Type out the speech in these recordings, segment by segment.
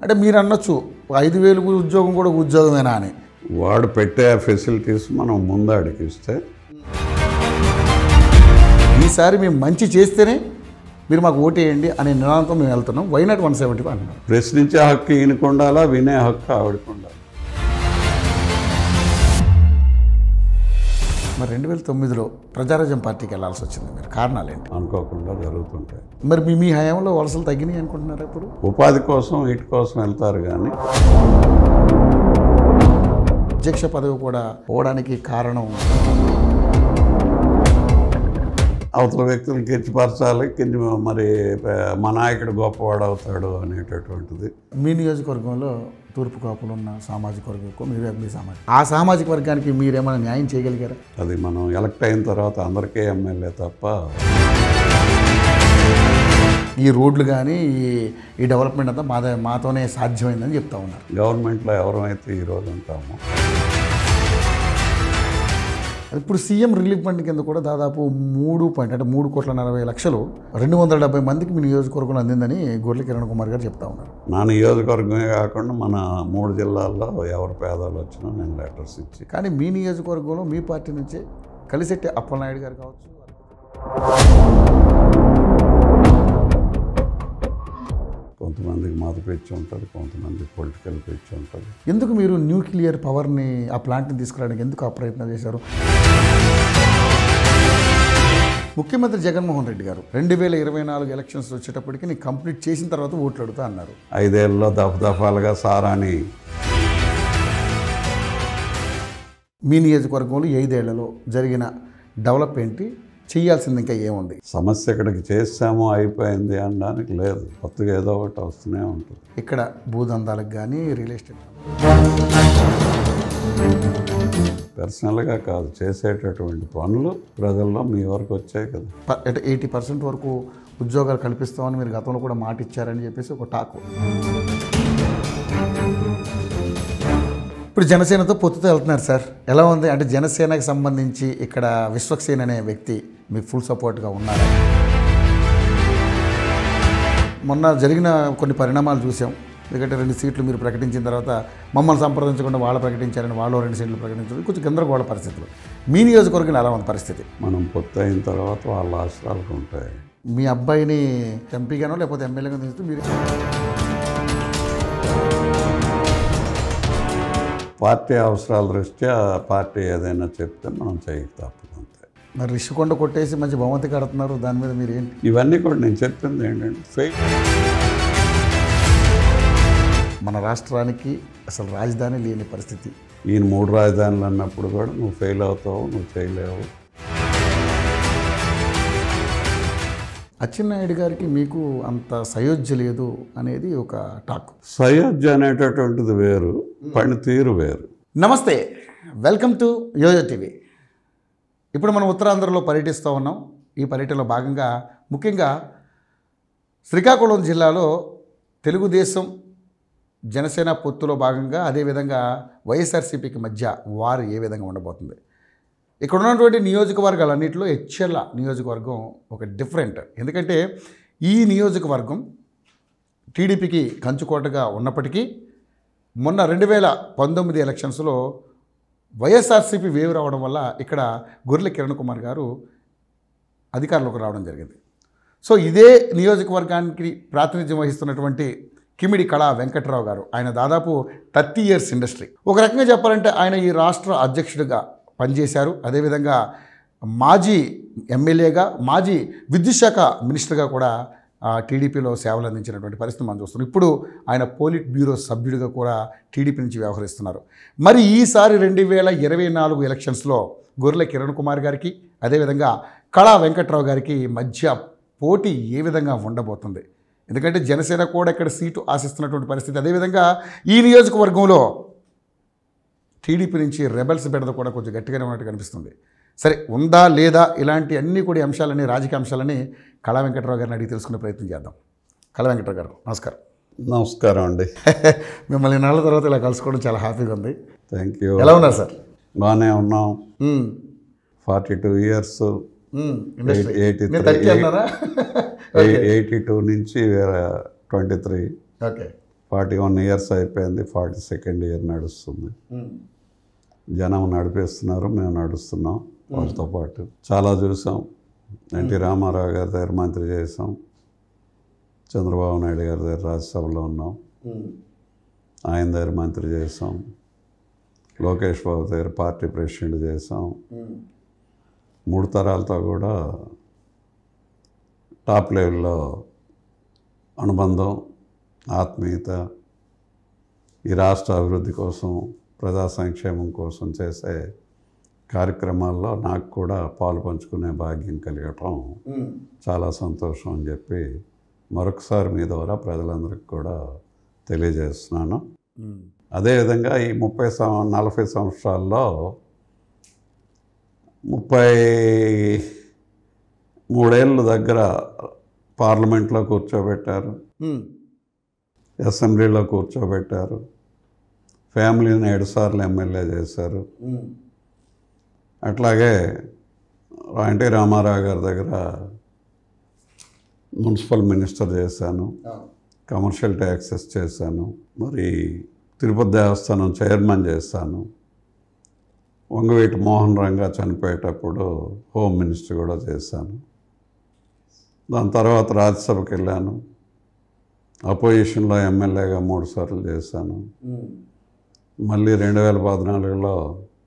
అంటే మీరు అనొచ్చు ఐదు వేలు ఉద్యోగం కూడా ఉద్యోగమేనా అని వాడు పెట్టే ఫెసిలిటీస్ మనం ముందు అడిగిస్తే ఈసారి మేము మంచి చేస్తేనే మీరు మాకు ఓటేయండి అనే నినాదంతో మేము వెళ్తున్నాం వైనాట్ వన్ సెవెంటీ అంటున్నాం ప్రశ్నించే హక్కు ఈయనకు ఉండాలా వినే హక్కు ఆవిడకు ఉండాలి మరి రెండు వేల తొమ్మిదిలో ప్రజారాజ్యం పార్టీకి వెళ్ళాల్సి వచ్చింది మీరు కారణాలు ఏంటి అనుకోకుండా జరుగుతుంటాయి మరి మీ మీ హయాంలో వలసలు తగ్గినాయి అనుకుంటున్నారు ఇప్పుడు ఉపాధి కోసం వీటి కోసం వెళ్తారు కానీ అధ్యక్ష పదవి కూడా పోవడానికి కారణం అవతల వ్యక్తులు కించపరచాలి కించి మరి మా నాయకుడు గొప్పవాడు అవుతాడు అనేటటువంటిది మీ నియోజకవర్గంలో తూర్పు కాపులు ఉన్న సామాజిక వర్గం ఎక్కువ మీరు మీ సామాజిక ఆ సామాజిక వర్గానికి మీరేమైనా న్యాయం చేయగలిగారా అది మనం ఎలక్ట్ అయిన తర్వాత అందరికీ ఎమ్మెల్యే తప్ప ఈ రోడ్లు కానీ ఈ ఈ డెవలప్మెంట్ అంతా మాదే మాతోనే సాధ్యమైందని చెప్తా ఉన్నారు గవర్నమెంట్లో ఎవరైతే ఈరోజు ఉంటామో ఇప్పుడు సీఎం రిలీఫ్ ఫండ్ కింద కూడా దాదాపు మూడు పాయింట్ అంటే మూడు కోట్ల నలభై లక్షలు రెండు వందల డెబ్బై మందికి మీ నియోజకవర్గంలో అందిందని గొర్రెల కిరణ్ కుమార్ గారు చెప్తా ఉన్నారు నా నియోజకవర్గమే కాకుండా మన మూడు జిల్లాల్లో ఎవరు పేదలు వచ్చినా నేను లెటర్స్ ఇచ్చి కానీ మీ నియోజకవర్గంలో మీ పార్టీ నుంచే కలిసెట్టి అప్పలనాయుడు గారు కావచ్చు కొంతమందికి మత పిచ్చి ఉంటుంది కొంతమంది పొలిటికల్ పిచ్చి ఉంటుంది ఎందుకు మీరు న్యూక్లియర్ పవర్ని ఆ ప్లాంట్ని తీసుకురావడానికి ఎందుకు ఆ ప్రయత్నం చేశారు ముఖ్యమంత్రి జగన్మోహన్ రెడ్డి గారు రెండు వేల ఇరవై నాలుగు ఎలక్షన్స్ వచ్చేటప్పటికి నేను కంప్లీట్ చేసిన తర్వాత ఓట్లు అడుగుతా అన్నారు ఐదేళ్ళలో దఫదఫాలుగా సారాని మీ నియోజకవర్గంలో ఈ ఐదేళ్లలో జరిగిన డెవలప్ ఏంటి చేయాల్సింది ఇంకా ఏముంది సమస్య ఇక్కడికి చేసాము అయిపోయింది అనడానికి లేదు కొత్తగా ఏదో ఒకటి వస్తూనే ఉంటుంది ఇక్కడ భూదందాలకు కానీ రియల్ ఎస్టేట్ పర్సనల్గా కాదు చేసేటటువంటి పనులు ప్రజల్లో మీ వరకు వచ్చాయి కదా ప- అంటే ఎయిటీ పర్సెంట్ వరకు ఉద్యోగాలు కల్పిస్తామని మీరు గతంలో కూడా మాట ఇచ్చారని చెప్పేసి ఒక టాక్ ఇప్పుడు జనసేనతో పొత్తుతో వెళ్తున్నారు సార్ ఎలా ఉంది అంటే జనసేనకి సంబంధించి ఇక్కడ విశ్వక్సేన్ అనే వ్యక్తి మీకు ఫుల్ సపోర్ట్గా ఉన్నారు మొన్న జరిగిన కొన్ని పరిణామాలు చూసాం ఎందుకంటే రెండు సీట్లు మీరు ప్రకటించిన తర్వాత మమ్మల్ని సంప్రదించకుండా వాళ్ళు ప్రకటించారని వాళ్ళు రెండు సీట్లు ప్రకటించారు కొంచెం గందరగోళ పరిస్థితులు మీ నియోజకవర్గంలో ఎలా ఉంది పరిస్థితి మనం పొత్తు అయిన తర్వాత వాళ్ళ ఆశ్రాలకు ఉంటాయి మీ అబ్బాయిని ఎంపీగానో లేకపోతే ఎమ్మెల్యేగానో తీసుకు మీరు పార్టీ అవసరాల దృష్ట్యా పార్టీ ఏదైనా చెప్తే మనం చేయక తప్పదు అంతే మరి రిషికొండ కొట్టేసి మంచి బహుమతి కడుతున్నారు దాని మీద మీరు ఏంటి ఇవన్నీ కూడా నేను చెప్పింది ఏంటంటే ఫెయిల్ మన రాష్ట్రానికి అసలు రాజధాని లేని పరిస్థితి ఈయన మూడు రాజధానులు అన్నప్పుడు కూడా నువ్వు ఫెయిల్ అవుతావు నువ్వు చేయలేవు అచ్చెన్నాయుడు గారికి మీకు అంత సయోధ్య లేదు అనేది ఒక టాక్ సయోధ్య అనేటటువంటిది వేరు పనితీరు వేరు నమస్తే వెల్కమ్ టు యోజో టీవీ ఇప్పుడు మనం ఉత్తరాంధ్రలో పర్యటిస్తూ ఉన్నాం ఈ పర్యటనలో భాగంగా ముఖ్యంగా శ్రీకాకుళం జిల్లాలో తెలుగుదేశం జనసేన పొత్తులో భాగంగా అదేవిధంగా వైఎస్ఆర్సీపీకి మధ్య వారు ఏ విధంగా ఉండబోతుంది ఇక్కడ ఉన్నటువంటి నియోజకవర్గాలన్నింటిలో హెచ్చెర్ల నియోజకవర్గం ఒక డిఫరెంట్ ఎందుకంటే ఈ నియోజకవర్గం టీడీపీకి కంచుకోటగా ఉన్నప్పటికీ మొన్న రెండు వేల పంతొమ్మిది ఎలక్షన్స్లో వైఎస్ఆర్సీపీ వేవ్ రావడం వల్ల ఇక్కడ గొర్రెల కిరణ్ కుమార్ గారు అధికారంలోకి రావడం జరిగింది సో ఇదే నియోజకవర్గానికి ప్రాతినిధ్యం వహిస్తున్నటువంటి కిమిడి కళా వెంకట్రావు గారు ఆయన దాదాపు థర్టీ ఇయర్స్ ఇండస్ట్రీ ఒక రకంగా చెప్పాలంటే ఆయన ఈ రాష్ట్ర అధ్యక్షుడిగా పనిచేశారు అదేవిధంగా మాజీ ఎమ్మెల్యేగా మాజీ విద్యుత్ శాఖ మినిస్టర్గా కూడా ఆ, టీడీపీలో సేవలు అందించినటువంటి పరిస్థితి మనం చూస్తున్నాం ఇప్పుడు ఆయన పోలిట్ బ్యూరో సభ్యుడిగా కూడా టీడీపీ నుంచి వ్యవహరిస్తున్నారు మరి ఈసారి రెండు వేల ఇరవై నాలుగు ఎలక్షన్స్లో గొర్రెల కిరణ్ కుమార్ గారికి అదేవిధంగా కళా వెంకట్రావు గారికి మధ్య పోటీ ఏ విధంగా ఉండబోతుంది ఎందుకంటే జనసేన కూడా ఇక్కడ సీటు ఆశిస్తున్నటువంటి పరిస్థితి అదేవిధంగా ఈ నియోజకవర్గంలో టీడీపీ నుంచి రెబల్స్ బెడద కూడా కొంచెం గట్టిగానే ఉన్నట్టు కనిపిస్తుంది సరే ఉందా లేదా ఇలాంటి అన్ని కూడా అంశాలని రాజకీయ అంశాలని కళా వెంకట్రావు గారిని అడిగి తెలుసుకునే ప్రయత్నం చేద్దాం కళా వెంకట్రావు గారు నమస్కారం నమస్కారం అండి మిమ్మల్ని నెలల తర్వాత ఇలా కలుసుకోవడం చాలా హ్యాపీగా ఉంది థ్యాంక్ యూ ఎలా ఉన్నారు సార్ బాగానే ఉన్నాం మ్మ్. ఫార్టీ టూ ఇయర్స్ మ్మ్. ఇండస్ట్రీ ఎయిటీ మీరు త్రీ థర్టీ అన్నారా ఎయిటీ టూ నుంచి twenty three okay forty one years అయిపోయింది ఫార్టీ సెకండ్ ఇయర్ నడుస్తుంది జనం నడిపిస్తున్నారు మేము నడుస్తున్నాం వాళ్ళతో పాటు చాలా చూసాం ఎన్టీ రామారావు గారి దగ్గర మంత్రి చేసాం చంద్రబాబు నాయుడు గారి దగ్గర రాజ్యసభలో ఉన్నాం ఆయన దగ్గర మంత్రి చేసాం లోకేష్ బాబు దగ్గర పార్టీ ప్రెసిడెంట్ చేసాం మూడు తరాలతో కూడా టాప్ లెవెల్లో అనుబంధం ఆత్మీయత ఈ రాష్ట్ర అభివృద్ధి కోసం ప్రజా సంక్షేమం కోసం చేసే కార్యక్రమాల్లో నాకు కూడా పాలు పంచుకునే భాగ్యం కలిగటం చాలా సంతోషం అని చెప్పి మరొకసారి మీ ద్వారా ప్రజలందరికీ కూడా తెలియజేస్తున్నాను అదేవిధంగా ఈ ముప్పై సం నలభై సంవత్సరాల్లో ముప్పై మూడేళ్ళ దగ్గర పార్లమెంట్లో కూర్చోబెట్టారు అసెంబ్లీలో కూర్చోబెట్టారు ఫ్యామిలీని ఏడుసార్లు ఎమ్మెల్యే చేశారు అట్లాగే ఎన్టీ రామారావు గారి దగ్గర మున్సిపల్ మినిస్టర్ చేశాను కమర్షియల్ ట్యాక్సెస్ చేశాను మరి తిరుపతి దేవస్థానం చైర్మన్ చేశాను వంగవీటి మోహన్ రంగా చనిపోయేటప్పుడు హోమ్ మినిస్టర్ కూడా చేశాను దాని తర్వాత రాజ్యసభకి వెళ్ళాను అపోజిషన్లో ఎమ్మెల్యేగా మూడు సార్లు చేశాను మళ్ళీ రెండు వేల పద్నాలుగులో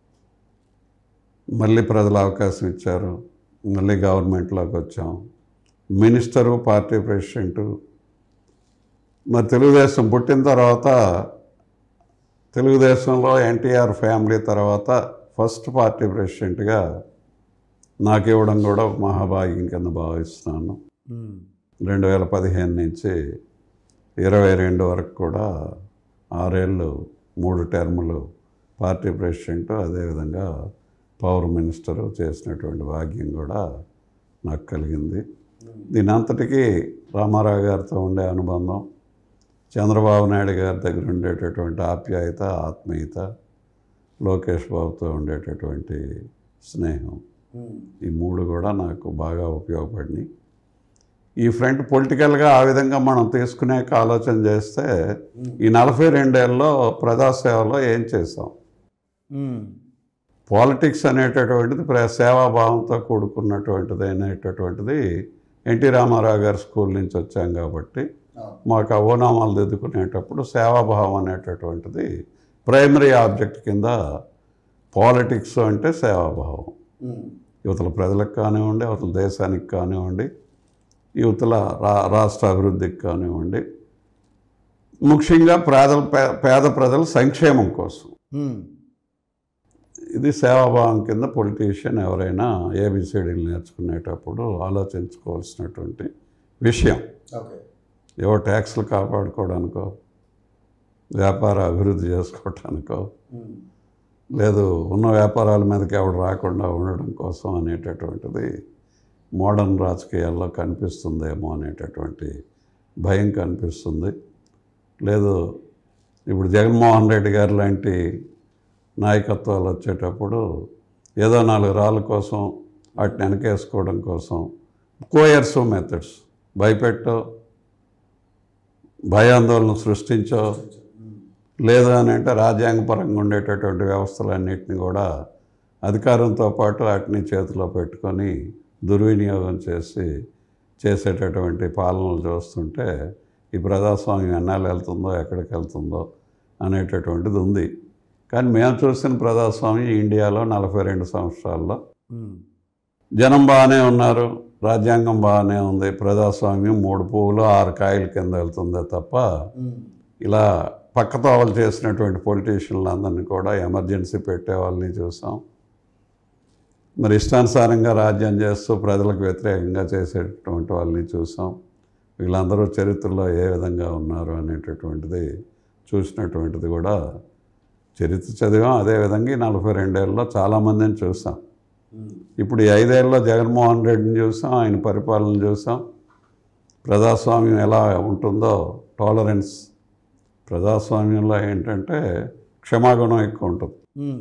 మళ్ళీ ప్రజలు అవకాశం ఇచ్చారు మళ్ళీ గవర్నమెంట్లోకి వచ్చాం మినిస్టరు పార్టీ ప్రెసిడెంటు మరి తెలుగుదేశం పుట్టిన తర్వాత తెలుగుదేశంలో ఎన్టీఆర్ ఫ్యామిలీ తర్వాత ఫస్ట్ పార్టీ ప్రెసిడెంట్గా నాకు ఇవ్వడం కూడా ఒక మహాభాగ్యం కింద భావిస్తున్నాను రెండు వేల పదిహేను నుంచి ఇరవై రెండు వరకు కూడా ఆరేళ్ళు మూడు టర్ములు పార్టీ ప్రెసిడెంట్ అదేవిధంగా పవర్ మినిస్టరు చేసినటువంటి భాగ్యం కూడా నాకు కలిగింది దీని అంతటికీ రామారావు గారితో ఉండే అనుబంధం చంద్రబాబు నాయుడు గారి దగ్గర ఉండేటటువంటి ఆప్యాయత ఆత్మీయత లోకేష్ బాబుతో ఉండేటటువంటి స్నేహం ఈ మూడు కూడా నాకు బాగా ఉపయోగపడినాయి ఈ ఫ్రంట్ పొలిటికల్గా ఆ విధంగా మనం తీసుకునే ఆలోచన చేస్తే ఈ నలభై రెండేళ్ళలో ప్రజాసేవలో ఏం చేసాం పాలిటిక్స్ అనేటటువంటిది ప్ర సేవాభావంతో కూడుకున్నటువంటిది అనేటటువంటిది ఎన్టీ రామారావు గారి స్కూల్ నుంచి వచ్చాం కాబట్టి మాకు ఆ ఓనామాలు దిద్దుకునేటప్పుడు సేవాభావం అనేటటువంటిది ప్రైమరీ ఆబ్జెక్ట్ కింద పాలిటిక్స్ అంటే సేవాభావం యువతల ప్రజలకు కానివ్వండి అవతల దేశానికి కానివ్వండి యువతల రా రాష్ట్ర అభివృద్ధికి కానివ్వండి ముఖ్యంగా పేద పేద ప్రజల సంక్షేమం కోసం ఇది సేవాభావం కింద పొలిటీషియన్ ఎవరైనా ఏబిసిడీలు నేర్చుకునేటప్పుడు ఆలోచించుకోవాల్సినటువంటి విషయం ఓకే ఏవో ట్యాక్స్లు కాపాడుకోవడానికో వ్యాపార అభివృద్ధి చేసుకోవటానికో లేదు ఉన్న వ్యాపారాల మీదకి ఎవడు రాకుండా ఉండడం కోసం అనేటటువంటిది మోడర్న్ రాజకీయాల్లో కనిపిస్తుందేమో అనేటటువంటి భయం కనిపిస్తుంది లేదు ఇప్పుడు జగన్మోహన్ రెడ్డి గారు లాంటి నాయకత్వాలు వచ్చేటప్పుడు ఏదో నాలుగు రాళ్ళ కోసం వాటిని వెనకేసుకోవడం కోసం కోయర్సు మెథడ్స్ భయపెట్టో భయాందోళన సృష్టించో లేదు అని అంటే రాజ్యాంగపరంగా ఉండేటటువంటి వ్యవస్థలన్నింటినీ కూడా అధికారంతో పాటు వాటిని చేతిలో పెట్టుకొని దుర్వినియోగం చేసి చేసేటటువంటి పాలనలు చూస్తుంటే ఈ ప్రజాస్వామ్యం ఎన్నాళ్ళు వెళ్తుందో ఎక్కడికి వెళ్తుందో అనేటటువంటిది ఉంది కానీ మేము చూసిన ప్రజాస్వామ్యం ఇండియాలో నలభై రెండు సంవత్సరాల్లో జనం బాగానే ఉన్నారు రాజ్యాంగం బాగానే ఉంది ప్రజాస్వామ్యం మూడు పువ్వులు ఆరు కాయల కింద వెళ్తుందే తప్ప ఇలా పక్కతోవలు చేసినటువంటి పొలిటీషియన్లు అందరినీ కూడా ఎమర్జెన్సీ పెట్టే వాళ్ళని చూసాం మరి ఇష్టానుసారంగా రాజ్యం చేస్తూ ప్రజలకు వ్యతిరేకంగా చేసేటటువంటి వాళ్ళని చూసాం వీళ్ళందరూ చరిత్రలో ఏ విధంగా ఉన్నారు అనేటటువంటిది చూసినటువంటిది కూడా చరిత్ర చదివాం అదేవిధంగా ఈ నలభై రెండేళ్ళలో చాలామందిని చూసాం ఇప్పుడు ఈ ఐదేళ్ళలో జగన్మోహన్ రెడ్డిని చూసాం ఆయన పరిపాలన చూసాం ప్రజాస్వామ్యం ఎలా ఉంటుందో టాలరెన్స్ ప్రజాస్వామ్యంలో ఏంటంటే క్షమాగుణం ఎక్కువ ఉంటుంది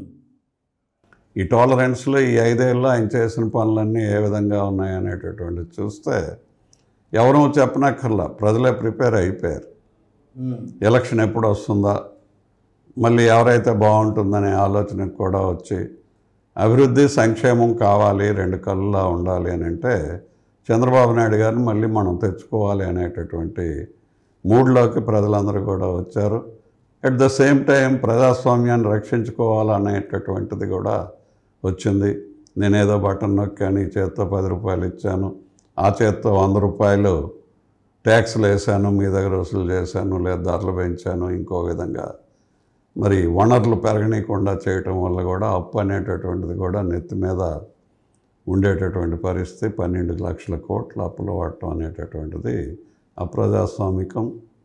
ఈ టాలరెన్స్లో ఈ ఐదేళ్ళలో ఆయన చేసిన పనులన్నీ ఏ విధంగా ఉన్నాయనేటటువంటిది చూస్తే ఎవరూ చెప్పనక్కర్లా ప్రజలే ప్రిపేర్ అయిపోయారు ఎలక్షన్ ఎప్పుడు వస్తుందా మళ్ళీ ఎవరైతే బాగుంటుందనే ఆలోచనకు కూడా వచ్చి అభివృద్ధి సంక్షేమం కావాలి రెండు కళ్ళులా ఉండాలి అని అంటే చంద్రబాబు నాయుడు గారిని మళ్ళీ మనం తెచ్చుకోవాలి అనేటటువంటి మూడ్లోకి ప్రజలందరూ కూడా వచ్చారు అట్ ద సేమ్ టైం ప్రజాస్వామ్యాన్ని రక్షించుకోవాలనేటటువంటిది కూడా వచ్చింది నేనేదో బటన్ నొక్కాను ఈ చేత్తో పది రూపాయలు ఇచ్చాను ఆ చేత్తో వంద రూపాయలు ట్యాక్స్లు వేసాను మీ దగ్గర వసూలు చేశాను లేదా ధరలు పెంచాను ఇంకో విధంగా మరి వనరులు పెరగనీయకుండా చేయటం వల్ల కూడా అప్పు అనేటటువంటిది కూడా నెత్తి మీద ఉండేటటువంటి పరిస్థితి పన్నెండు లక్షల కోట్ల అప్పులు వాడటం అనేటటువంటిది అప్రజాస్వామికం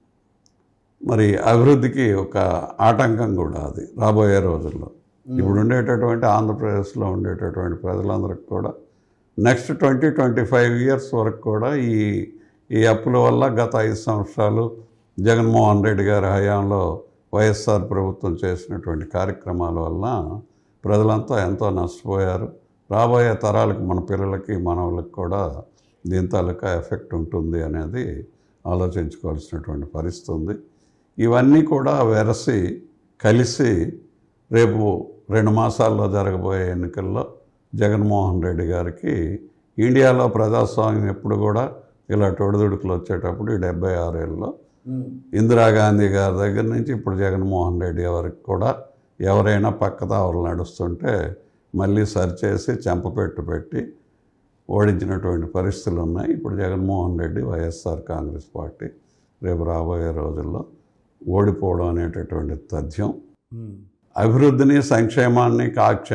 మరి అభివృద్ధికి ఒక ఆటంకం కూడా అది రాబోయే రోజుల్లో ఇప్పుడు ఉండేటటువంటి ఆంధ్రప్రదేశ్లో ఉండేటటువంటి ప్రజలందరికీ కూడా next twenty twenty five years వరకు కూడా ఈ ఈ అప్పుల వల్ల గత ఐదు సంవత్సరాలు జగన్మోహన్ రెడ్డి గారి హయాంలో వైఎస్ఆర్ ప్రభుత్వం చేసినటువంటి కార్యక్రమాల వల్ల ప్రజలంతా ఎంతో నష్టపోయారు రాబోయే తరాలకు మన పిల్లలకి మనవలకు కూడా దీని తాలూకా ఎఫెక్ట్ ఉంటుంది అనేది ఆలోచించుకోవాల్సినటువంటి పరిస్థితి ఉంది ఇవన్నీ కూడా వెరసి కలిసి రేపు రెండు మాసాల్లో జరగబోయే ఎన్నికల్లో జగన్మోహన్ రెడ్డి గారికి ఇండియాలో ప్రజాస్వామ్యం ఎప్పుడు కూడా ఇలా తొడిదుడుకులు వచ్చేటప్పుడు ఈ డెబ్బై ఆరేళ్ళలో ఇందిరాగాంధీ గారి దగ్గర నుంచి ఇప్పుడు జగన్మోహన్ రెడ్డి వరకు కూడా ఎవరైనా పక్కదావలు నడుస్తుంటే మళ్ళీ సరిచేసి చెంపపెట్టు పెట్టి ఓడించినటువంటి పరిస్థితులు ఉన్నాయి ఇప్పుడు జగన్మోహన్ రెడ్డి వైఎస్ఆర్ కాంగ్రెస్ పార్టీ రేపు రాబోయే రోజుల్లో ఓడిపోవడం అనేటటువంటి తథ్యం అభివృద్ధిని సంక్షేమాన్ని కాక్ష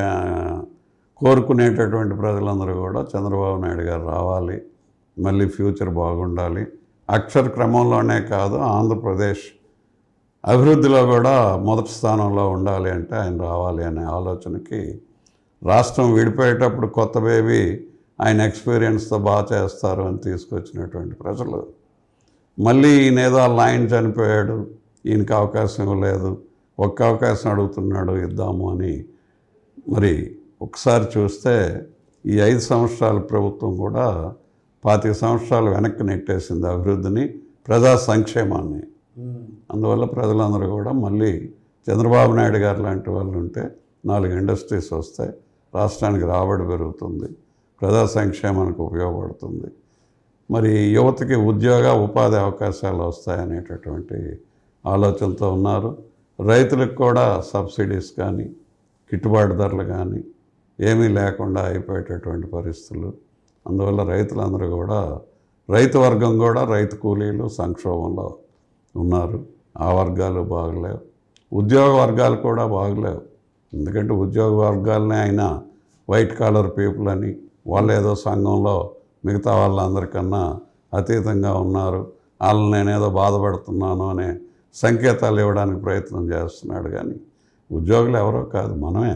కోరుకునేటటువంటి ప్రజలందరూ కూడా చంద్రబాబు నాయుడు గారు రావాలి మళ్ళీ ఫ్యూచర్ బాగుండాలి అక్షర క్రమంలోనే కాదు ఆంధ్రప్రదేశ్ అభివృద్ధిలో కూడా మొదటి స్థానంలో ఉండాలి అంటే ఆయన రావాలి అనే ఆలోచనకి రాష్ట్రం విడిపోయేటప్పుడు కొత్త బేబీ ఆయన ఎక్స్పీరియన్స్తో బాగా చేస్తారు అని తీసుకొచ్చినటువంటి ప్రజలు మళ్ళీ ఈయన ఏదో వాళ్ళ ఆయన చనిపోయాడు ఈయనకి అవకాశం ఇవ్వలేదు ఒక్క అవకాశం అడుగుతున్నాడు ఇద్దాము అని మరి ఒకసారి చూస్తే ఈ ఐదు సంవత్సరాల ప్రభుత్వం కూడా పాతిక సంవత్సరాలు వెనక్కి నెట్టేసింది అభివృద్ధిని ప్రజా సంక్షేమాన్ని అందువల్ల ప్రజలందరూ కూడా మళ్ళీ చంద్రబాబు నాయుడు గారు లాంటి వాళ్ళు ఉంటే నాలుగు ఇండస్ట్రీస్ వస్తాయి రాష్ట్రానికి రాబడి పెరుగుతుంది ప్రజా సంక్షేమానికి ఉపయోగపడుతుంది మరి యువతకి ఉద్యోగ ఉపాధి అవకాశాలు వస్తాయనేటటువంటి ఆలోచనతో ఉన్నారు రైతులకు కూడా సబ్సిడీస్ కానీ గిట్టుబాటు ధరలు కానీ ఏమీ లేకుండా అయిపోయేటటువంటి పరిస్థితులు అందువల్ల రైతులందరూ కూడా రైతు వర్గం కూడా రైతు కూలీలు సంక్షోభంలో ఉన్నారు ఆ వర్గాలు బాగలేవు ఉద్యోగ వర్గాలు కూడా బాగలేవు ఎందుకంటే ఉద్యోగ వర్గాలనే ఆయన వైట్ కాలర్ పీపుల్ అని వాళ్ళు ఏదో సంఘంలో మిగతా వాళ్ళందరికన్నా అతీతంగా ఉన్నారు వాళ్ళని నేనేదో బాధపడుతున్నాను అనే సంకేతాలు ఇవ్వడానికి ప్రయత్నం చేస్తున్నాడు కానీ ఉద్యోగులు ఎవరో కాదు మనమే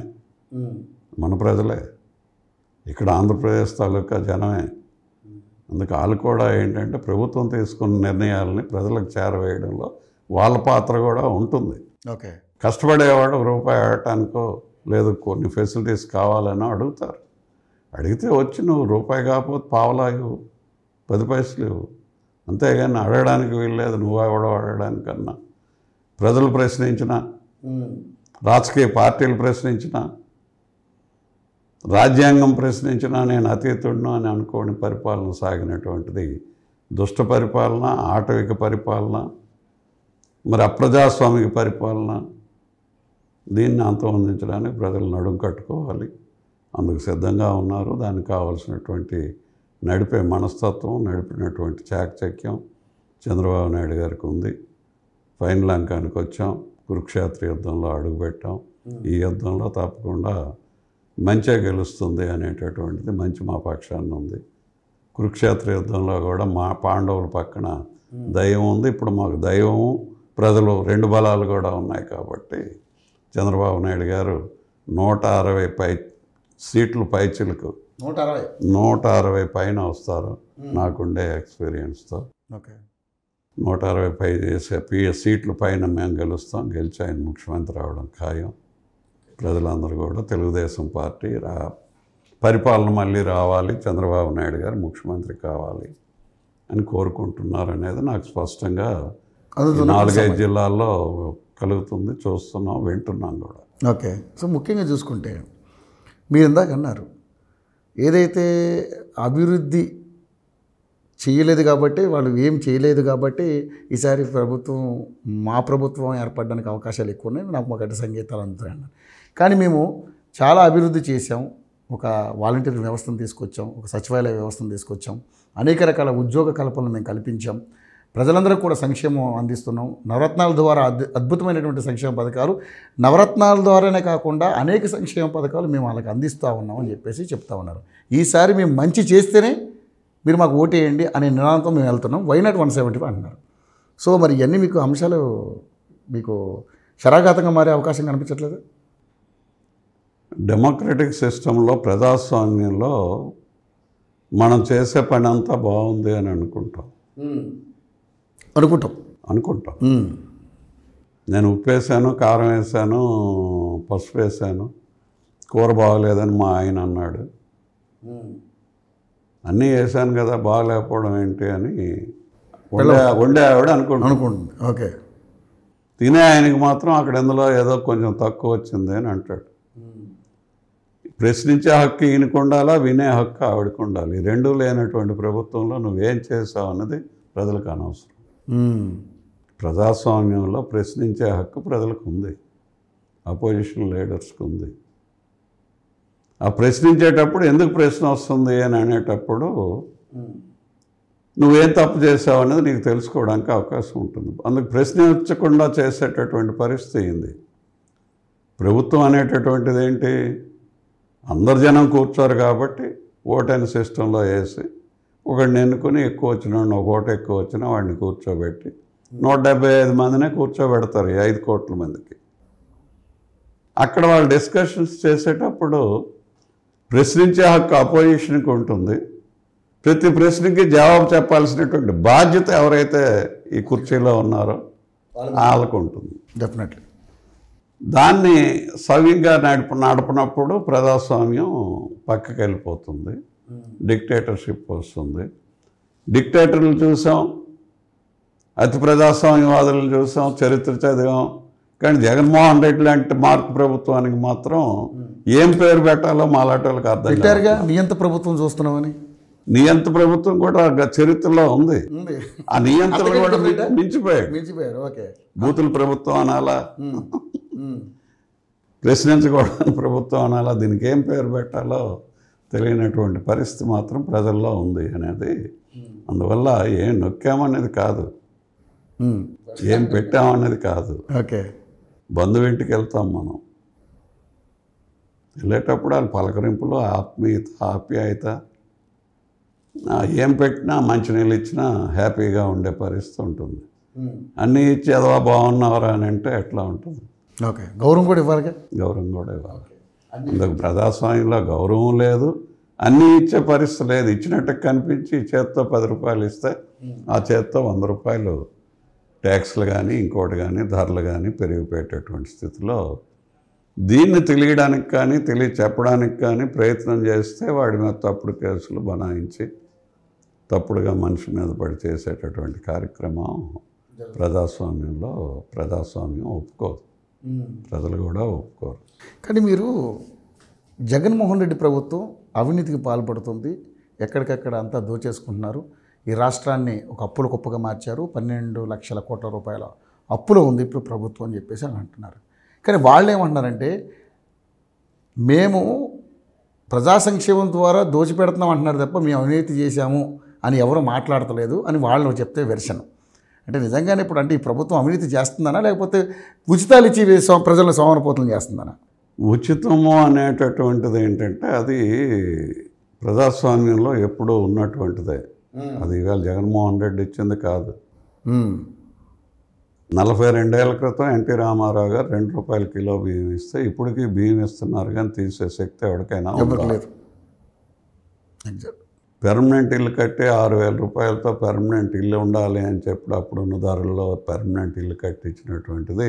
మన ప్రజలే ఇక్కడ ఆంధ్రప్రదేశ్ తాలూకా జనమే అందుకు వాళ్ళు కూడా ఏంటంటే ప్రభుత్వం తీసుకున్న నిర్ణయాలని ప్రజలకు చేరవేయడంలో వాళ్ళ పాత్ర కూడా ఉంటుంది ఓకే కష్టపడేవాడు ఒక రూపాయి ఆడటానికో లేదు కొన్ని ఫెసిలిటీస్ కావాలనో అడుగుతారు అడిగితే వచ్చి నువ్వు రూపాయి కాకపోతే పావలా ఇవ్వు పది పైసలు ఇవ్వు అంతేగాని అడగడానికి వీల్లేదు నువ్వు ఎవడో అడగడానికన్నా ప్రజలు ప్రశ్నించిన రాజకీయ పార్టీలు ప్రశ్నించిన రాజ్యాంగం ప్రశ్నించినా నేను అతీతుడును అని అనుకోని పరిపాలన సాగినటువంటిది దుష్ట పరిపాలన ఆటవిక పరిపాలన మరి అప్రజాస్వామిక పరిపాలన దీన్ని అంతమొందించడానికి ప్రజలు నడుం కట్టుకోవాలి అందుకు సిద్ధంగా ఉన్నారు దానికి కావాల్సినటువంటి నడిపే మనస్తత్వం నడిపినటువంటి చాకచక్యం చంద్రబాబు నాయుడు గారికి ఉంది ఫైనల్ అంకానికి వచ్చాం కురుక్షేత్ర యుద్ధంలో అడుగుపెట్టాం ఈ యుద్ధంలో తప్పకుండా మంచే గెలుస్తుంది అనేటటువంటిది మంచి మా పక్షాన్ని ఉంది కురుక్షేత్ర యుద్ధంలో కూడా మా పాండవుల పక్కన దైవం ఉంది ఇప్పుడు మాకు దైవము ప్రజలు రెండు బలాలు కూడా ఉన్నాయి కాబట్టి చంద్రబాబు నాయుడు గారు నూట అరవై పై సీట్లు పైచిలకు నూట అరవై నూట అరవై పైన వస్తారు నాకుండే ఎక్స్పీరియన్స్తో ఓకే నూట అరవై పై చేసే పి- సీట్లు పైన మేము గెలుస్తాం గెలిచి ఆయన ముఖ్యమంత్రి అవడం ఖాయం ప్రజలందరూ కూడా తెలుగుదేశం పార్టీ రా పరిపాలన మళ్ళీ రావాలి చంద్రబాబు నాయుడు గారు ముఖ్యమంత్రి కావాలి అని కోరుకుంటున్నారు అనేది నాకు స్పష్టంగా ఈ అందుతున్న నాలుగైదు జిల్లాల్లో కలుగుతుంది చూస్తున్నాం వింటున్నాం కూడా ఓకే సో ముఖ్యంగా చూసుకుంటే మీరు ఇందాక అన్నారు ఏదైతే అభివృద్ధి చేయలేదు కాబట్టి వాళ్ళు ఏం చేయలేదు కాబట్టి ఈసారి ప్రభుత్వం మా ప్రభుత్వం ఏర్పడడానికి అవకాశాలు ఎక్కువ ఉన్నాయి నాకు మా గడ్డ సంగీతాలు అందుతాయి అన్నారు కానీ మేము చాలా అభివృద్ధి చేసాం ఒక వాలంటీర్ వ్యవస్థను తీసుకొచ్చాం ఒక సచివాలయ వ్యవస్థను తీసుకొచ్చాం అనేక రకాల ఉద్యోగ కల్పనలు మేము కల్పించాం ప్రజలందరూ కూడా సంక్షేమం అందిస్తున్నాం నవరత్నాల ద్వారా అద్భు- అద్భుతమైనటువంటి సంక్షేమ పథకాలు నవరత్నాల ద్వారానే కాకుండా అనేక సంక్షేమ పథకాలు మేము వాళ్ళకి అందిస్తూ ఉన్నాం అని చెప్పేసి చెప్తా ఉన్నారు ఈసారి మేము మంచి చేస్తేనే మీరు మాకు ఓటేయండి అనే నినాదంతో మేము వెళ్తున్నాం వైనాట్ వన్ సెవెంటీ అంటున్నారు సో మరి ఇవన్నీ మీకు అంశాలు మీకు శరాఘాతంగా మారే అవకాశం కనిపించట్లేదు డెమోక్రటిక్ సిస్టంలో ప్రజాస్వామ్యంలో మనం చేసే పని అంతా బాగుంది అని అనుకుంటాం అనుకుంటాం అనుకుంటాం ఉమ్. నేను ఉప్పు వేసాను కారం వేసాను పసుపు వేసాను కూర బాగలేదని మా ఆయన అన్నాడు అన్నీ వేసాను కదా బాగలేకపోవడం ఏంటి అని వండే వండే ఆవిడ అనుకుంటాను అనుకుంటుంది ఓకే తినే ఆయనకి మాత్రం అక్కడ ఎందులో ఏదో కొంచెం తక్కువ వచ్చింది అని అంటాడు ప్రశ్నించే హక్కు ఈయనకు ఉండాలా వినే హక్కు ఆవిడకు ఉండాలి ఈ రెండూ లేనటువంటి ప్రభుత్వంలో నువ్వేం చేసావు అన్నది ప్రజలకు అనవసరం ఉమ్. ప్రజాస్వామ్యంలో ప్రశ్నించే హక్కు ప్రజలకు ఉంది అపోజిషన్ లీడర్స్కి ఉంది ఆ ప్రశ్నించేటప్పుడు ఎందుకు ప్రశ్న వస్తుంది అని అనేటప్పుడు నువ్వేం తప్పు చేసావు అనేది నీకు తెలుసుకోవడానికి అవకాశం ఉంటుంది అందుకు ప్రశ్నించకుండా చేసేటటువంటి పరిస్థితి అయింది ప్రభుత్వం అనేటటువంటిది ఏంటి అందరు జనం కూర్చోరు కాబట్టి ఓటైన సిస్టంలో వేసి ఒకడిని ఎన్నుకొని ఎక్కువ వచ్చిన వాడిని ఒక ఓటు ఎక్కువ వచ్చిన వాడిని కూర్చోబెట్టి నూట డెబ్బై ఐదు మందినే కూర్చోబెడతారు ఈ ఐదు కోట్ల మందికి అక్కడ వాళ్ళు డిస్కషన్స్ చేసేటప్పుడు ప్రశ్నించే హక్కు అపోజిషన్కి ఉంటుంది ప్రతి ప్రశ్నకి జవాబు చెప్పాల్సినటువంటి బాధ్యత ఎవరైతే ఈ కుర్చీలో ఉన్నారో వాళ్ళకు ఉంటుంది డెఫినెట్లీ దాన్ని సవ్యంగా నడప నడపనప్పుడు ప్రజాస్వామ్యం పక్కకి వెళ్ళిపోతుంది డిక్టేటర్షిప్ వస్తుంది డిక్టేటర్లు చూసాం అతి ప్రజాస్వామ్యవాదులను చూసాం చరిత్ర చదివాం కానీ జగన్మోహన్ రెడ్డి లాంటి మార్పు ప్రభుత్వానికి మాత్రం ఏం పేరు పెట్టాలో మాలాటోళ్ళకి అర్థం కాదు. పెట్టారుగా నియంత ప్రభుత్వం చూస్తున్నామని నియంత ప్రభుత్వం కూడా గ- చరిత్రలో ఉంది ఉంది ఆ నియంత్రణ అంతకంటే కూడా different ఆ? మించిపోయాడు మించిపోయారు ఓకే బూతుల ప్రభుత్వం అనాలా ఉమ్. ఉమ్. ప్రశ్నించకూడని ప్రభుత్వం అనాలా దీనికి ఏం పేరు పెట్టాలో తెలియనటువంటి పరిస్థితి మాత్రం ప్రజల్లో ఉంది అనేది అందువల్ల ఏం నొక్కామనేది కాదు ఉమ్. ఏం పెట్టామనేది కాదు ఓకే బంధువింటికి వెళ్తాం మనం వెళ్ళేటప్పుడు వాళ్ళు పలకరింపులు ఆత్మీయత ఆప్యాయత ఆ, ఏం పెట్టినా మంచినీళ్ళు ఇచ్చినా హ్యాపీగా ఉండే పరిస్థితి ఉంటుంది ఉమ్. అన్నీ ఇచ్చి ఎదవా బాగున్నావరా అని అంటే ఎట్లా ఉంటుంది ఓకే గౌరవం కూడా ఇవ్వాలిగా గౌరవం కూడా ఇవ్వాలి అందుకు ప్రజాస్వామ్యంలో గౌరవం లేదు అన్నీ ఇచ్చే పరిస్థితి లేదు ఇచ్చినట్టు కనిపించి ఈ చేత్తో పది రూపాయలు ఇస్తే ఆ చేత్తో వంద రూపాయలు ట్యాక్స్లు కానీ ఇంకోటి కానీ ధరలు కానీ పెరిగిపోయేటటువంటి స్థితిలో దీన్ని తెలియడానికి కానీ తెలియ చెప్పడానికి కానీ ప్రయత్నం చేస్తే వాడి మీద తప్పుడు కేసులు బనాయించి తప్పుడుగా మనిషి మీద పడి చేసేటటువంటి కార్యక్రమం ప్రజాస్వామ్యంలో ప్రజాస్వామ్యం ఒప్పుకోదు ప్రజలు కూడా ఒప్పుకోరు కానీ మీరు జగన్మోహన్ రెడ్డి ప్రభుత్వం అవినీతికి పాల్పడుతుంది ఎక్కడికక్కడ అంతా దోచేసుకుంటున్నారు ఈ రాష్ట్రాన్ని ఒక అప్పుల కుప్పగా మార్చారు పన్నెండు లక్షల కోట్ల రూపాయల అప్పులో ఉంది ఇప్పుడు ప్రభుత్వం అని చెప్పేసి అని అంటున్నారు కానీ వాళ్ళు ఏమంటున్నారంటే మేము ప్రజా సంక్షేమం ద్వారా దోచిపెడుతున్నాం అంటున్నారు తప్ప మేము అవినీతి చేశాము అని ఎవరు మాట్లాడతలేదు అని వాళ్ళు చెప్తే వెర్షన్ అంటే నిజంగానే ఇప్పుడు అంటే ఈ ప్రభుత్వం అవినీతి చేస్తుందనా లేకపోతే ఉచితాలు ఇచ్చి సోమ- ప్రజలను సోమరపోతం చేస్తుందనా ఉచితము అనేటటువంటిది ఏంటంటే అది ప్రజాస్వామ్యంలో ఎప్పుడూ ఉన్నటువంటిదే అది ఇవాళ జగన్మోహన్ రెడ్డి ఇచ్చింది కాదు ఉమ్. నలభై రెండేళ్ల క్రితం ఎన్టీ రామారావు గారు రెండు రూపాయల కిలో బియ్యం ఇస్తే ఇప్పటికీ బియ్యం ఇస్తున్నారు కానీ తీసే శక్తి ఎవరికైనా ఎవరికి ఉందా? లేదు ఎగ్జాక్ట్ పెర్మనెంట్ ఇల్లు కట్టి ఆరు వేల రూపాయలతో పెర్మనెంట్ ఇల్లు ఉండాలి అని చెప్పి అప్పుడున్న ధరల్లో పెర్మనెంట్ ఇల్లు కట్టించినటువంటిది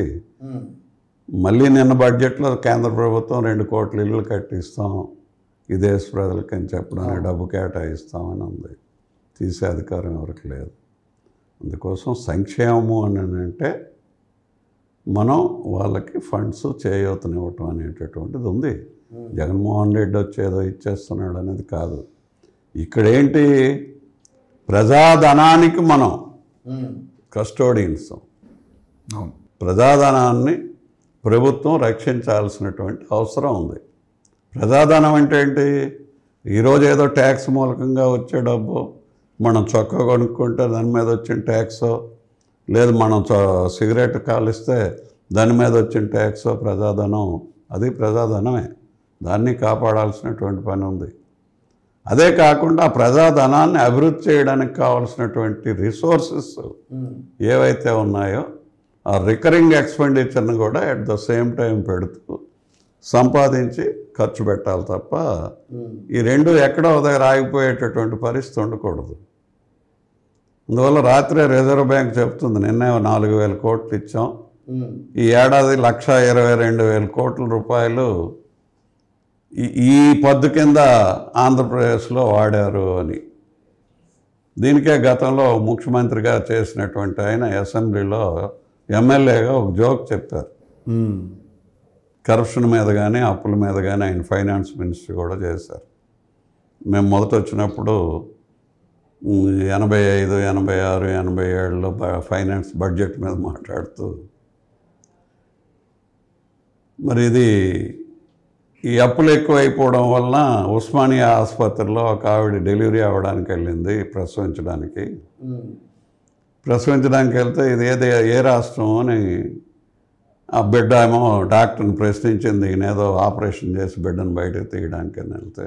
మళ్ళీ నిన్న బడ్జెట్లో కేంద్ర ప్రభుత్వం రెండు కోట్ల ఇళ్ళు కట్టిస్తాం ఈ దేశ ప్రజలకి అని చెప్పడానికి డబ్బు కేటాయిస్తామని ఉంది తీసే అధికారం ఎవరికి లేదు అందుకోసం సంక్షేమము అని అంటే మనం వాళ్ళకి ఫండ్స్ చేయూతనివ్వటం అనేటటువంటిది ఉంది జగన్మోహన్ రెడ్డి వచ్చేదో ఇచ్చేస్తున్నాడు అనేది కాదు ఇక్కడ ఏంటి ప్రజాధనానికి మనం కస్టోడియన్స్ అవును ప్రజాధనాన్ని ప్రభుత్వం రక్షించాల్సినటువంటి అవసరం ఉంది ప్రజాధనం అంటే ఏంటి ఈరోజు ఏదో ట్యాక్స్ మూలకంగా వచ్చే డబ్బు మనం చొక్కా కొనుక్కుంటే దాని మీద వచ్చిన ట్యాక్స్ లేదు మనం చ- సిగరెట్ కాలిస్తే దాని మీద వచ్చిన ట్యాక్స్ ప్రజాధనం అది ప్రజాధనమే దాన్ని కాపాడాల్సినటువంటి పని ఉంది అదే కాకుండా ఆ ప్రజాధనాన్ని అభివృద్ధి చేయడానికి కావాల్సినటువంటి రిసోర్సెస్ ఏవైతే ఉన్నాయో ఆ రికరింగ్ ఎక్స్పెండిచర్ని కూడా అట్ ద సేమ్ టైం పెడుతూ సంపాదించి ఖర్చు పెట్టాలి తప్ప ఈ రెండు ఎక్కడో ఒక దగ్గర ఆగిపోయేటటువంటి పరిస్థితి ఉండకూడదు అందువల్ల రాత్రే రిజర్వ్ బ్యాంక్ చెప్తుంది నిన్నే నాలుగు వేల కోట్లు ఇచ్చాం ఈ ఏడాది లక్ష ఇరవై రెండు వేల కోట్ల రూపాయలు ఈ- ఈ పద్దు కింద ఆంధ్రప్రదేశ్లో వాడారు అని దీనికే గతంలో ముఖ్యమంత్రిగా చేసినటువంటి ఆయన అసెంబ్లీలో ఎమ్మెల్యేగా ఒక జోక్ చెప్పారు కరప్షన్ మీద కానీ అప్పుల మీద కానీ ఆయన ఫైనాన్స్ మినిస్టర్ కూడా చేశారు మేము మొదట వచ్చినప్పుడు ఉమ్, ఎనభై ఐదు ఎనభై ఆరు ఎనభై ఏడులో బ- ఫైనాన్స్ బడ్జెట్ మీద మాట్లాడుతూ మరి ఇది ఈ అప్పులు ఎక్కువైపోవడం వలన ఉస్మానియా ఆసుపత్రిలో ఒక ఆవిడ డెలివరీ అవ్వడానికి వెళ్ళింది ప్రసవించడానికి ప్రసవించడానికి వెళ్తే ఇది ఏది ఏ రాష్ట్రం అని ఆ బిడ్డ ఏమో డాక్టర్ని ప్రశ్నించింది ఈయన ఏదో ఆపరేషన్ చేసి బిడ్డను బయటకు తీయడానికి అని వెళ్తే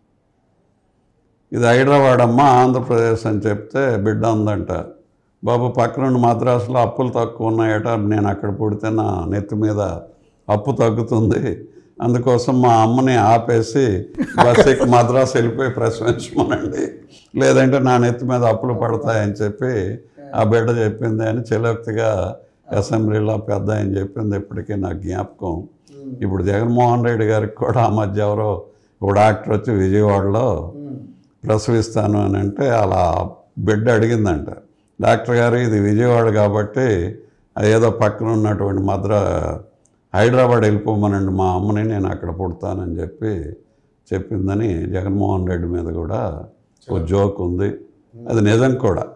ఇది హైదరాబాద్ అమ్మ ఆంధ్రప్రదేశ్ అని చెప్తే బిడ్డ ఉందంట బాబు పక్కనుండి మద్రాసులో అప్పులు తక్కువ ఉన్నాయట నేను అక్కడ పుడితే నా నెత్తి మీద అప్పు తగ్గుతుంది అందుకోసం మా అమ్మని ఆపేసి బస్ ఎక్కి మద్రాసు వెళ్ళిపోయి ప్రశ్నించమనండి లేదంటే నా నెత్తి మీద అప్పులు పడతాయని చెప్పి ఆ బిడ్డ చెప్పింది అని చిలోక్తిగా అసెంబ్లీలో పెద్ద ఆయన చెప్పింది ఇప్పటికీ నాకు జ్ఞాపకం ఇప్పుడు జగన్మోహన్ రెడ్డి గారికి కూడా ఆ మధ్య ఎవరో ఒక డాక్టర్ వచ్చి విజయవాడలో ప్రసవిస్తాను అని అంటే అలా బిడ్డ అడిగిందంట డాక్టర్ గారు ఇది విజయవాడ కాబట్టి అది ఏదో పక్కన ఉన్నటువంటి మద్రా హైదరాబాద్ వెళ్ళిపోమనండి మా అమ్మని నేను అక్కడ పుడతానని చెప్పి చెప్పిందని జగన్మోహన్ రెడ్డి మీద కూడా ఒక జోక్ ఉంది అది నిజం కూడా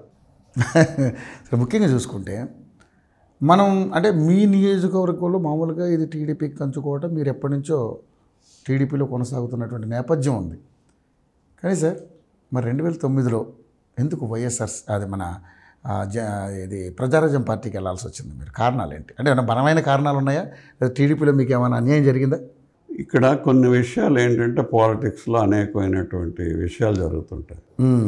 సరే ముఖ్యంగా చూసుకుంటే మనం అంటే మీ నియోజకవర్గంలో మామూలుగా ఇది టీడీపీకి కంచుకోవటం మీరు ఎప్పటి నుంచో టీడీపీలో కొనసాగుతున్నటువంటి నేపథ్యం ఉంది కానీ సార్ మరి రెండు వేల తొమ్మిదిలో ఎందుకు వైఎస్ఆర్ అది మన ఆ, జ ఇది ప్రజారాజ్యం పార్టీకి వెళ్ళాల్సి వచ్చింది మీరు కారణాలు ఏంటి అంటే ఏమైనా బలమైన కారణాలు ఉన్నాయా లేదా టీడీపీలో మీకు ఏమైనా అన్యాయం జరిగిందా ఇక్కడ కొన్ని విషయాలు ఏంటంటే పాలిటిక్స్లో అనేకమైనటువంటి విషయాలు జరుగుతుంటాయి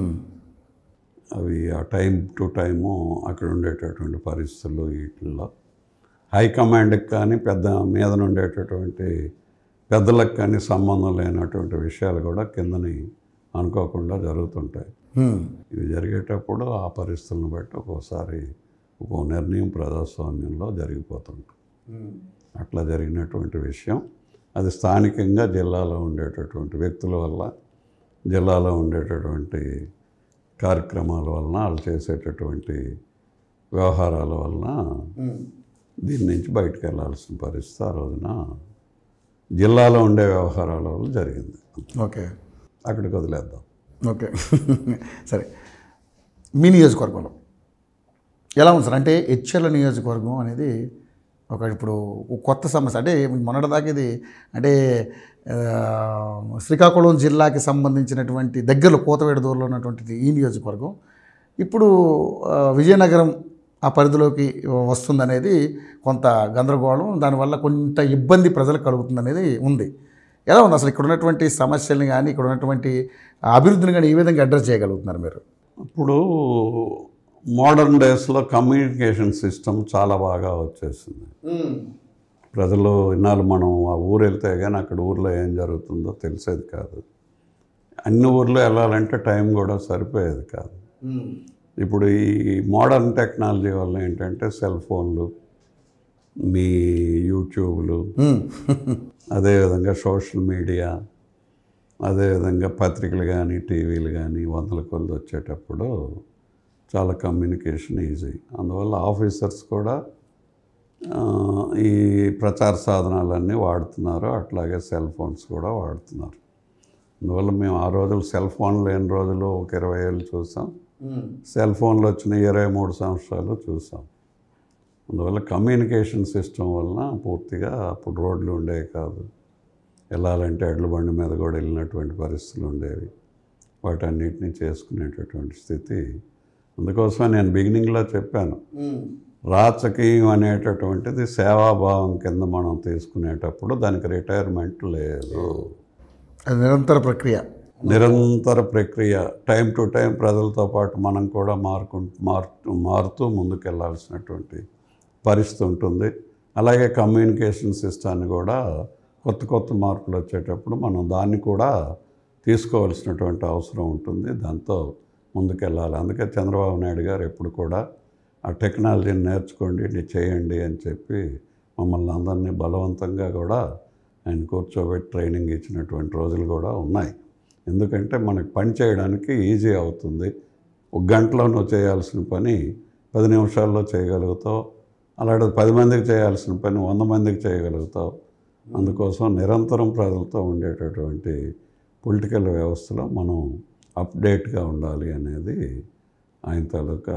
అవి ఆ టైం టు టైము అక్కడ ఉండేటటువంటి పరిస్థితులు వీటిల్లో హైకమాండ్కి కానీ పెద్ద మీద ఉండేటటువంటి పెద్దలకు కానీ సంబంధం లేనటువంటి విషయాలు కూడా కిందని అనుకోకుండా జరుగుతుంటాయి ఇవి జరిగేటప్పుడు ఆ పరిస్థితులను బట్టి ఒక్కోసారి ఒక నిర్ణయం ప్రజాస్వామ్యంలో జరిగిపోతుంటుంది అట్లా జరిగినటువంటి విషయం అది స్థానికంగా జిల్లాలో ఉండేటటువంటి వ్యక్తుల వల్ల జిల్లాలో ఉండేటటువంటి కార్యక్రమాల వలన వాళ్ళు చేసేటటువంటి వ్యవహారాల వలన దీని నుంచి బయటకు వెళ్ళాల్సిన పరిస్థితి ఆ రోజున జిల్లాలో ఉండే వ్యవహారాల వల్ల జరిగింది ఓకే అక్కడికి వదిలేద్దాం ఓకే సరే మీ నియోజకవర్గంలో ఎలా ఉంది సార్ అంటే హెచ్ఎల్ నియోజకవర్గం అనేది ఒక ఇప్పుడు ఒక కొత్త సమస్య అంటే మొన్నటిదాకా ఇది అంటే ఆ, శ్రీకాకుళం జిల్లాకి సంబంధించినటువంటి దగ్గరలో కోతవేడు దూరంలో ఉన్నటువంటి ఈ నియోజకవర్గం ఇప్పుడు ఆ, విజయనగరం ఆ పరిధిలోకి వస్తుందనేది కొంత గందరగోళం దానివల్ల కొంత ఇబ్బంది ప్రజలకు కలుగుతుందనేది ఉంది ఎలా ఉంది అసలు ఇక్కడ ఉన్నటువంటి సమస్యల్ని కానీ ఇక్కడ ఉన్నటువంటి అభివృద్ధిని కానీ ఏ విధంగా అడ్రస్ చేయగలుగుతున్నారు మీరు ఇప్పుడు మోడర్న్ డేస్లో కమ్యూనికేషన్ సిస్టమ్ చాలా బాగా వచ్చేసింది ప్రజలు ఇన్నాళ్ళు మనం ఆ ఊరు వెళ్తే కానీ అక్కడ ఊర్లో ఏం జరుగుతుందో తెలిసేది కాదు అన్ని ఊర్లో వెళ్ళాలంటే టైం కూడా సరిపోయేది కాదు ఇప్పుడు ఈ మోడర్న్ టెక్నాలజీ వల్ల ఏంటంటే సెల్ ఫోన్లు మీ యూట్యూబ్లు అదేవిధంగా సోషల్ మీడియా అదేవిధంగా పత్రికలు కానీ టీవీలు కానీ వందల కొలది వచ్చేటప్పుడు చాలా కమ్యూనికేషన్ ఈజీ అందువల్ల ఆఫీసర్స్ కూడా ఆ, ఈ ప్రచార సాధనాలన్నీ వాడుతున్నారు అట్లాగే సెల్ ఫోన్స్ కూడా వాడుతున్నారు అందువల్ల మేము ఆ రోజులు సెల్ ఫోన్ లేని రోజులు ఒక ఇరవై ఏళ్ళు చూసాం సెల్ ఫోన్లు వచ్చిన ఇరవై మూడు సంవత్సరాలు చూసాం అందువల్ల కమ్యూనికేషన్ సిస్టమ్ వలన పూర్తిగా అప్పుడు రోడ్లు ఉండేవి కాదు వెళ్ళాలంటే ఎడ్ల బండి మీద కూడా వెళ్ళినటువంటి పరిస్థితులు ఉండేవి వాటన్నిటిని చేసుకునేటటువంటి స్థితి అందుకోసం నేను బిగినింగ్లో చెప్పాను రాచకీయం అనేటటువంటిది సేవాభావం కింద మనం తీసుకునేటప్పుడు దానికి రిటైర్మెంట్ లేదు అది నిరంతర ప్రక్రియ నిరంతర ప్రక్రియ టైం టు టైం ప్రజలతో పాటు మనం కూడా మారుకు మారుతూ మారుతూ ముందుకెళ్లాల్సినటువంటి పరిస్థితి ఉంటుంది అలాగే కమ్యూనికేషన్ సిస్టాన్ని కూడా కొత్త కొత్త మార్పులు వచ్చేటప్పుడు మనం దాన్ని కూడా తీసుకోవాల్సినటువంటి అవసరం ఉంటుంది దాంతో ముందుకెళ్ళాలి అందుకే చంద్రబాబు నాయుడు గారు ఎప్పుడు కూడా ఆ టెక్నాలజీని నేర్చుకోండి ఇది చేయండి అని చెప్పి మమ్మల్ని అందరినీ బలవంతంగా కూడా ఆయన కూర్చోబెట్టి ట్రైనింగ్ ఇచ్చినటువంటి రోజులు కూడా ఉన్నాయి ఎందుకంటే మనకి పని చేయడానికి ఈజీ అవుతుంది ఒక గంటలో నువ్వు చేయాల్సిన పని పది నిమిషాల్లో చేయగలుగుతావు అలాగే పది మందికి చేయాల్సిన పని వంద మందికి చేయగలుగుతావు అందుకోసం నిరంతరం ప్రజలతో ఉండేటటువంటి పొలిటికల్ వ్యవస్థలో మనం అప్డేట్గా ఉండాలి అనేది ఆయన తాలూకా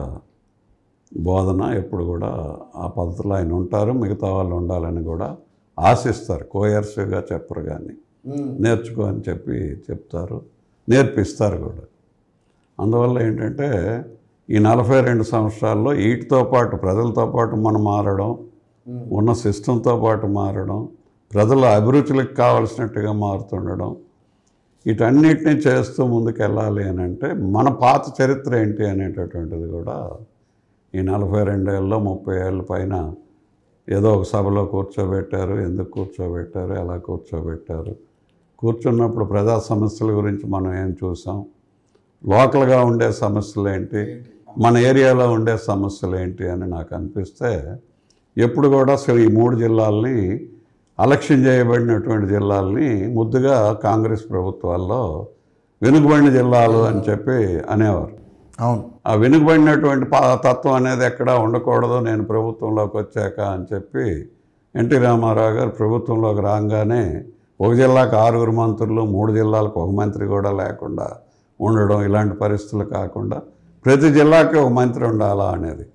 బోధన ఎప్పుడు కూడా ఆ పద్ధతిలో ఆయన ఉంటారు మిగతా వాళ్ళు ఉండాలని కూడా ఆశిస్తారు కోయర్స్గా చెప్పరు కానీ నేర్చుకో అని చెప్పి చెప్తారు నేర్పిస్తారు కూడా అందువల్ల ఏంటంటే ఈ నలభై రెండు సంవత్సరాల్లో వీటితో పాటు ప్రజలతో పాటు మనం మారడం ఉన్న సిస్టంతో పాటు మారడం ప్రజల అభిరుచులకు కావలసినట్టుగా మారుతుండడం వీటన్నిటిని చేస్తూ ముందుకు వెళ్ళాలి అని అంటే మన పాత చరిత్ర ఏంటి అనేటటువంటిది కూడా ఈ నలభై రెండేళ్ళలో ముప్పై ఏళ్ళ పైన ఏదో ఒక సభలో కూర్చోబెట్టారు ఎందుకు కూర్చోబెట్టారు ఎలా కూర్చోబెట్టారు కూర్చున్నప్పుడు ప్రజా సమస్యల గురించి మనం ఏం చూసాం లోకల్గా ఉండే సమస్యలు ఏంటి మన ఏరియాలో ఉండే సమస్యలు ఏంటి అని నాకు అనిపిస్తే ఎప్పుడు కూడా అసలు ఈ మూడు జిల్లాల్ని అలక్ష్యం చేయబడినటువంటి జిల్లాల్ని ముద్దుగా కాంగ్రెస్ ప్రభుత్వాల్లో వెనుకబడిన జిల్లాలు అని చెప్పి అనేవారు అవును ఆ వెనుకబడినటువంటి పా- తత్వం అనేది ఎక్కడా ఉండకూడదు నేను ప్రభుత్వంలోకి వచ్చాక అని చెప్పి ఎన్టీ రామారావు గారు ప్రభుత్వంలోకి రాగానే ఒక జిల్లాకు ఆరుగురు మంత్రులు మూడు జిల్లాలకు ఒక మంత్రి కూడా లేకుండా ఉండడం ఇలాంటి పరిస్థితులు కాకుండా ప్రతి జిల్లాకి ఒక మంత్రి ఉండాలా అనేది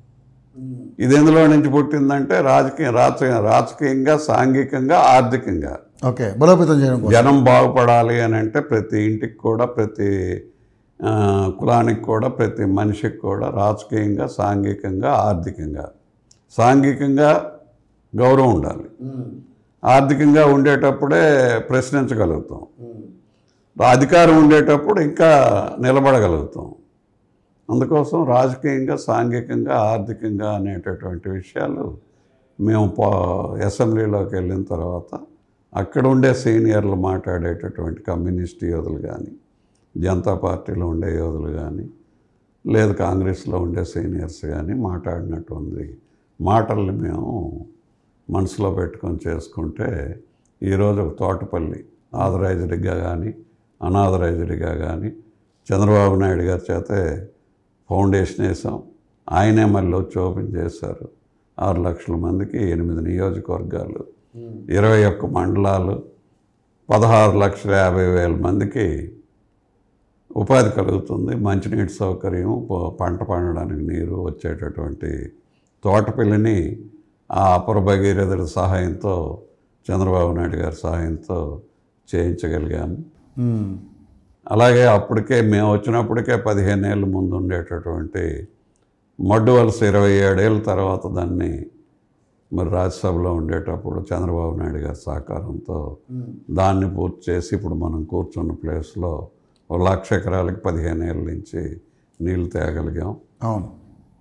ఇది ఎందులో నుంచి పుట్టిందంటే రాజకీయ రాజకీయ రాజకీయంగా సాంఘికంగా ఆర్థికంగా ఓకే బలోపేతం చేయడం కోసం జనం బాగుపడాలి అని అంటే ప్రతి ఇంటికి కూడా ప్రతి ఆ, కులానికి కూడా ప్రతి మనిషికి కూడా రాజకీయంగా సాంఘికంగా ఆర్థికంగా సాంఘికంగా గౌరవం ఉండాలి ఆర్థికంగా ఉండేటప్పుడే ప్రశ్నించగలుగుతాం అధికారం ఉండేటప్పుడు ఇంకా నిలబడగలుగుతాం అందుకోసం రాజకీయంగా సాంఘికంగా ఆర్థికంగా అనేటటువంటి విషయాలు మేము పా అసెంబ్లీలోకి వెళ్ళిన తర్వాత అక్కడ ఉండే సీనియర్లు మాట్లాడేటటువంటి కమ్యూనిస్ట్ యోధులు కానీ జనతా పార్టీలో ఉండే యోధులు కానీ లేదు కాంగ్రెస్లో ఉండే సీనియర్స్ కానీ మాట్లాడినటువంటి మాటల్ని మేము మనసులో పెట్టుకొని చేసుకుంటే ఈరోజు ఒక తోటపల్లి ఆథరైజ్డ్గా కానీ అనాథరైజ్డ్గా కానీ చంద్రబాబు నాయుడు గారి చేతే ఫౌండేషన్ వేసాం ఆయనే మళ్ళీ వచ్చి ఓపెన్ చేశారు ఆరు లక్షల మందికి ఎనిమిది నియోజకవర్గాలు ఇరవై ఒక్క మండలాలు పదహారు లక్షల యాభై వేల మందికి ఉపాధి కలుగుతుంది మంచినీటి సౌకర్యం ప- పంట పండడానికి నీరు వచ్చేటటువంటి తోటపిల్లిని ఆ అపర భగీరథుడి సహాయంతో చంద్రబాబు నాయుడు గారి సహాయంతో చేయించగలిగాము మ్మ్. అలాగే అప్పటికే మేము వచ్చినప్పటికే పదిహేను ఏళ్ళ ముందు ఉండేటటువంటి మడ్డు వలస ఇరవై ఏడేళ్ళ తర్వాత దాన్ని మరి రాజ్యసభలో ఉండేటప్పుడు చంద్రబాబు నాయుడు గారి సహకారంతో దాన్ని పూర్తి చేసి ఇప్పుడు మనం కూర్చున్న ప్లేస్లో ఒక లక్ష ఎకరాలకి పదిహేను ఏళ్ళ నుంచి నీళ్లు తేగలిగాం అవును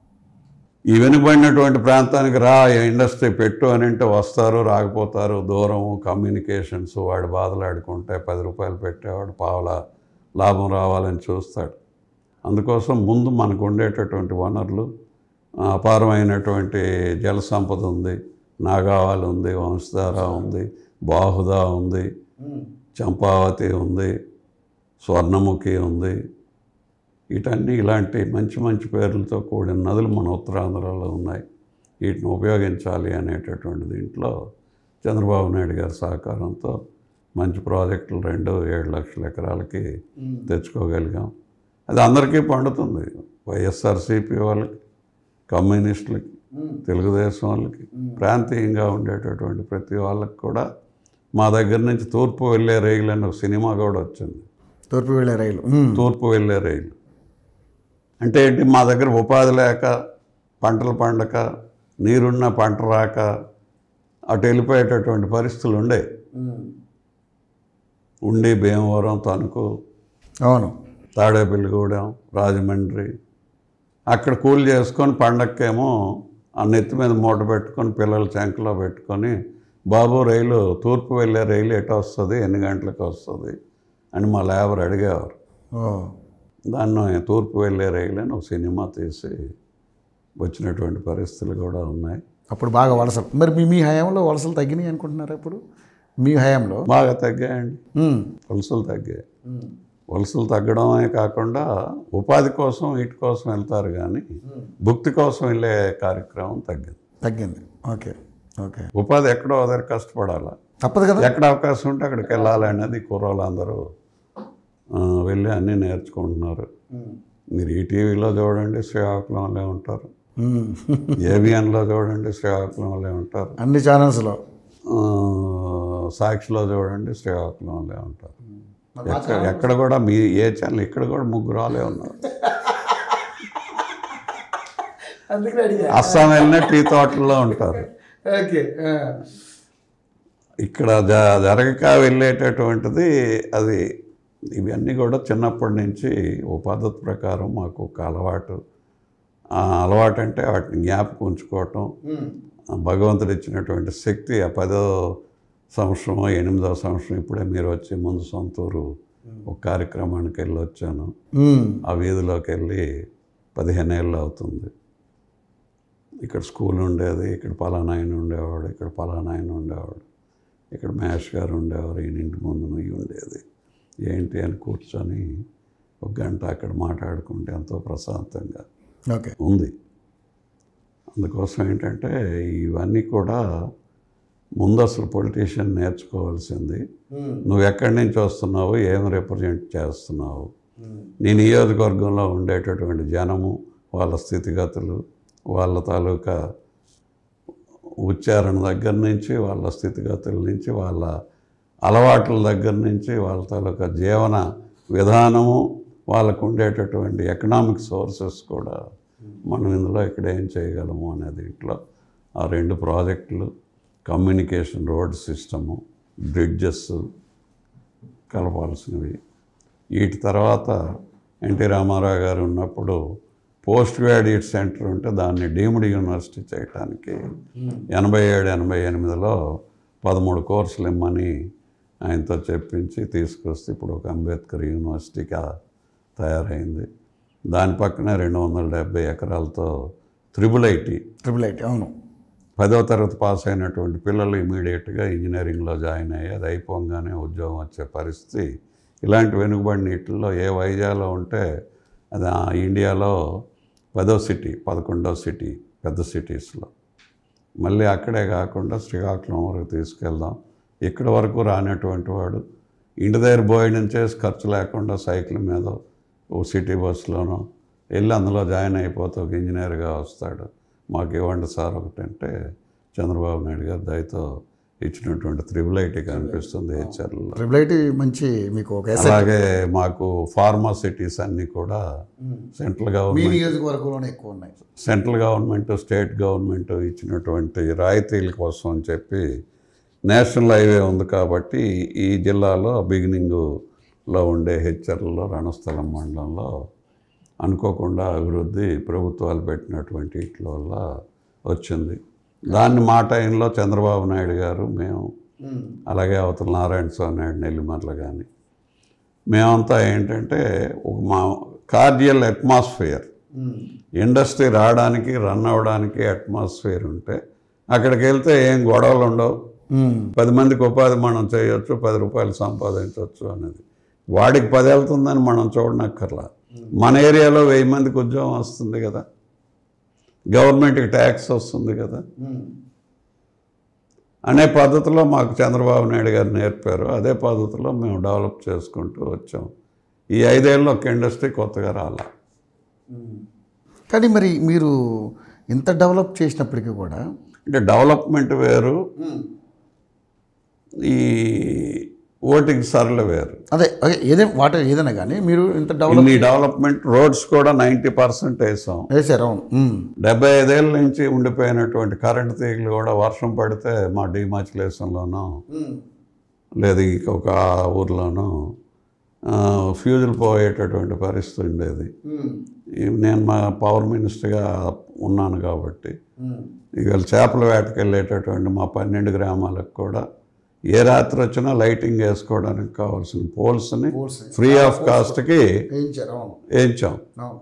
ఈ వెనుకబడినటువంటి ప్రాంతానికి రా ఇండస్ట్రీ పెట్టు అని అంటే వస్తారు రాకపోతారు దూరం కమ్యూనికేషన్స్ వాడు బాధలాడుకుంటే పది రూపాయలు పెట్టేవాడు పావుల లాభం రావాలని చూస్తాడు అందుకోసం ముందు మనకు ఉండేటటువంటి వనరులు ఆ, అపారమైనటువంటి జల సంపద ఉంది నాగావాలి ఉంది వంశధార ఉంది బాహుదా ఉంది చంపావతి ఉంది స్వర్ణముఖి ఉంది వీటన్నీ ఇలాంటి మంచి మంచి పేర్లతో కూడిన నదులు మన ఉత్తరాంధ్రలో ఉన్నాయి వీటిని ఉపయోగించాలి అనేటటువంటి దీంట్లో చంద్రబాబు నాయుడు గారి సహకారంతో మంచి ప్రాజెక్టులు రెండు ఏడు లక్షల ఎకరాలకి తెచ్చుకోగలిగాం అది అందరికీ పండుతుంది వైఎస్ఆర్సీపీ వాళ్ళకి కమ్యూనిస్టులకి తెలుగుదేశం వాళ్ళకి ప్రాంతీయంగా ఉండేటటువంటి ప్రతి వాళ్ళకి కూడా మా దగ్గర నుంచి తూర్పు వెళ్ళే రైలు అని ఒక సినిమా కూడా వచ్చింది తూర్పు వెళ్ళే రైలు ఉమ్. తూర్పు వెళ్ళే రైలు అంటే ఏంటి మా దగ్గర ఉపాధి లేక పంటలు పండక నీరున్న పంట రాక అటు వెళ్ళిపోయేటటువంటి పరిస్థితులు ఉండే ఉండి భీమవరం తణుకు అవును తాడేపల్లిగూడెం రాజమండ్రి అక్కడ కూలి చేసుకొని పండక్కేమో ఆ నెత్తి మీద మూట పెట్టుకొని పిల్లలు చెంకలో పెట్టుకొని బాబు రైలు తూర్పు వెళ్ళే రైలు ఎటు వస్తుంది ఎన్ని గంటలకు వస్తుంది అని మా లేబర్ అడిగేవారు ఓ దాన్ని తూర్పు వెళ్ళే రైలు అని ఒక సినిమా తీసి వచ్చినటువంటి పరిస్థితులు కూడా ఉన్నాయి అప్పుడు బాగా వలసలు మరి మీ మీ హయాంలో వలసలు తగ్గినాయి అనుకుంటున్నారా ఇప్పుడు మీ హయాంలో బాగా తగ్గాయండి ఉమ్. వలసలు తగ్గాయి వలసలు తగ్గడమే కాకుండా ఉపాధి కోసం వీటి కోసం వెళ్తారు కానీ భుక్తి కోసం వెళ్ళే కార్యక్రమం తగ్గింది తగ్గింది ఓకే ఓకే ఉపాధి ఎక్కడో దగ్గర కష్టపడాలా తప్పదు కదా ఎక్కడ అవకాశం ఉంటే అక్కడికి వెళ్ళాలి అనేది కుర్రోళ్ళందరూ ఆ, వెళ్ళి అన్నీ నేర్చుకుంటున్నారు మీరు ఈ టీవీలో చూడండి శ్రీకాకుళంలో ఉంటారు ఉమ్. ఏబిఎన్లో చూడండి శ్రీకాకుళంలో ఉంటారు అన్ని ఛానల్స్లో ఆ, సాక్షిలో చూడండి శ్రీకాకుళంలో ఉంటారు ఎక్కడ ఎక్కడ కూడా మీ ఏ ఛానల్ ఇక్కడ కూడా ముగ్గురు వాళ్ళే ఉన్నారు అందుకని అడిగా అస్సాం వెళ్ళిన టీ తోటల్లో ఉంటారు ఓకే ఇక్కడ జ జరగక వెళ్ళేటటువంటిది అది ఇవన్నీ కూడా చిన్నప్పటి నుంచి ఓ పద్ధతి ప్రకారం మాకు ఒక అలవాటు ఆ అలవాటు అంటే వాటిని జ్ఞాపకం ఉంచుకోవటం ఆ భగవంతుడు ఇచ్చినటువంటి శక్తి ఆ పదో సంవత్సరం ఎనిమిదో సంవత్సరం ఇప్పుడే మీరు వచ్చి ముందు సొంతూరు ఒక కార్యక్రమానికి వెళ్ళి వచ్చాను ఆ వీధిలోకి వెళ్ళి పదిహేను ఏళ్ళు అవుతుంది ఇక్కడ స్కూల్ ఉండేది ఇక్కడ పలానా ఆయన ఉండేవాడు ఇక్కడ పలానా ఆయన ఉండేవాడు ఇక్కడ మేష్ గారు ఉండేవారు ఈయన ఇంటి ముందు నుయ్యి ఉండేది ఏంటి అని కూర్చొని ఒక గంట అక్కడ మాట్లాడుకుంటే ఎంతో ప్రశాంతంగా ఓకే ఉంది అందుకోసం ఏంటంటే ఇవన్నీ కూడా ముందు అసలు పొలిటీషియన్ నేర్చుకోవాల్సింది నువ్వు ఎక్కడి నుంచి వస్తున్నావు ఏం రిప్రజెంట్ చేస్తున్నావు నీ నియోజకవర్గంలో ఉండేటటువంటి జనము వాళ్ళ స్థితిగతులు వాళ్ళ తాలూకా ఉచ్చారణ దగ్గర నుంచి వాళ్ళ స్థితిగతుల నుంచి వాళ్ళ అలవాట్ల దగ్గర నుంచి వాళ్ళ తాలూకా జీవన విధానము వాళ్ళకు ఉండేటటువంటి ఎకనామిక్ సోర్సెస్ కూడా మనం ఇందులో ఇక్కడ ఏం చేయగలము అనే దీంట్లో ఆ రెండు ప్రాజెక్టులు కమ్యూనికేషన్ రోడ్ సిస్టము బ్రిడ్జెస్ కలపాల్సినవి వీటి తర్వాత ఎన్టీ రామారావు గారు ఉన్నప్పుడు పోస్ట్ గ్రాడ్యుయేట్ సెంటర్ ఉంటే దాన్ని డీమ్డ్ యూనివర్సిటీ చేయడానికి ఎనభై ఏడు ఎనభై ఎనిమిదిలో పదమూడు కోర్సులు ఇమ్మని ఆయనతో చెప్పించి తీసుకొస్తే ఇప్పుడు ఒక అంబేద్కర్ యూనివర్సిటీగా తయారైంది దాని పక్కనే రెండు వందల డెబ్బై ఎకరాలతో త్రిబుల్ ఐటీ ట్రిపుల్ ఎయిట్ అవును పదవ తరగతి పాస్ అయినటువంటి పిల్లలు ఇమీడియట్గా ఇంజనీరింగ్లో జాయిన్ అయ్యి అది అయిపోగానే ఉద్యోగం వచ్చే పరిస్థితి ఇలాంటి వెనుకబడిన వీటిల్లో ఏ వైజాగ్లో ఉంటే అది ఆ ఇండియాలో పదో సిటీ పదకొండో సిటీ పెద్ద సిటీస్లో మళ్ళీ అక్కడే కాకుండా శ్రీకాకుళం వరకు తీసుకెళ్దాం ఇక్కడ వరకు రానటువంటి వాడు ఇంటి దగ్గర భోజనం చేసి ఖర్చు లేకుండా సైకిల్ మీద ఓ సిటీ బస్సులోనో వెళ్ళి అందులో జాయిన్ అయిపోతే ఒక ఇంజనీర్గా వస్తాడు మాకు ఇవ్వండి సార్ ఒకటంటే చంద్రబాబు నాయుడు గారు దయతో ఇచ్చినటువంటి త్రిబుల్ ఐటీ కనిపిస్తుంది హెచ్ఆర్లో ట్రిపుల్ ఎయిట్ మంచి మీకు ఒక ఎస్ అలాగే మాకు ఫార్మాసిటీస్ అన్నీ కూడా సెంట్రల్ మీ గవర్నమెంట్ నియోజకవర్గంలోనే ఎక్కువ ఉన్నాయి సెంట్రల్ గవర్నమెంట్ స్టేట్ గవర్నమెంట్ ఇచ్చినటువంటి రాయితీల కోసం అని చెప్పి నేషనల్ హైవే ఉంది కాబట్టి ఈ జిల్లాలో బిగినింగ్లో ఉండే హెచ్చర్లలో రణస్థలం మండలంలో అనుకోకుండా అభివృద్ధి ప్రభుత్వాలు పెట్టినటువంటి వీటి వల్ల వచ్చింది దాన్ని మా టైంలో చంద్రబాబు నాయుడు గారు మేము అలాగే అవతల నారాయణ స్వామి నాయుడు నెల్లిమర్ల కానీ మేమంతా ఏంటంటే ఒక మా కార్డియల్ అట్మాస్ఫియర్ ఇండస్ట్రీ రావడానికి రన్ అవ్వడానికి అట్మాస్ఫియర్ ఉంటే అక్కడికి వెళ్తే ఏం గొడవలు ఉండవు పది మందికి ఉపాధి మనం చేయొచ్చు పది రూపాయలు సంపాదించవచ్చు అనేది వాడికి పది వెళ్తుందని మనం చూడనక్కర్లా మన ఏరియాలో వెయ్యి మందికి ఉద్యోగం వస్తుంది కదా గవర్నమెంట్కి ట్యాక్స్ వస్తుంది కదా అనే పద్ధతిలో మాకు చంద్రబాబు నాయుడు గారు నేర్పారు అదే పద్ధతిలో మేము డెవలప్ చేసుకుంటూ వచ్చాం ఈ ఐదేళ్ళు ఒక ఇండస్ట్రీ కొత్తగా రాలా కానీ మరి మీరు ఇంత డెవలప్ చేసినప్పటికీ కూడా అంటే డెవలప్మెంట్ వేరు ఈ ఓటింగ్ సరళ వేరు అదే అదే ఏదే వాటర్ ఏదైనా కానీ మీరు ఇంత డెవలప్ ఇన్ని డెవలప్మెంట్ రోడ్స్ కూడా నైంటీ పర్సెంట్ వేసాం వేసారు అవును ఉమ్. డెబ్బై ఐదేళ్ళ నుంచి ఉండిపోయినటువంటి కరెంట్ తీగలు కూడా వర్షం పడితే మా డిమాచులేషన్లోనూ లేదు ఇంకొక ఊర్లోనూ ఆ, ఫ్యూజులు పోయేటటువంటి పరిస్థితి ఉండేది ఈ నేను మా పవర్ మినిస్టర్గా ఉన్నాను కాబట్టి ఇవాళ చేపల వేటకి వెళ్ళేటటువంటి మా పన్నెండు గ్రామాలకు కూడా ఏ రాత్రి వచ్చినా లైటింగ్ వేసుకోవడానికి కావాల్సిన పోల్స్ని Poles. ఫ్రీ ఆఫ్ కాస్ట్కి వేయించారు అవును వేయించాం అవును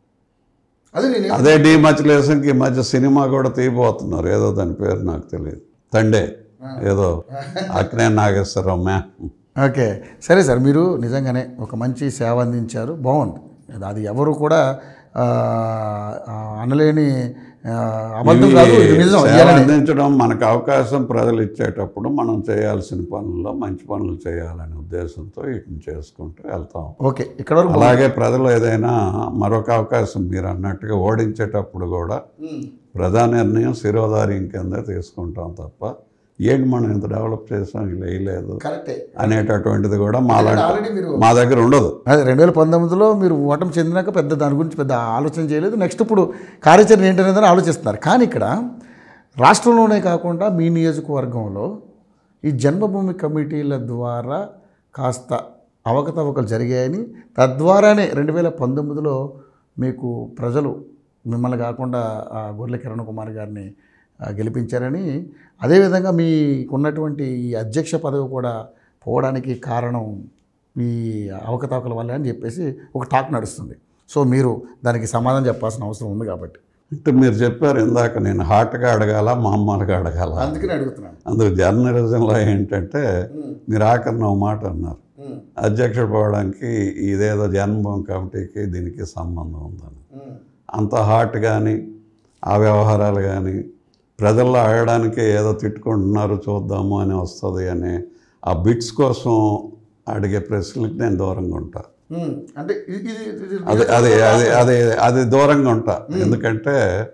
అదే నేను అదే డిమచులేషన్కి ఈ మధ్య సినిమా కూడా తీయబోతున్నారు ఏదో దాని పేరు నాకు తెలియదు తండే ఏదో అక్నే నాగేశ్వరరావు మ్యా ఓకే సరే సార్ మీరు నిజంగానే ఒక మంచి సేవ అందించారు బాగుంది అది ఎవరు కూడా ఆ, ఆ, అనలేని ఆ, అబద్ధం కాదు ఇది నిజం సేవ ఇయ్యాలని. అందించడం మనకు అవకాశం ప్రజలు ఇచ్చేటప్పుడు మనం చేయాల్సిన పనుల్లో మంచి పనులు చేయాలనే ఉద్దేశంతో వీటిని చేసుకుంటూ వెళ్తాం ఓకే ఇక్కడ వరకు అలాగే ప్రజలు ఏదైనా మరొక అవకాశం మీరు అన్నట్టుగా ఓడించేటప్పుడు కూడా ప్రజా నిర్ణయం శిరోధార్యం కింద తీసుకుంటాం తప్ప ఏంటి మనం ఇంత డెవలప్ చేసాం ఇలా వేయలేదు కరెక్టే అనేటటువంటిది కూడా మా ఆల్రెడీ మీరు మా దగ్గర ఉండదు అదే రెండు వేల పంతొమ్మిదిలో మీరు ఓటమి చెందినాక పెద్ద దాని గురించి పెద్ద ఆలోచన చేయలేదు నెక్స్ట్ ఇప్పుడు కార్యాచరణ ఏంటనేది ఆలోచిస్తున్నారు కానీ ఇక్కడ రాష్ట్రంలోనే కాకుండా మీ నియోజకవర్గంలో ఈ జన్మభూమి కమిటీల ద్వారా కాస్త అవకతవకలు జరిగాయని తద్వారానే రెండు వేల పంతొమ్మిదిలో మీకు ప్రజలు మిమ్మల్ని కాకుండా ఆ గొర్రెల కిరణ్ కుమార్ గారిని ఆ, గెలిపించారని అదేవిధంగా మీకున్నటువంటి ఈ అధ్యక్ష పదవి కూడా పోవడానికి కారణం ఈ అవకతవకల వల్ల అని చెప్పేసి ఒక టాక్ నడుస్తుంది సో మీరు దానికి సమాధానం చెప్పాల్సిన అవసరం ఉంది కాబట్టి అంటే మీరు చెప్పారు ఇందాక నేను హార్ట్గా అడగాల మామూలుగా అడగాల అందుకని అడుగుతున్నాను అందుకు జర్నలిజంలో ఏంటంటే మీరు ఆఖరిన ఒక మాట అన్నారు అధ్యక్షుడు పోవడానికి ఇదేదో జన్మభూమి కమిటీకి దీనికి సంబంధం ఉందని అంత హార్ట్ కానీ ఆ వ్యవహారాలు కానీ ప్రజల్లో అడగడానికి ఏదో తిట్టుకుంటున్నారు చూద్దాము అని వస్తుంది అని ఆ బిట్స్ కోసం అడిగే ప్రశ్నలకు నేను దూరంగా ఉంటా ఉమ్, అంటే ఇది ఇది- ఇది అది అది అది అది అది దూరంగా ఉంటా ఎందుకంటే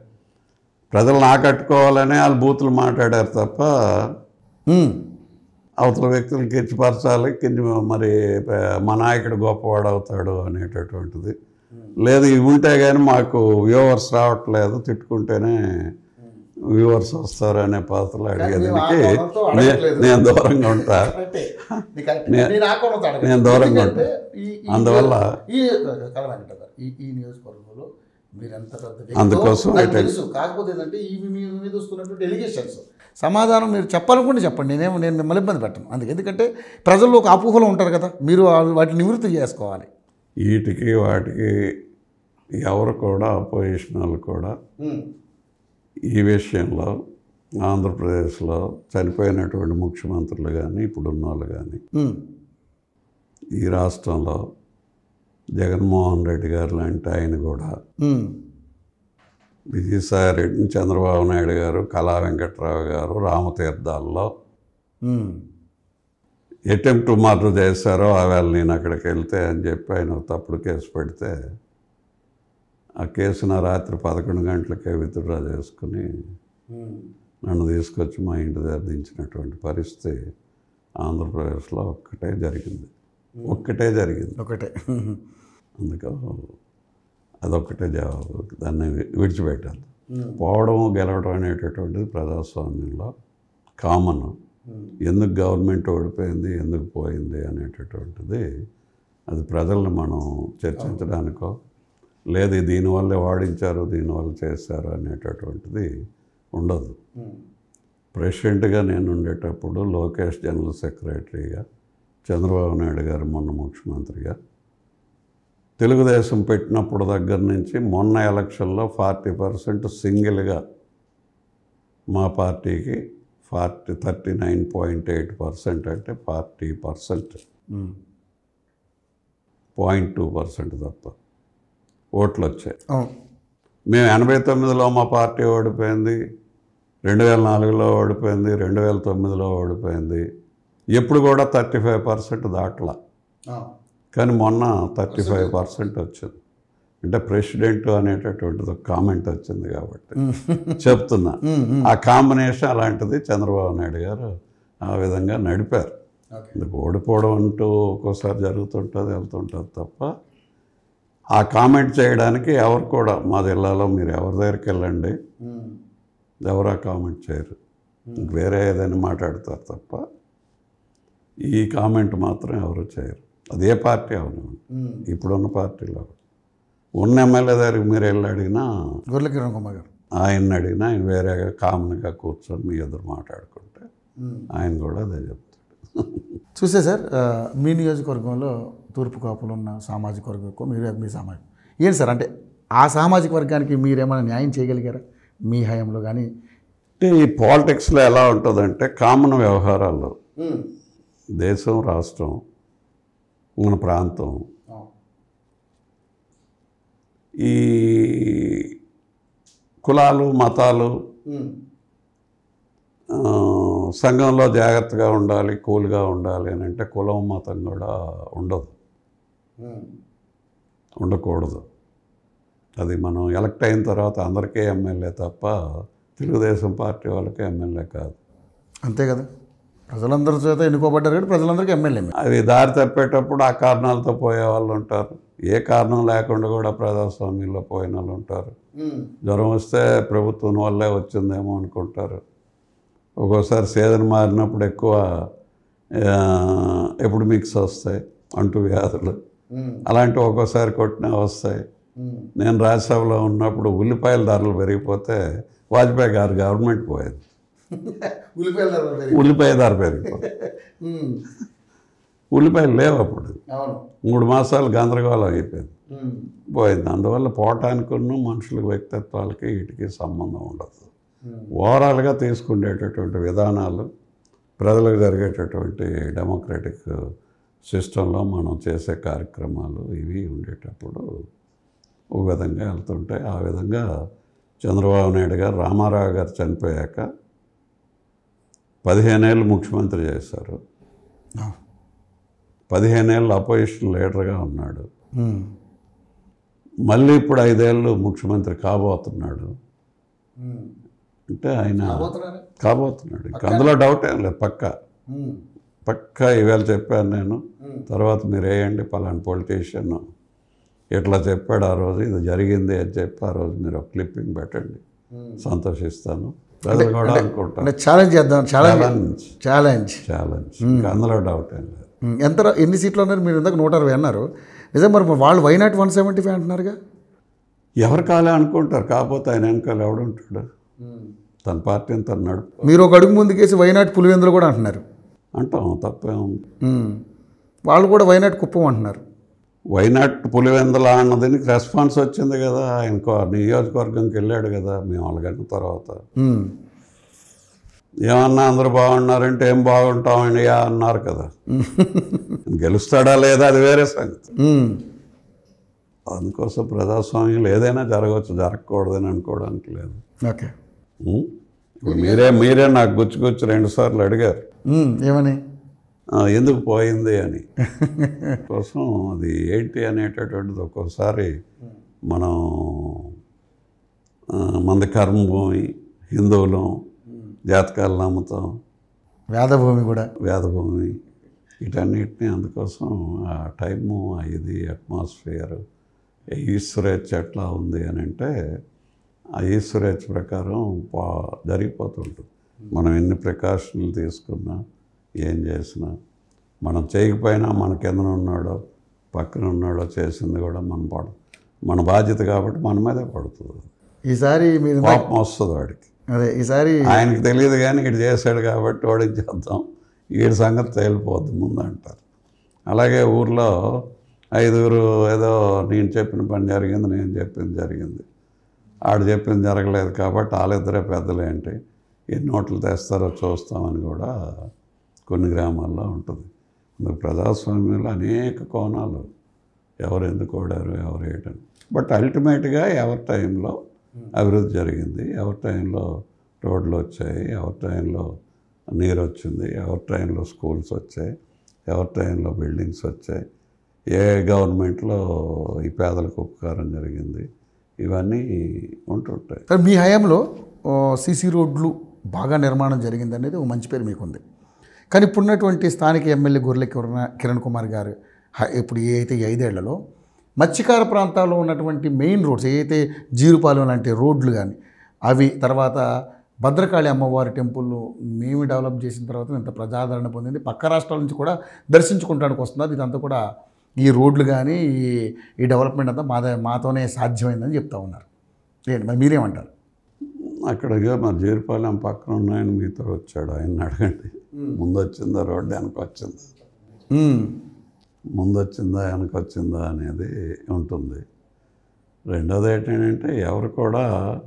ప్రజలను ఆకట్టుకోవాలని వాళ్ళు బూతులు మాట్లాడారు తప్ప ఉమ్, అవతల వ్యక్తులు కించపరచాలి కించి మరి ప- మా నాయకుడు గొప్పవాడు అవుతాడు అనేటటువంటిది లేదు ఇవి ఉంటే కానీ మాకు వ్యూవర్స్ రావట్లేదు తిట్టుకుంటేనే వ్యూవర్స్ వస్తారు అనే పద్ధతిలో అడిగేదానికి మేము ఆ కోణంతో నే- అడగట్లేదు. నేను దూరంగా ఉంటా కరెక్టే. నీ కరెక్టే. నేను ఆ కోణంతో అడగను. నేను దూరంగా ఎందుకంటే ఈ- ఈ- అందువల్ల ఈ కళ వెంకట గారు, ఈ ఈ నియోజకవర్గంలో మీరు ఎంత పెద్ద వ్యక్తో అందుకోసం నాకు అయితే- తెలుసు కాకపోతే ఏంటంటే ఈ మీ మీద వస్తున్నటువంటి ఎలిగేషన్స్ సమాధానం మీరు చెప్పాలనుకుంటే చెప్పండి నేనేమో నేను మిమ్మల్ని ఇబ్బంది పెట్టను అందుకే ఎందుకంటే ప్రజల్లో ఒక అపోహలో ఉంటారు కదా మీరు ఆ- వాటిని నివృత్తి చేసుకోవాలి వీటికి వాటికి ఎవరు కూడా అపోజిషన్ వాళ్ళు కూడా ఈ విషయంలో ఆంధ్రప్రదేశ్లో చనిపోయినటువంటి ముఖ్యమంత్రులు కానీ ఇప్పుడున్న వాళ్ళు కానీ ఉమ్, ఈ రాష్ట్రంలో జగన్మోహన్ రెడ్డి గారు లాంటి ఆయన కూడా ఉమ్, విజయసాయి రెడ్డి చంద్రబాబు నాయుడు గారు కళా వెంకట్రావు గారు రామతీర్థాల్లో ఉమ్, అటెంప్ట్ మర్డర్ చేశారో ఆవేళ నేను అక్కడికి వెళ్తే అని చెప్పి ఆయన ఒక తప్పుడు కేసు పెడితే ఆ కేసు నా రాత్రి పదకొండు గంటలకే విత్డ్రా చేసుకుని ఉమ్. నన్ను తీసుకొచ్చి మా ఇంటి దగ్గర దించినటువంటి పరిస్థితి ఆంధ్రప్రదేశ్లో ఒక్కటే జరిగింది ఒక్కటే జరిగింది ఒకటే అందుకు అదొక్కటే జవాబు దాన్ని వి- విడిచిపెట్టాలి ఉమ్, పోవడం గెలవడం అనేటటువంటిది ప్రజాస్వామ్యంలో కామన్ ఉమ్, ఎందుకు గవర్నమెంట్ ఓడిపోయింది ఎందుకు పోయింది అనేటటువంటిది అది ప్రజల్ని మనం చర్చించడానికో లేదు దీనివల్లే వాడించారు దీనివల్ల చేశారు అనేటటువంటిది ఉండదు ఉమ్, ప్రెసిడెంట్గా నేను ఉండేటప్పుడు లోకేష్ జనరల్ సెక్రటరీగా చంద్రబాబు నాయుడు గారు మొన్న ముఖ్యమంత్రిగా తెలుగుదేశం పెట్టినప్పుడు దగ్గర నుంచి మొన్న ఎలక్షన్లో ఫార్టీ పర్సెంట్ సింగిల్గా మా పార్టీకి forty thirty nine point eight percent అంటే forty percent um, point two percent తప్ప ఓట్లు వచ్చాయి అవును మేము ఎనభై తొమ్మిదిలో మా పార్టీ ఓడిపోయింది రెండు వేల నాలుగులో ఓడిపోయింది రెండు వేల తొమ్మిదిలో ఓడిపోయింది ఎప్పుడు కూడా థర్టీ ఫైవ్ పర్సెంట్ దాటలా కానీ మొన్న థర్టీ ఫైవ్ పర్సెంట్ వచ్చింది అంటే ప్రెసిడెంట్ అనేటటువంటిది ఒక కామెంట్ వచ్చింది కాబట్టి చెప్తున్నా ఆ కాంబినేషన్ అలాంటిది చంద్రబాబు నాయుడు గారు ఆ విధంగా నడిపారు ఓకే ఇందుకు ఓడిపోవడం అంటూ ఒక్కోసారి జరుగుతుంటుంది వెళ్తుంటుంది తప్ప ఆ కామెంట్ చేయడానికి ఎవరు కూడా మా జిల్లాలో మీరు ఎవరి దగ్గరికి వెళ్ళండి ఎవరు ఆ కామెంట్ చేయరు ఇంక వేరే ఏదైనా మాట్లాడతారు తప్ప ఈ కామెంట్ మాత్రం ఎవరు చేయరు అదే పార్టీ అవును ఇప్పుడున్న పార్టీలో ఉన్న ఎమ్మెల్యే దగ్గరికి మీరు వెళ్ళి అడిగినా గొర్రెల కిరణ్ కుమార్ గారు ఆయన్ని అడిగినా ఆయన వేరేగా కామన్గా కూర్చొని మీ ఎదురు మాట్లాడుకుంటే ఆయన కూడా అదే చెప్తాడు చూసే సార్ ఆ, మీ నియోజకవర్గంలో తూర్పు కాపులు ఉన్న సామాజిక వర్గం ఎక్కువ మీరు మీ సామాజిక ఏంటి సార్ అంటే ఆ సామాజిక వర్గానికి మీరేమైనా న్యాయం చేయగలిగారా మీ హయాంలో కానీ అంటే ఈ పాలిటిక్స్లో ఎలా ఉంటుందంటే కామన్ వ్యవహారాలు దేశం రాష్ట్రం మన ప్రాంతం ఈ కులాలు మతాలు ఆ, సంఘంలో జాగ్రత్తగా ఉండాలి కూల్గా ఉండాలి అని అంటే కులం మతం కూడా ఉండదు ఉండకూడదు అది మనం ఎలక్ట్ అయిన తర్వాత అందరికీ ఎమ్మెల్యే తప్ప తెలుగుదేశం పార్టీ వాళ్ళకి ఎమ్మెల్యే కాదు అంతే కదా ప్రజలందరి చేత ఎన్నుకోబడ్డారు కాబట్టి ప్రజలందరికీ ఎమ్మెల్యే మీరు. అవి దారి తప్పేటప్పుడు ఆ కారణాలతో పోయే వాళ్ళు ఉంటారు ఏ కారణం లేకుండా కూడా ప్రజాస్వామ్యంలో పోయిన వాళ్ళు ఉంటారు జ్వరం వస్తే ప్రభుత్వం వల్లే వచ్చిందేమో అనుకుంటారు ఒక్కోసారి సీజన్ మారినప్పుడు ఎక్కువ ఆ, ఎప్పుడు మిక్స్ వస్తాయి అంటూ వ్యాధులు అలాంటివి ఒక్కోసారి కొట్టినా వస్తాయి నేను రాజ్యసభలో ఉన్నప్పుడు ఉల్లిపాయల ధరలు పెరిగిపోతే వాజ్పేయి గారు గవర్నమెంట్ పోయింది ఉల్లిపాయ ధర పెరిగిపోయింది ఉల్లిపాయలు లేవు అప్పుడు అవును మూడు మాసాలు గందరగోళం అయిపోయింది పోయింది అందువల్ల పోవటానికి మనుషుల వ్యక్తిత్వాలకి వీటికి సంబంధం ఉండదు ఓవరాల్గా తీసుకునేటటువంటి విధానాలు ప్రజలకు జరిగేటటువంటి డెమోక్రటిక్ సిస్టంలో మనం చేసే కార్యక్రమాలు ఇవి ఉండేటప్పుడు ఒక విధంగా వెళ్తుంటాయి ఆ విధంగా చంద్రబాబు నాయుడు గారు రామారావు గారు చనిపోయాక పదిహేనేళ్ళు ముఖ్యమంత్రి చేశారు పదిహేనేళ్ళు అపోజిషన్ లీడర్గా ఉన్నాడు మళ్ళీ ఇప్పుడు ఐదేళ్ళు ముఖ్యమంత్రి కాబోతున్నాడు అంటే ఆయన కాబోతున్నాడు ఇంకా అందులో డౌట్ ఏం లేదు పక్క పక్క ఇవాళ చెప్పాను నేను తర్వాత మీరు వేయండి పలానా పొలిటీషియన్ ఇట్లా చెప్పాడు ఆ రోజు ఇది జరిగింది అని చెప్పి ఆ రోజు మీరు ఒక క్లిప్పింగ్ పెట్టండి సంతోషిస్తాను ప్రజలు కూడా అనుకుంటారు అంటే ఛాలెంజ్ చేద్దాం ఛాలెంజ్ ఛాలెంజ్ ఛాలెంజ్ ఛాలెంజ్ ఇంకా అందులో డౌట్ ఏం లేదు ఉమ్, ఎంత రా- ఎన్ని సీట్లు అన్నారు మీరు ఇందాక నూట అరవై అన్నారు నిజం మరి వాళ్ళు వైనాట్ వన్ సెవెంటీ ఫైవ్ అంటున్నారుగా ఎవరు కాలే అనుకుంటారు కాకపోతే ఆయన వెనకాల ఎవడుంటాడు తన పార్టీని తను నడుపు మీరు ఒక అడుగు ముందుకేసి వైనాట్ పులివెందులు కూడా అంటున్నారు అంటాం తప్పేం ఉమ్, వాళ్ళు కూడా వైనాట్ కుప్పం అంటున్నారు వైనాట్ పులివెందల అన్న దీనికి రెస్పాన్స్ వచ్చింది కదా ఇంకో నియోజకవర్గంకి వెళ్ళాడు కదా మేము వాళ్ళగన్న తర్వాత ఉమ్, ఏమన్నా అందరూ బాగున్నారంటే ఏం బాగుంటామండి అన్నారు కదా గెలుస్తాడా లేదా అది వేరే సంగతి ఉమ్, అందుకోసం ప్రజాస్వామ్యంలో ఏదైనా జరగవచ్చు జరగకూడదని అనుకోవడానికి లేదు ఓకే ఉం? ఇప్పుడు మీరే మీరే నాకు గుచ్చి గుచ్చి రెండు సార్లు అడిగారు ఉమ్, ఏమని ఆ, ఎందుకు పోయింది అని కోసం అది ఏంటి అనేటటువంటిది ఒక్కోసారి మనం ఆ, మనది కర్మభూమి హిందువులం జాతకాలు నమ్ముతాం వేదభూమి కూడా వేదభూమి వీటన్నిటిని అందుకోసం ఆ టైము ఆ ఇది అట్మాస్ఫియర్ ఈశ్వరేచ్ఛ ఎట్లా ఉంది అని అంటే ఆ ఈశ్వరేచ్ఛ ప్రకారం పా జరిగిపోతుంటుంది మనం ఎన్ని ప్రికాషన్లు తీసుకున్నా ఏం చేసినా మనం చేయకపోయినా మన కిందన ఉన్నాడో పక్కన ఉన్నాడో చేసింది కూడా మన పడ మన బాధ్యత కాబట్టి మన మీదే పడుతుంది ఈసారి మీరు ఇందాక- పాపం వస్తుంది వాడికి అదే ఈసారి ఆయనకి తెలియదు కానీ ఇటు చేశాడు కాబట్టి వాడికి చేద్దాం వీడి సంగతి తేలిపోద్ది ముందు అంటారు అలాగే ఊర్లో ఐదుగురు ఏదో నేను చెప్పిన పని జరిగింది నేను చెప్పింది జరిగింది ఆడు చెప్పింది జరగలేదు కాబట్టి వాళ్ళిద్దరే పెద్దలు ఏంటి ఎన్ని నోట్లు తెస్తారో చూస్తామని కూడా కొన్ని గ్రామాల్లో ఉంటుంది అందుకు ప్రజాస్వామ్యంలో అనేక కోణాలు ఎవరు ఎందుకు ఓడారు ఎవరు ఏంటని బట్ అల్టిమేట్గా ఎవరి టైంలో అభివృద్ధి జరిగింది ఎవరి టైంలో రోడ్లు వచ్చాయి ఎవరి టైంలో నీరు వచ్చింది ఎవరి టైంలో స్కూల్స్ వచ్చాయి ఎవరి టైంలో బిల్డింగ్స్ వచ్చాయి ఏ గవర్నమెంట్లో ఈ పేదలకు ఉపకారం జరిగింది ఇవన్నీ ఉంటుంటాయి సార్ మీ హయాంలో సీసీ రోడ్లు బాగా నిర్మాణం జరిగింది అనేది ఒక మంచి పేరు మీకుంది కానీ ఇప్పుడున్నటువంటి స్థానిక ఎమ్మెల్యే గొర్రెల కిరణ్ కిరణ్ కుమార్ గారు హ- ఇప్పుడు ఏ అయితే ఈ ఐదేళ్లలో మత్స్యకార ప్రాంతాల్లో ఉన్నటువంటి మెయిన్ రోడ్స్ ఏ అయితే జీరుపాలెం లాంటి రోడ్లు కానీ అవి తర్వాత భద్రకాళి అమ్మవారి టెంపుల్ మేము డెవలప్ చేసిన తర్వాత ఇంత ప్రజాదరణ పొందింది పక్క రాష్ట్రాల నుంచి కూడా దర్శించుకుంటానికి వస్తున్నారు ఇదంతా కూడా ఈ రోడ్లు కానీ ఈ ఈ డెవలప్మెంట్ అంతా మాదే మాతోనే సాధ్యమైందని చెప్తా ఉన్నారు ఏంటి మరి మీరేమంటారు అక్కడగా మా జీరిపాలెం పక్కన ఉన్నాయని మీతో వచ్చాడు ఆయన అడగండి ముందు వచ్చిందా రోడ్డు వెనక వచ్చిందా మ్మ్. ముందు వచ్చిందా వెనక వచ్చిందా అనేది ఉంటుంది రెండోది ఏంటంటే ఎవరు కూడా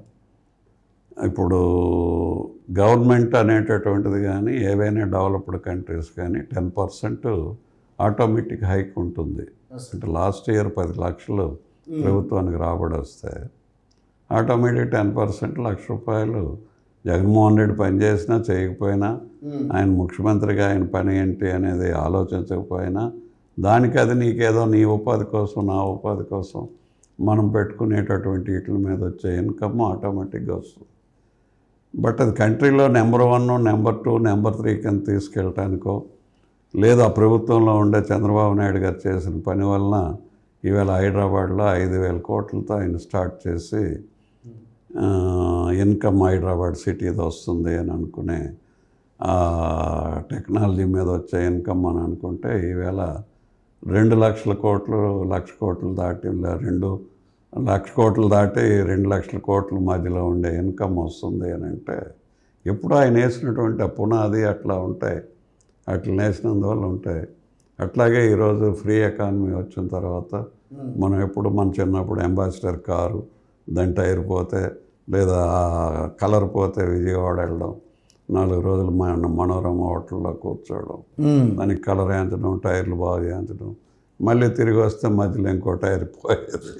ఇప్పుడు గవర్నమెంట్ అనేటటువంటిది కానీ ఏవైనా డెవలప్డ్ కంట్రీస్ కానీ టెన్ పర్సెంట్ ఆటోమేటిక్ హైక్ ఉంటుంది అంటే లాస్ట్ ఇయర్ పది లక్షలు ప్రభుత్వానికి రాబడి వస్తే ఆటోమేటిక్ టెన్ పర్సెంట్ లక్ష రూపాయలు జగన్మోహన్ రెడ్డి పని చేసినా చేయకపోయినా ఆయన ముఖ్యమంత్రిగా ఆయన పని ఏంటి అనేది ఆలోచించకపోయినా దానికి అది నీకేదో నీ ఉపాధి కోసం నా ఉపాధి కోసం మనం పెట్టుకునేటటువంటి వీటి మీద వచ్చే ఇన్కమ్ ఆటోమేటిక్గా వస్తుంది బట్ అది కంట్రీలో number one number two number three కింద తీసుకెళ్ళటానికో లేదా ప్రభుత్వంలో ఉండే చంద్రబాబు నాయుడు గారు చేసిన పని వలన ఈవేళ హైదరాబాద్లో ఐదు వేల కోట్లతో ఆయన స్టార్ట్ చేసి ఆ, ఇన్కమ్ హైదరాబాద్ సిటీది వస్తుంది అని అనుకునే ఆ, టెక్నాలజీ మీద వచ్చే ఇన్కమ్ అని అనుకుంటే ఈవేళ రెండు లక్షల కోట్లు లక్ష కోట్లు దాటి లే- రెండు లక్ష కోట్లు దాటి రెండు లక్షల కోట్ల మధ్యలో ఉండే ఇన్కమ్ వస్తుంది అని అంటే ఎప్పుడు ఆయన వేసినటువంటి ఆ పునాది అట్లా ఉంటాయి అట్లా వేసినందువల్ల ఉంటాయి అట్లాగే ఈరోజు ఫ్రీ ఎకానమీ వచ్చిన తర్వాత మనం ఎప్పుడు మన చిన్నప్పుడు అంబాసిడర్ కారు దాని టైర్ పోతే లేదా కలర్ పోతే విజయవాడ వెళ్ళడం నాలుగు రోజులు మన మనోరమ హోటల్లో కూర్చోవడం మ్మ్. దానికి కలర్ వేయించడం టైర్లు బాగా వేయించడం మళ్ళీ తిరిగి వస్తే మధ్యలో ఇంకో టైర్ పోయేది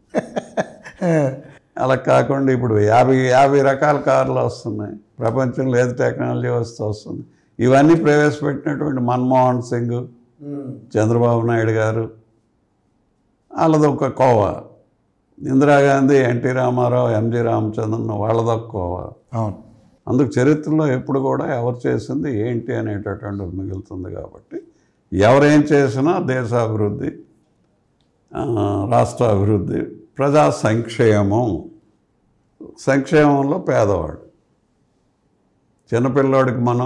అలా కాకుండా ఇప్పుడు యాభై యాభై రకాల కార్లు వస్తున్నాయి ప్రపంచంలో ఏది టెక్నాలజీ వస్తే వస్తుంది ఇవన్నీ ప్రవేశపెట్టినటువంటి మన్మోహన్ సింగ్ చంద్రబాబు నాయుడు గారు వాళ్ళదొక కోవ ఇందిరాగాంధీ ఎన్టీ రామారావు ఎంజి రామచంద్రన్ వాళ్ళదొక కోవ అవును అందుకు చరిత్రలో ఎప్పుడు కూడా ఎవరు చేసింది ఏంటి అనేటటువంటిది మిగులుతుంది కాబట్టి ఎవరేం చేసినా దేశాభివృద్ధి ఆ, రాష్ట్ర అభివృద్ధి ప్రజా సంక్షేమం సంక్షేమంలో పేదవాడు చిన్నపిల్లాడికి మనం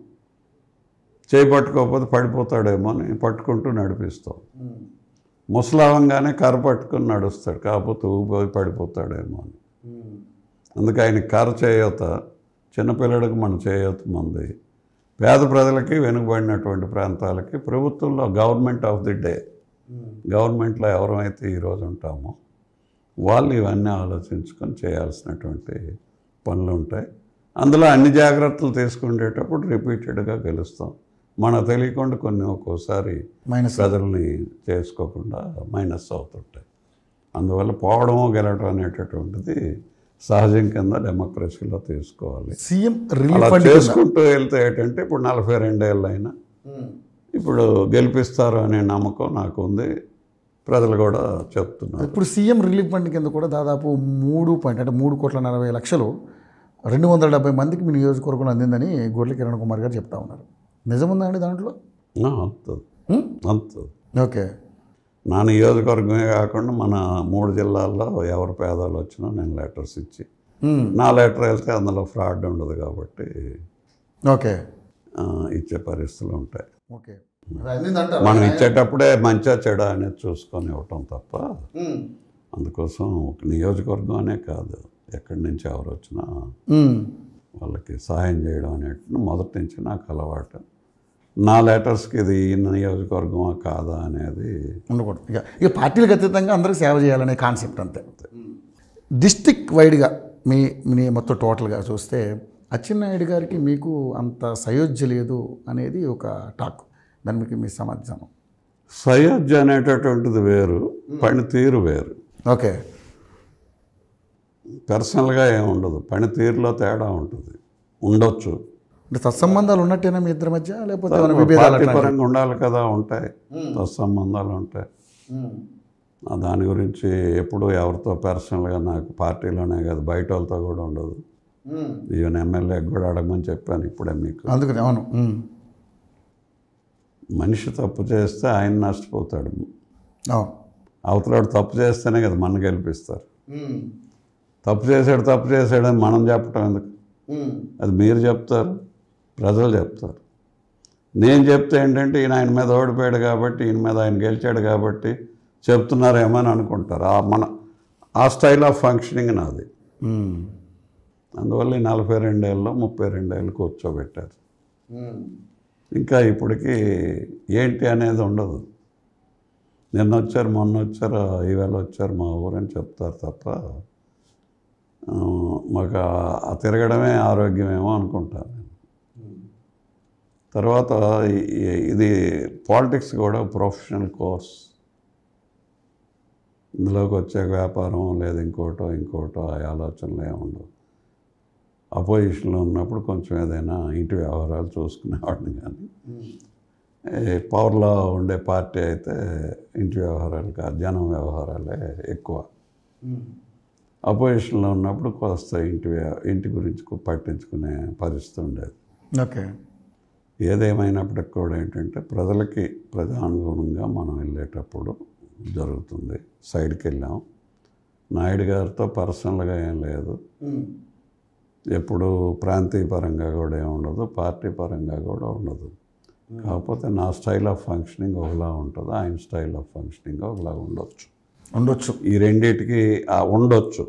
చేయి పట్టుకోకపోతే పడిపోతాడేమో అని పట్టుకుంటూ నడిపిస్తాం ముసలావంగానే కర్ర పట్టుకుని నడుస్తాడు కాకపోతే ఊపిపోయి పడిపోతాడేమో అని అందుకే ఆయన కర్ర చేయత చిన్నపిల్లడికి మన చేయత మంది పేద ప్రజలకి వెనుకబడినటువంటి ప్రాంతాలకి ప్రభుత్వంలో గవర్నమెంట్ ఆఫ్ ది డే గవర్నమెంట్లో ఎవరైతే ఈరోజు ఉంటామో వాళ్ళు ఇవన్నీ ఆలోచించుకొని చేయాల్సినటువంటి పనులు ఉంటాయి అందులో అన్ని జాగ్రత్తలు తీసుకునేటప్పుడు రిపీటెడ్గా గెలుస్తాం మనకు తెలియకుండా కొన్ని ఒక్కోసారి మైనస్ ప్రజల్ని చేసుకోకుండా మైనస్ అవుతుంటాయి అందువల్ల పోవడము గెలవడం అనేటటువంటిది సహజం కింద డెమోక్రసీలో తీసుకోవాలి సీఎం అలా రిలీఫ్ ఫండ్ కింద- చేసుకుంటూ వెళ్తే ఏంటంటే ఇప్పుడు నలభై రెండేళ్ళు అయినా ఇప్పుడు గెలిపిస్తారు అనే నమ్మకం నాకు ఉంది ప్రజలు కూడా చెప్తున్నారు ఇప్పుడు సీఎం రిలీఫ్ ఫండ్ కింద కూడా దాదాపు మూడు పాయింట్ అంటే మూడు కోట్ల నలభై లక్షలు రెండు వందల డెబ్బై మందికి మీ నియోజకవర్గంలో అందిందని గొర్రెల కిరణ్ కుమార్ గారు చెప్తా ఉన్నారు నిజముందా అండి దాంట్లో ఆ, అంతది ఉం? అంతది ఓకే నా నియోజకవర్గమే కాకుండా మన మూడు జిల్లాల్లో ఎవరు పేదవాళ్ళు వచ్చినా నేను లెటర్స్ ఇచ్చి ఉం. నా లెటర్ వెళ్తే అందులో ఫ్రాడ్ ఉండదు కాబట్టి ఓకే ఆ, ఇచ్చే పరిస్థితులు ఉంటాయి ఓకే అందిందంట మనం ఇచ్చేటప్పుడే మంచిగా చెడ అనేది చూసుకొని ఇవ్వటం తప్ప అందుకోసం ఒక నియోజకవర్గం అనే కాదు ఎక్కడి నుంచి ఎవరు వచ్చినా వాళ్ళకి సహాయం చేయడం అనేటిది మొదటి నుంచి నాకు అలవాటు నా లెటర్స్కి ఇది ఈ నియోజకవర్గమా కాదా అనేది ఉండకూడదు ఇక ఇక పార్టీలకు అతీతంగా అందరికి సేవ చేయాలనే కాన్సెప్ట్ అంతే డిస్టిక్ వైడ్గా మీ మీ మొత్తం టోటల్గా చూస్తే అచ్చెన్నాయుడు గారికి మీకు అంత సయోధ్య లేదు అనేది ఒక టాక్ దాని మీకు మీ సమాధానం సయోధ్య అనేటటువంటిది వేరు పనితీరు వేరు ఓకే పర్సనల్గా ఏమి ఉండదు పనితీరులో తేడా ఉంటుంది ఉండొచ్చు అంటే సత్సంబంధాలు ఉన్నట్టేనా మీ ఇద్దరి మధ్య లేకపోతే ఏమైనా విభేదాలు పార్టీ అట్లాంటివి? పరంగా ఉండాలి కదా ఉంటాయి సంబంధాలు ఉంటాయి ఆ దాని గురించి ఎప్పుడు ఎవరితో పర్సనల్గా నాకు పార్టీలోనే కాదు బయట వాళ్ళతో కూడా ఉండదు ఈవెన్ ఎమ్మెల్యేకి కూడా అడగమని చెప్పాను ఇప్పుడే మీకు అందుకని అవును ఉమ్. మనిషి తప్పు చేస్తే ఆయన నష్టపోతాడు అవును అవతలాడు తప్పు చేస్తేనే కదా మన గెలిపిస్తారు తప్పు చేశాడు తప్పు చేశాడని మనం చెప్పటం ఎందుకు అది మీరు చెప్తారు ప్రజలు చెప్తారు నేను చెప్తే ఏంటంటే ఈయన ఆయన మీద ఓడిపోయాడు కాబట్టి ఈయన మీద ఆయన గెలిచాడు కాబట్టి చెప్తున్నారేమో అని అనుకుంటారు ఆ మన ఆ స్టైల్ ఆఫ్ ఫంక్షనింగ్ నాది ఉమ్. అందువల్ల ఈ నలభై రెండేళ్ళలో ముప్పై రెండేళ్ళు కూర్చోబెట్టారు ఇంకా ఇప్పటికి ఏంటి అనేది ఉండదు నిన్న వచ్చారు మొన్న వచ్చారు ఈవేళ వచ్చారు మా ఊరని చెప్తారు తప్ప ఆ, మాకు ఆ- ఆ తిరగడమే ఆరోగ్యమేమో అనుకుంటాను నేను తర్వాత ఈ- ఈ- ఇది పాలిటిక్స్ కూడా ప్రొఫెషనల్ కోర్స్ ఇందులోకి వచ్చే వ్యాపారం లేదా ఇంకోటో ఇంకోటో ఆ ఆలోచనలు ఏమి ఉండవు అపోజిషన్లో ఉన్నప్పుడు కొంచెం ఏదైనా ఇంటి వ్యవహారాలు చూసుకునేవాడిని కానీ ఏ పవర్లో ఉండే పార్టీ అయితే ఇంటి వ్యవహారాలు కాదు జనం వ్యవహారాలే ఎక్కువ అపోజిషన్లో ఉన్నప్పుడు కొంత ఇంటి వ్య- ఇంటి గురించి కు- పట్టించుకునే పరిస్థితి ఉండేది ఓకే ఏదేమైనప్పటికి కూడా ఏంటంటే ప్రజలకి ప్రజానుగుణంగా మనం వెళ్ళేటప్పుడు జరుగుతుంది సైడ్కి వెళ్ళాం నాయుడు గారితో పర్సనల్గా ఏం లేదు ఎప్పుడు ప్రాంతీయ పరంగా కూడా ఏమి ఉండదు పార్టీ పరంగా కూడా ఉండదు కాకపోతే నా స్టైల్ ఆఫ్ ఫంక్షనింగ్ ఒకలా ఉంటుంది ఆయన స్టైల్ ఆఫ్ ఫంక్షనింగ్ ఒకలా ఉండొచ్చు ఉండొచ్చు ఈ రెండిటికి ఆ ఉండొచ్చు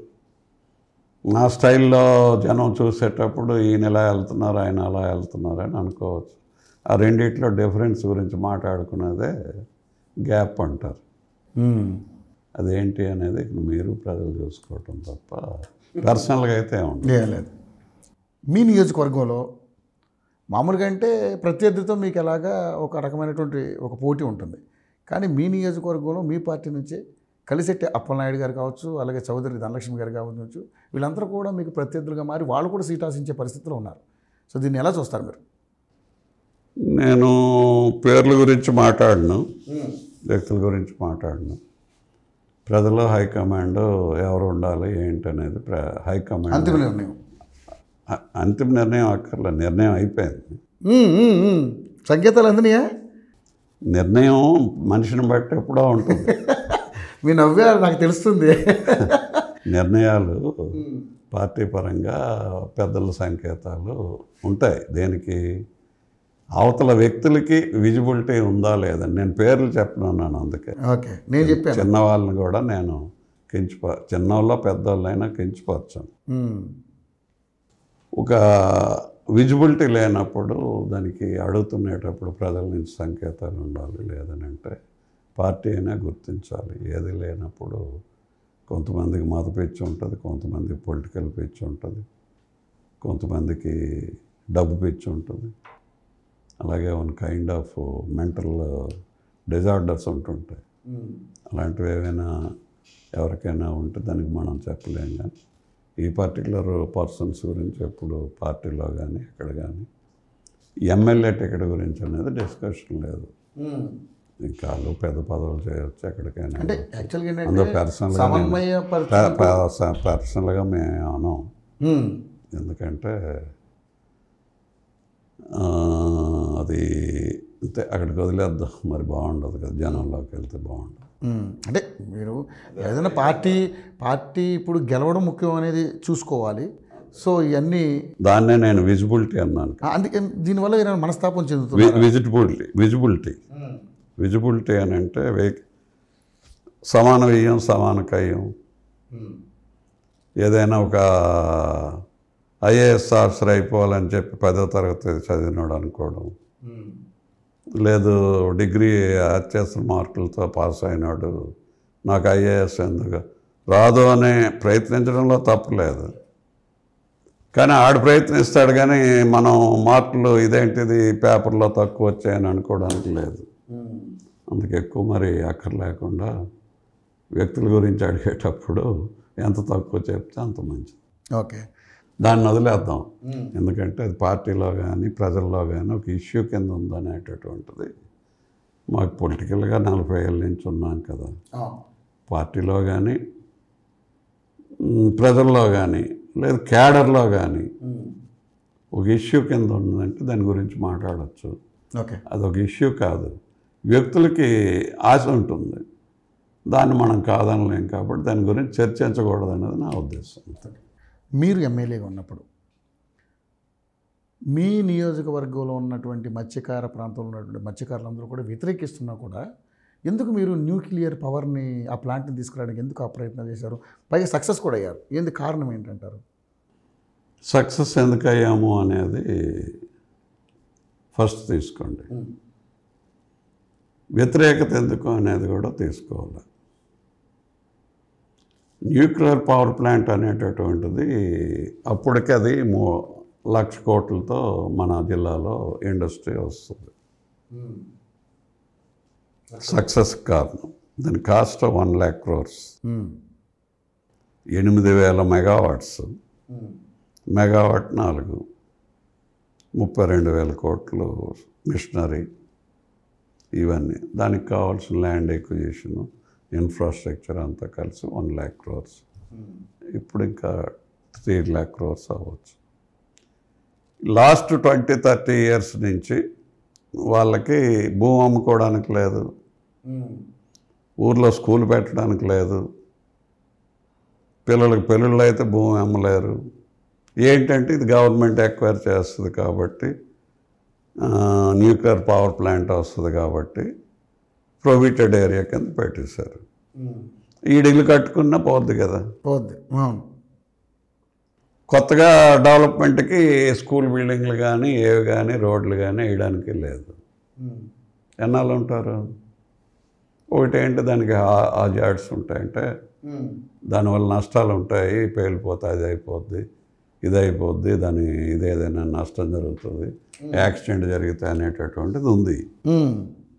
నా స్టైల్లో జనం చూసేటప్పుడు ఈయన ఇలా వెళ్తున్నారు ఆయన అలా వెళ్తున్నారు అని అనుకోవచ్చు ఆ రెండిట్లో డిఫరెన్స్ గురించి మాట్లాడుకునేదే గ్యాప్ అంటారు ఉమ్. అదేంటి అనేది మీరు ప్రజలు చూసుకోవటం తప్ప పర్సనల్గా అయితే ఉండదు ఏం లేదు మీ నియోజకవర్గంలో మామూలుగా అంటే ప్రత్యర్థితో మీకు ఎలాగా ఒక రకమైనటువంటి ఒక పోటీ ఉంటుంది కానీ మీ నియోజకవర్గంలో మీ పార్టీ నుంచే కలిసెట్టి అప్పలనాయుడు గారు కావచ్చు అలాగే చౌదరి ధనలక్ష్మి గారు కావచ్చు వీళ్ళందరూ కూడా మీకు ప్రత్యర్థులుగా మారి వాళ్ళు కూడా సీట్ ఆశించే పరిస్థితిలో ఉన్నారు సో దీన్ని ఎలా చూస్తారు మీరు నేను పేర్ల గురించి మాట్లాడను వ్యక్తుల గురించి మాట్లాడను ప్రజలు హైకమాండ్ ఎవరు ఉండాలి ఏంటి అనేది ప్ర హైకమాండ్ అంతిమ నిర్ణయం అ- అంతిమ నిర్ణయం అక్కర్లే నిర్ణయం అయిపోయింది ఉమ్, ఉమ్, ఉమ్. సంకేతాలు అందినాయా నిర్ణయం మనిషిని బట్టి ఎప్పుడో ఉంటుంది మీ నవ్వే నాకు తెలుస్తుంది నిర్ణయాలు పార్టీ పరంగా పెద్దల సంకేతాలు ఉంటాయి దేనికి అవతల వ్యక్తులకి విజిబిలిటీ ఉందా లేదా నేను పేర్లు చెప్పనున్నాను అందుకే ఓకే నేను చెప్పాను చిన్నవాళ్ళని కూడా నేను కించిప చిన్నవాళ్ళ పెద్దవాళ్ళైనా కించిపరచాను ఉమ్. ఒక విజిబిలిటీ లేనప్పుడు దానికి అడుగుతునేటప్పుడు ప్రజల నుంచి సంకేతాలు ఉండాలి లేదని అంటే పార్టీ అయినా గుర్తించాలి ఏది లేనప్పుడు కొంతమందికి మత పిచ్చి ఉంటుంది కొంతమందికి పొలిటికల్ పిచ్చి ఉంటుంది కొంతమందికి డబ్బు పిచ్చి ఉంటుంది అలాగే one kind of mental disorders ఉంటుంటాయి అలాంటివి ఏవైనా ఎవరికైనా ఉంటే దానికి మనం చెప్పలేం కానీ ఈ పర్టికులర్ పర్సన్స్ గురించి ఎప్పుడు పార్టీలో కానీ ఎక్కడ కానీ ఎమ్మెల్యే టికెట్ గురించి అనేది డిస్కషన్ లేదు ఇంకా వాళ్ళు పెద్ద పదవులు చేయొచ్చు ఎక్కడికైనా అంటే యాక్చువల్గా అందులో ఏంటంటే పర్సనల్గా సమన్వయ పరిస్థితి పర్సనల్గా మేము అనం ఉమ్. ఎందుకంటే ఆ, అది అంతే అక్కడికి వదిలేద్దాం మరి బాగుండదు కదా జనంలోకి వెళ్తే బాగుండదు ఉమ్. అంటే మీరు ఏదైనా పార్టీ పార్టీ ఇప్పుడు గెలవడం ముఖ్యం అనేది చూసుకోవాలి సో ఇవన్నీ దాన్నే నేను విజిబిలిటీ అన్నాను ఆ, అందుకే దీనివల్ల ఏదైనా మనస్తాపం చెందుతుంది విజిబిలిటీ విజిబిలిటీ విజిబిలిటీ అని అంటే వే- సమాన వ్యయం సమాన కయ్యం ఏదైనా ఒక ఐఏఎస్ ఆఫీసర్ అయిపోవాలని చెప్పి పదో తరగతి చదివినాడు అనుకోవడం లేదు డిగ్రీ అత్యవసర మార్కులతో పాస్ అయినాడు నాకు ఐఏఎస్ ఎందుకు రాదు అని ప్రయత్నించడంలో తప్పులేదు కానీ ఆడు ప్రయత్నిస్తాడు కానీ మనం మార్కులు ఇదేంటిది పేపర్లో తక్కువ వచ్చాయని అనుకోవడానికి లేదు అందుకు ఎక్కువ మరి అక్కర్లేకుండా వ్యక్తుల గురించి అడిగేటప్పుడు ఎంత తక్కువ చెప్తే అంత మంచిది ఓకే దాన్ని వదిలేద్దాం ఎందుకంటే అది పార్టీలో కానీ ప్రజల్లో కానీ ఒక ఇష్యూ కింద ఉందనేటటువంటిది మాకు పొలిటికల్గా నలభై ఏళ్ళ నుంచి ఉన్నాం కదా పార్టీలో కానీ మ్, ప్రజల్లో కానీ లేదు క్యాడర్లో కానీ ఒక ఇష్యూ కింద ఉందంటే దాని గురించి మాట్లాడచ్చు ఓకే అదొక ఇష్యూ కాదు వ్యక్తులకి ఆశ ఉంటుంది దాన్ని మనం కాదనలేం కాబట్టి దాని గురించి చర్చించకూడదు అనేది నా ఉద్దేశం మీరు ఎమ్మెల్యేగా ఉన్నప్పుడు మీ నియోజకవర్గంలో ఉన్నటువంటి మత్స్యకార ప్రాంతంలో ఉన్నటువంటి మత్స్యకారులందరూ కూడా వ్యతిరేకిస్తున్నా కూడా ఎందుకు మీరు న్యూక్లియర్ పవర్ని ఆ ప్లాంట్ని తీసుకురావడానికి ఎందుకు ఆ ప్రయత్నం చేశారు పైగా సక్సెస్ కూడా అయ్యారు ఏంది కారణం ఏంటంటారు సక్సెస్ ఎందుకు అయ్యాము అనేది ఫస్ట్ తీసుకోండి వ్యతిరేకత ఎందుకు అనేది కూడా తీసుకోవాలి న్యూక్లియర్ పవర్ ప్లాంట్ అనేటటువంటిది అప్పటికి అది మూ లక్ష కోట్లతో మన జిల్లాలో ఇండస్ట్రీ వస్తుంది సక్సెస్ కారణం దాని కాస్ట్ వన్ ల్యాక్ క్రోర్స్ మ్మ్. ఎనిమిది వేల మెగావాట్స్ మెగావాట్ నాలుగు ముప్పై రెండు వేల కోట్లు మిషనరీ ఇవన్నీ దానికి కావాల్సిన ల్యాండ్ ఎక్విజిషన్ ఇన్ఫ్రాస్ట్రక్చర్ అంతా కలిసి వన్ ల్యాక్ క్రోర్స్ ఇప్పుడు ఇంకా త్రీ ల్యాక్ క్రోర్స్ అవ్వచ్చు లాస్ట్ ట్వంటీ థర్టీ ఇయర్స్ నుంచి వాళ్ళకి భూమి అమ్ముకోవడానికి లేదు ఊర్లో స్కూల్ పెట్టడానికి లేదు పిల్లలకు పెళ్ళిళ్ళు అయితే భూమి అమ్మలేరు ఏంటంటే ఇది గవర్నమెంట్ ఎక్వైర్ చేస్తుంది కాబట్టి ఆ, న్యూక్లియర్ పవర్ ప్లాంట్ వస్తుంది కాబట్టి ప్రొవిటెడ్ ఏరియా కింద పెట్టేశారు ఈడిల్లు కట్టుకున్నా పోద్ది కదా పోద్ది అవును కొత్తగా డెవలప్మెంట్కి స్కూల్ బిల్డింగ్లు కానీ ఏవి కానీ రోడ్లు కానీ వేయడానికి లేదు ఎన్నాళ్ళు ఉంటారు ఒకటి ఏంటి దానికి ఆ- ఆ జాడ్స్ ఉంటాయంటే దానివల్ల నష్టాలు ఉంటాయి పేలిపోతే అది అయిపోద్ది ఇది అయిపోద్ది దాని ఇది ఏదైనా నష్టం జరుగుతుంది యాక్సిడెంట్ జరిగితే అనేటటువంటిది ఉంది మ్మ్.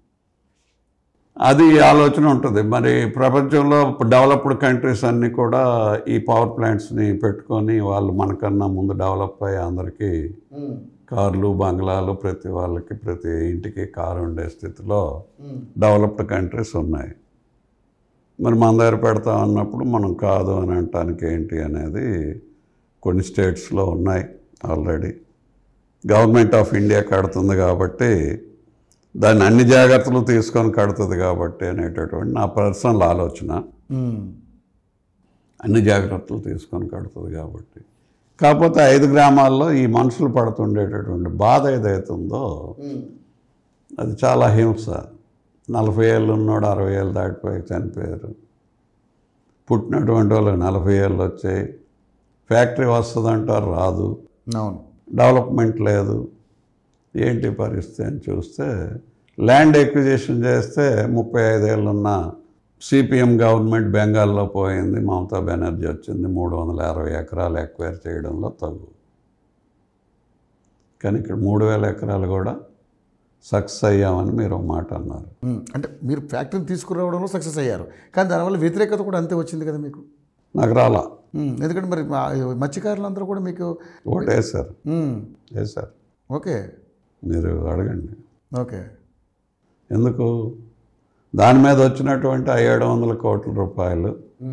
అది ఆలోచన ఉంటుంది మరి ప్రపంచంలో డెవలప్డ్ కంట్రీస్ అన్నీ కూడా ఈ పవర్ ప్లాంట్స్ని పెట్టుకొని వాళ్ళు మనకన్నా ముందు డెవలప్ అయ్యి అందరికీ కార్లు బంగ్లాలు ప్రతి వాళ్ళకి ప్రతి ఇంటికి కారు ఉండే స్థితిలో డెవలప్డ్ కంట్రీస్ ఉన్నాయి మరి మన దగ్గర పెడతా ఉన్నప్పుడు మనం కాదు అని అనటానికి ఏంటి అనేది కొన్ని స్టేట్స్లో ఉన్నాయి ఆల్రెడీ గవర్నమెంట్ ఆఫ్ ఇండియా కడుతుంది కాబట్టి దాన్ని అన్ని జాగ్రత్తలు తీసుకొని కడుతుంది కాబట్టి అనేటటువంటి నా పర్సనల్ ఆలోచన మ్మ్. అన్ని జాగ్రత్తలు తీసుకొని కడుతుంది కాబట్టి కాకపోతే ఐదు గ్రామాల్లో ఈ మనుషులు పడుతుండేటటువంటి బాధ ఏదైతుందో అది చాలా హింస నలభై ఏళ్ళు ఉన్నాడు అరవై ఏళ్ళు దాటిపోయి చనిపోయారు పుట్టినటువంటి వాళ్ళు నలభై ఏళ్ళు వచ్చాయి ఫ్యాక్టరీ వస్తుందంటారు రాదు అవును డెవలప్మెంట్ లేదు ఏంటి పరిస్థితి అని చూస్తే ల్యాండ్ ఎక్విజిషన్ చేస్తే ముప్పై ఐదేళ్ళు ఉన్న సిపిఎం గవర్నమెంట్ బెంగాల్లో పోయింది మమతా బెనర్జీ వచ్చింది మూడు వందల అరవై ఎకరాలు ఎక్వైర్ చేయడంలో తగ్గు కానీ ఇక్కడ మూడు వేల ఎకరాలు కూడా సక్సెస్ అయ్యామని మీరు ఒక మాట అన్నారు మ్మ్. అంటే మీరు ఫ్యాక్టరీని తీసుకురావడంలో సక్సెస్ అయ్యారు కానీ దానివల్ల వ్యతిరేకత కూడా అంతే వచ్చింది కదా మీకు నాకు రాలా మ్మ్. ఎందుకంటే మరి మా- మత్స్యకారులందరూ కూడా మీకు ఓటు వేశారు మ్మ్. వేశారు ఓకే మీరు అడగండి ఓకే ఎందుకు దాని మీద వచ్చినటువంటి ఆ ఏడు వందల కోట్ల రూపాయలు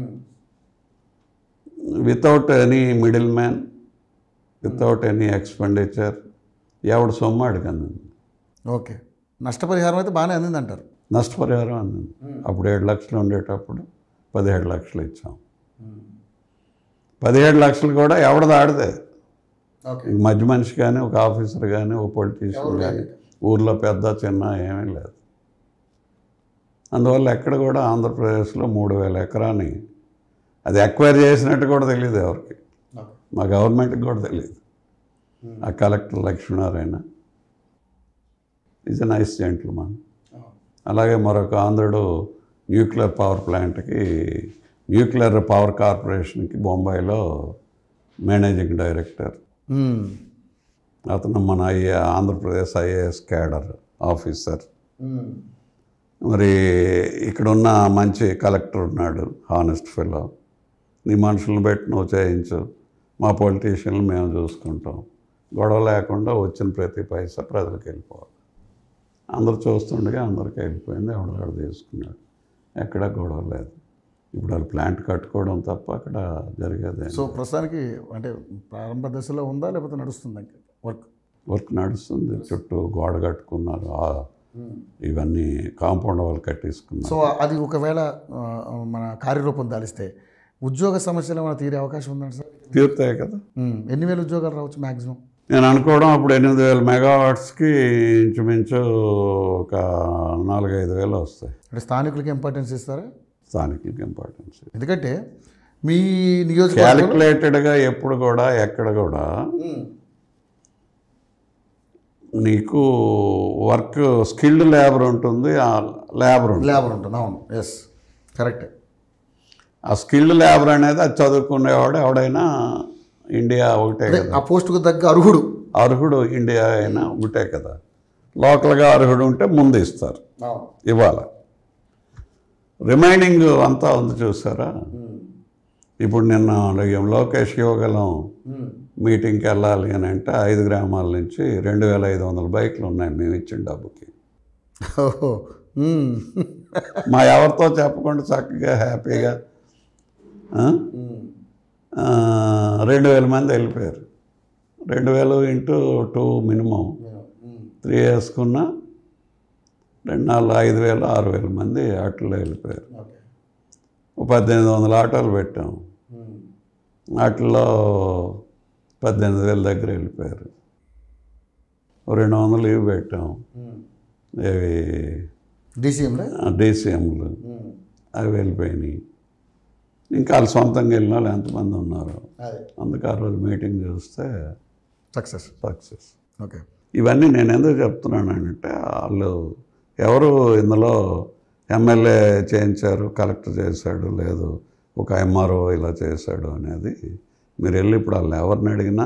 without any middle man without any expenditure ఎవడు సొమ్ము అడగను ఓకే నష్టపరిహారం అయితే బాగానే అందింది అంటారు నష్టపరిహారం అందింది అప్పుడు ఏడు లక్షలు ఉండేటప్పుడు పదిహేడు లక్షలు ఇచ్చాం పదిహేడు లక్షలు కూడా ఎవడది ఆడదే ఓకే ఈ మధ్య మనిషి కానీ ఒక ఆఫీసర్ కానీ ఒక పొలిటీషియన్ కానీ ఊర్లో పెద్ద చిన్న ఏమీ లేదు అందువల్ల ఎక్కడ కూడా ఆంధ్రప్రదేశ్లో మూడు వేల ఎకరాని అది ఎక్వైర్ చేసినట్టు కూడా తెలియదు ఎవరికి మా గవర్నమెంట్కి కూడా తెలియదు ఆ collector Lakshminarayana is a nice gentleman అలాగే మరొక ఆంధ్రుడు న్యూక్లియర్ పవర్ ప్లాంట్కి న్యూక్లియర్ పవర్ కార్పొరేషన్కి బొంబాయిలో మేనేజింగ్ డైరెక్టర్ మ్మ్. అతను మన IA Andhra Pradesh IAS cadre officer మ్మ్. మరి ఇక్కడున్న మంచి కలెక్టర్ ఉన్నాడు హానెస్ట్ ఫెలో నీ మనుషులను పెట్టి నువ్వు చేయించు మా పొలిటీషియన్లు మేము చూసుకుంటాం గొడవ లేకుండా వచ్చిన ప్రతి పైసా ప్రజలకు వెళ్ళిపోవాలి అందరు చూస్తుండగా అందరికి వెళ్ళిపోయింది ఎవడవాడు తీసుకున్నాడు ఎక్కడ గొడవ లేదు ఇప్పుడు వాళ్ళు ప్లాంట్ కట్టుకోవడం తప్ప అక్కడ జరిగేది సో ప్రస్తుతానికి అంటే ప్రారంభ దశలో ఉందా లేకపోతే నడుస్తుందా వర్క్ వర్క్ నడుస్తుంది చుట్టూ గోడ కట్టుకున్నారు ఆ ఇవన్నీ కాంపౌండ్ వాళ్ళు కట్టేసుకున్నారు సో అది ఒకవేళ ఆ, మన కార్యరూపం దాలిస్తే ఉద్యోగ సమస్యలు ఏమైనా తీరే అవకాశం ఉందండి సార్ తీరుతాయి కదా ఉమ్, ఎన్ని వేల ఉద్యోగాలు రావచ్చు మ్యాక్సిమం నేను అనుకోవడం అప్పుడు ఎనిమిది వేల మెగావాట్స్కి ఇంచుమించు ఒక నాలుగైదు వేలు వస్తాయి అంటే స్థానికులకి ఇంపార్టెన్స్ ఇస్తారా స్థానికులకి ఇంపార్టెన్స్ ఎందుకంటే మీ నియోజకవర్గం క్యాలిక్యులేటెడ్గా ఎప్పుడు కూడా ఎక్కడ కూడా నీకు వర్క్ స్కిల్డ్ లేబర్ ఉంటుంది ఆ లేబర్ ఉంటుంది లేబర్ ఉంటుంది అవును ఎస్ కరెక్ట్ ఆ స్కిల్డ్ లేబర్ అనేది అది చదువుకునేవాడు ఎవడైనా ఇండియా ఒకటే అదే కదా ఆ పోస్టుకు తగ్గ అర్హుడు అర్హుడు ఇండియా అయినా ఒకటే కదా లోకల్గా అర్హుడు ఉంటే ముందు ఇస్తారు ఇవ్వాలి రిమైనింగ్ అంతా ఉంది చూసారా ఇప్పుడు నిన్న లోకేష్ యువగలం మీటింగ్కి వెళ్ళాలి అని అంటే ఐదు గ్రామాల నుంచి రెండు వేల ఐదు వందల బైక్లు ఉన్నాయి మేము ఇచ్చిన డబ్బుకి ఓహో ఉమ్. మా ఎవరితో చెప్పకుండా చక్కగా హ్యాపీగా ఆ? ఆ, రెండు వేల మంది వెళ్ళిపోయారు రెండు వేలు ఇంటూ టూ మినిమం త్రీ వేసుకున్న రెండు నాలుగు ఐదు వేలు ఆరు వేల మంది ఆటోలో వెళ్ళిపోయారు ఓ పద్దెనిమిది వందల ఆటోలు పెట్టాం వాటిల్లో పద్దెనిమిది వేల దగ్గర వెళ్ళిపోయారు ఓ రెండు వందలు ఇవి పెట్టాం ఇవి డీసీఎంలో డీసీఎంలు అవి వెళ్ళిపోయినాయి ఇంకా వాళ్ళు సొంతంగా వెళ్ళిన వాళ్ళు ఎంతమంది ఉన్నారు అదే అందుకే ఆ రోజు మీటింగ్ చూస్తే సక్సెస్ సక్సెస్ ఓకే ఇవన్నీ నేను ఎందుకు చెప్తున్నానంటే వాళ్ళు ఎవరు ఇందులో ఎమ్మెల్యే చేయించారు కలెక్టర్ చేశాడు లేదు ఒక ఎంఆర్ఓ ఇలా చేశాడు అనేది మీరు వెళ్ళి ఇప్పుడు వాళ్ళు ఎవరిని అడిగినా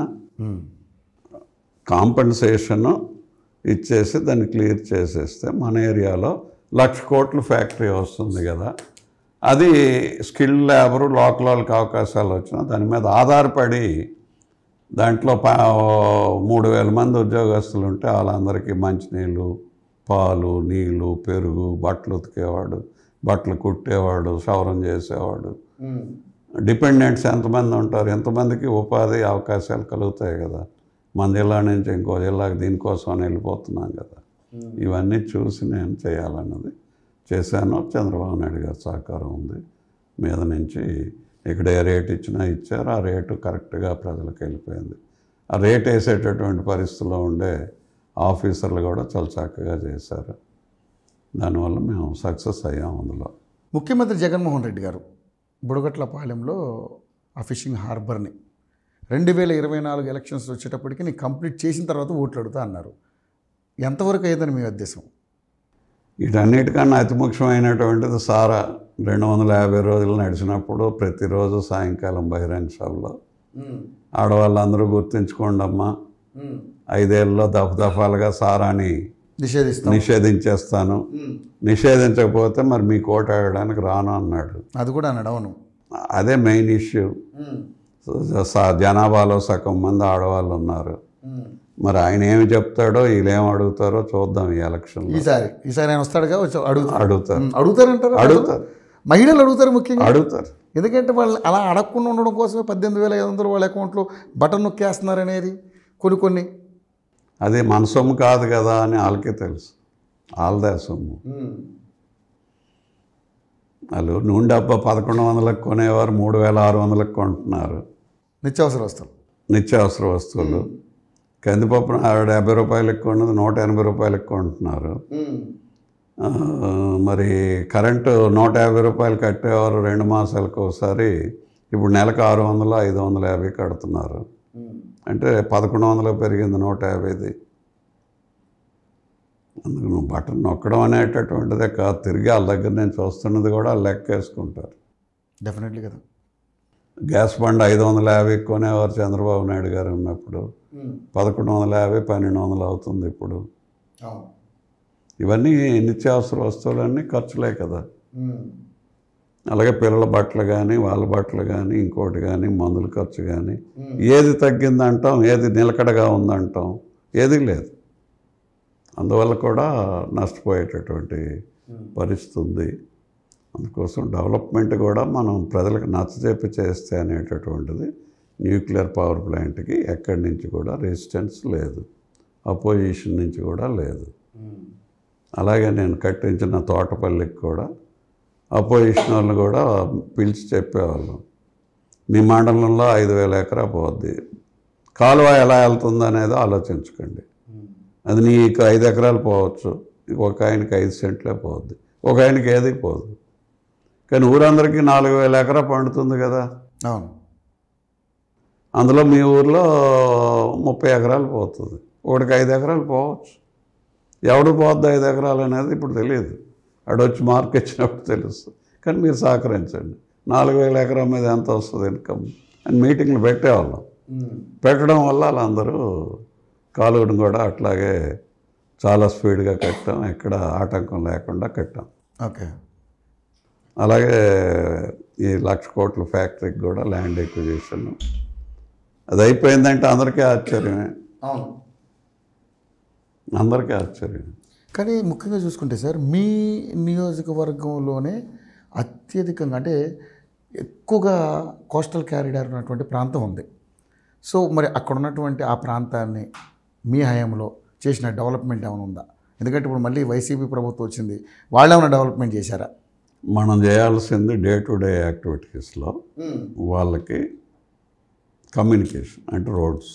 కాంపెన్సేషన్ ఇచ్చేసి దాన్ని క్లియర్ చేసేస్తే మన ఏరియాలో లక్ష కోట్ల ఫ్యాక్టరీ వస్తుంది కదా అది స్కిల్ లేబరు లోకల్ వాళ్ళకి అవకాశాలు వచ్చినా దాని మీద ఆధారపడి దాంట్లో పా మూడు వేల మంది ఉద్యోగస్తులు ఉంటే వాళ్ళందరికీ మంచినీళ్ళు పాలు నీళ్ళు పెరుగు బట్టలు ఉతికేవాడు బట్టలు కుట్టేవాడు క్షవరం చేసేవాడు డిపెండెంట్స్ ఎంతమంది ఉంటారు ఎంతమందికి ఉపాధి అవకాశాలు కలుగుతాయి కదా మన జిల్లా నుంచి ఇంకో జిల్లాకి దీనికోసం అని వెళ్ళిపోతున్నాం కదా ఇవన్నీ చూసి నేను చేయాలన్నది చేశాను చంద్రబాబు నాయుడు గారి సహకారం ఉంది మీద నుంచి ఇక్కడ ఏ రేట్ ఇచ్చినా ఇచ్చారు ఆ రేటు కరెక్ట్గా ప్రజలకు వెళ్ళిపోయింది ఆ రేట్ వేసేటటువంటి పరిస్థితుల్లో ఉండే ఆఫీసర్లు కూడా చాలా చక్కగా చేశారు దానివల్ల మేము సక్సెస్ అయ్యాం అందులో ముఖ్యమంత్రి జగన్మోహన్ రెడ్డి గారు బుడగట్లపాలెంలో ఆ ఫిషింగ్ హార్బర్ని రెండు వేల ఇరవై నాలుగు ఎలక్షన్స్ వచ్చేటప్పటికి నేను కంప్లీట్ చేసిన తర్వాత ఓట్లు అడుగుతా అన్నారు ఎంతవరకు అయ్యేదని మీ ఉద్దేశం వీటన్నిటికన్నా అతి ముఖ్యమైనటువంటిది సారా రెండు వందల యాభై రోజులు నడిచినప్పుడు ప్రతిరోజు సాయంకాలం బహిరంగ సభలో ఆడవాళ్ళందరూ గుర్తుంచుకోండి అమ్మా ఐదేళ్ళలో దఫదఫాలుగా సారాని నిషేధిస్తాం నిషేధించేస్తాను నిషేధించకపోతే మరి మీ కోట ఆడడానికి రాను అన్నాడు అది కూడా అన్నాడు అవును అదే మెయిన్ ఇష్యూ స- జనాభాలో సగం మంది ఆడవాళ్ళు ఉన్నారు మరి ఆయన ఏమి చెప్తాడో వీళ్ళు ఏం అడుగుతారో చూద్దాం ఈ ఎలక్షన్లో ఈసారి ఈసారి ఆయన వస్తాడుగా వచ్చి అడుగుతారు అడుగుతారు ఉమ్, అడుగుతారంటారు అడుగుతారు మహిళలు అడుగుతారు ముఖ్యంగా అడుగుతారు ఎందుకంటే వాళ్ళు అలా అడగకుండా ఉండడం కోసమే పద్దెనిమిది వేల ఐదు వందలు వాళ్ళ అకౌంట్లో బటన్ నొక్కేస్తున్నారు అనేది కొన్ని కొన్ని అది మన సొమ్ము కాదు కదా అని వాళ్ళకే తెలుసు వాళ్ళదే సొమ్ము వాళ్ళు నూనె డబ్బా పదకొండు వందలకు కొనేవారు మూడు వేల ఆరు వందలకు కొంటున్నారు నిత్యావసర వస్తువులు నిత్యావసర వస్తువులు కందిపప్పు డెబ్బై రూపాయలకు కొన్నది నూట ఎనభై రూపాయలకు కొంటున్నారు ఆ, మరి కరెంటు నూట యాభై రూపాయలు కట్టేవారు రెండు మాసాలకు ఒకసారి ఇప్పుడు నెలకు ఆరు వందలు ఐదు వందల యాభై కడుతున్నారు అంటే పదకొండు వందలు పెరిగింది నూట యాభైది అందుకు నువ్వు బటన్ నొక్కడం అనేటటువంటిదే కాదు తిరిగి వాళ్ళ దగ్గర నేను చూస్తున్నది కూడా వాళ్ళు లెక్క వేసుకుంటారు డెఫినెట్లీ కదా గ్యాస్ బండ్ ఐదు వందల యాభై కొనేవారు చంద్రబాబు నాయుడు గారు ఉన్నప్పుడు పదకొండు వందల యాభై పన్నెండు వందలు అవుతుంది ఇప్పుడు ఇవన్నీ నిత్యావసర వస్తువులన్నీ ఖర్చులే కదా అలాగే పిల్లల బట్టలు కానీ వాళ్ళ బట్టలు కానీ ఇంకోటి కానీ మందుల ఖర్చు కానీ ఏది తగ్గిందంటాం ఏది నిలకడగా ఉందంటాం ఏది లేదు అందువల్ల కూడా నష్టపోయేటటువంటి పరిస్థితి ఉంది అందుకోసం డెవలప్మెంట్ కూడా మనం ప్రజలకు నచ్చజెప్పి చేస్తే అనేటటువంటిది న్యూక్లియర్ పవర్ ప్లాంట్కి ఎక్కడి నుంచి కూడా రెసిస్టెన్స్ లేదు అపోజిషన్ నుంచి కూడా లేదు అలాగే నేను కట్టించిన తోటపల్లికి కూడా అపోజిషన్ వాళ్ళు కూడా పిలిచి చెప్పేవాళ్ళం మీ మండలంలో ఐదు వేల ఎకరా పోద్ది కాలువ ఎలా వెళ్తుంది అనేది ఆలోచించుకోండి అది నీకు ఐదు ఎకరాలు పోవచ్చు ఒక ఆయనకి ఐదు సెంట్లే పోద్ది ఒక ఆయనకి ఏది పోదు కానీ ఊరందరికీ నాలుగు వేల ఎకరా పండుతుంది కదా అవును అందులో మీ ఊర్లో ముప్పై ఎకరాలు పోతుంది ఒకటికి ఐదు ఎకరాలు పోవచ్చు ఎవడు పోద్ది ఐదు ఎకరాలు అనేది ఇప్పుడు తెలియదు ఆడు వచ్చి మార్క్ ఇచ్చినప్పుడు తెలుస్తుంది కానీ మీరు సహకరించండి నాలుగు వేల ఎకరం మీద ఎంత వస్తుంది ఇన్కమ్ అని మీటింగ్లు పెట్టేవాళ్ళం పెట్టడం వల్ల వాళ్ళందరూ కాలువను కూడా అట్లాగే చాలా స్పీడ్గా కట్టాం ఎక్కడ ఆటంకం లేకుండా కట్టాం ఓకే అలాగే ఈ లక్ష కోట్ల ఫ్యాక్టరీకి కూడా ల్యాండ్ ఎక్విజిషన్ అది అయిపోయిందంటే అందరికీ ఆశ్చర్యమే అవును అందరికీ ఆశ్చర్యం కానీ ముఖ్యంగా చూసుకుంటే సార్ మీ నియోజకవర్గంలోనే అత్యధికంగా అంటే ఎక్కువగా కోస్టల్ క్యారిడార్ ఉన్నటువంటి ప్రాంతం ఉంది సో మరి అక్కడ ఉన్నటువంటి ఆ ప్రాంతాన్ని మీ హయాంలో చేసిన డెవలప్మెంట్ ఏమైనా ఉందా ఎందుకంటే ఇప్పుడు మళ్ళీ వైసీపీ ప్రభుత్వం వచ్చింది వాళ్ళు ఏమైనా డెవలప్మెంట్ చేశారా మనం చేయాల్సింది డే టు డే యాక్టివిటీస్లో వాళ్ళకి కమ్యూనికేషన్ అంటే రోడ్స్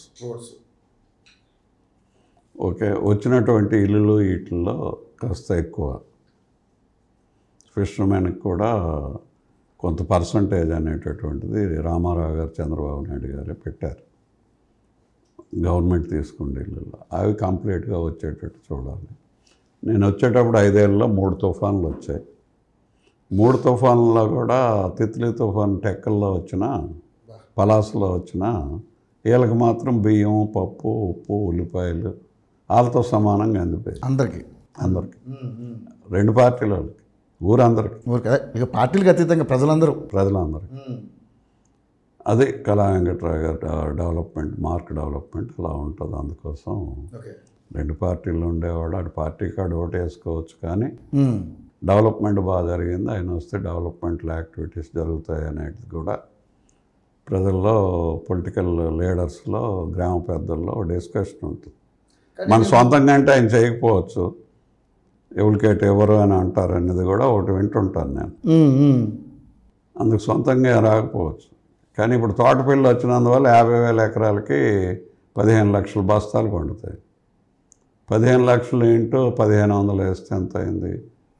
ఓకే వచ్చినటువంటి ఇల్లులు వీటిల్లో కాస్త ఎక్కువ ఫిషర్మెన్కి కూడా కొంత పర్సంటేజ్ అనేటటువంటిది రామారావు గారు చంద్రబాబు నాయుడు గారే పెట్టారు గవర్నమెంట్ తీసుకుండే ఇల్లుల్లో అవి కంప్లీట్గా వచ్చేటట్టు చూడాలి నేను వచ్చేటప్పుడు ఐదేళ్ళలో మూడు తుఫాన్లు వచ్చాయి మూడు తుఫాన్లలో కూడా తిత్లీ తుఫాన్ టెక్కల్లో వచ్చిన పలాసలో వచ్చిన వీళ్ళకి మాత్రం బియ్యం పప్పు ఉప్పు ఉల్లిపాయలు వాళ్ళతో సమానంగా అందిపోయాయి అందరికీ అందరికి రెండు పార్టీల వాళ్ళకి ఊరందరికి ఊరికి అదే ఇక పార్టీలకు అతీతంగా ప్రజలందరూ ప్రజలందరికి అది కళా వెంకట్రావు గారి డెవ- డెవలప్మెంట్ మార్క్ డెవలప్మెంట్ అలా ఉంటుంది అందుకోసం ఓకే రెండు పార్టీలు ఉండేవాడు అటు పార్టీ కాడు ఓటు వేసుకోవచ్చు కానీ డెవలప్మెంట్ బాగా జరిగింది ఆయన వస్తే డెవలప్మెంట్లో యాక్టివిటీస్ జరుగుతాయి అనేది కూడా ప్రజల్లో పొలిటికల్ లీడర్స్లో గ్రామ పెద్దల్లో డిస్కషన్ ఉంటుంది మన సొంతంగా అంటే ఆయన చేయకపోవచ్చు ఎవరికైతే ఎవరు అని అంటారు అనేది కూడా ఒకటి వింటుంటాను నేను అందుకు సొంతంగా రాకపోవచ్చు కానీ ఇప్పుడు తోటపిల్లి వచ్చినందువల్ల యాభై వేల ఎకరాలకి పదిహేను లక్షల బస్తాలు పండుతాయి పదిహేను లక్షలు ఇంటూ పదిహేను వందలు వేస్తే ఎంత అయింది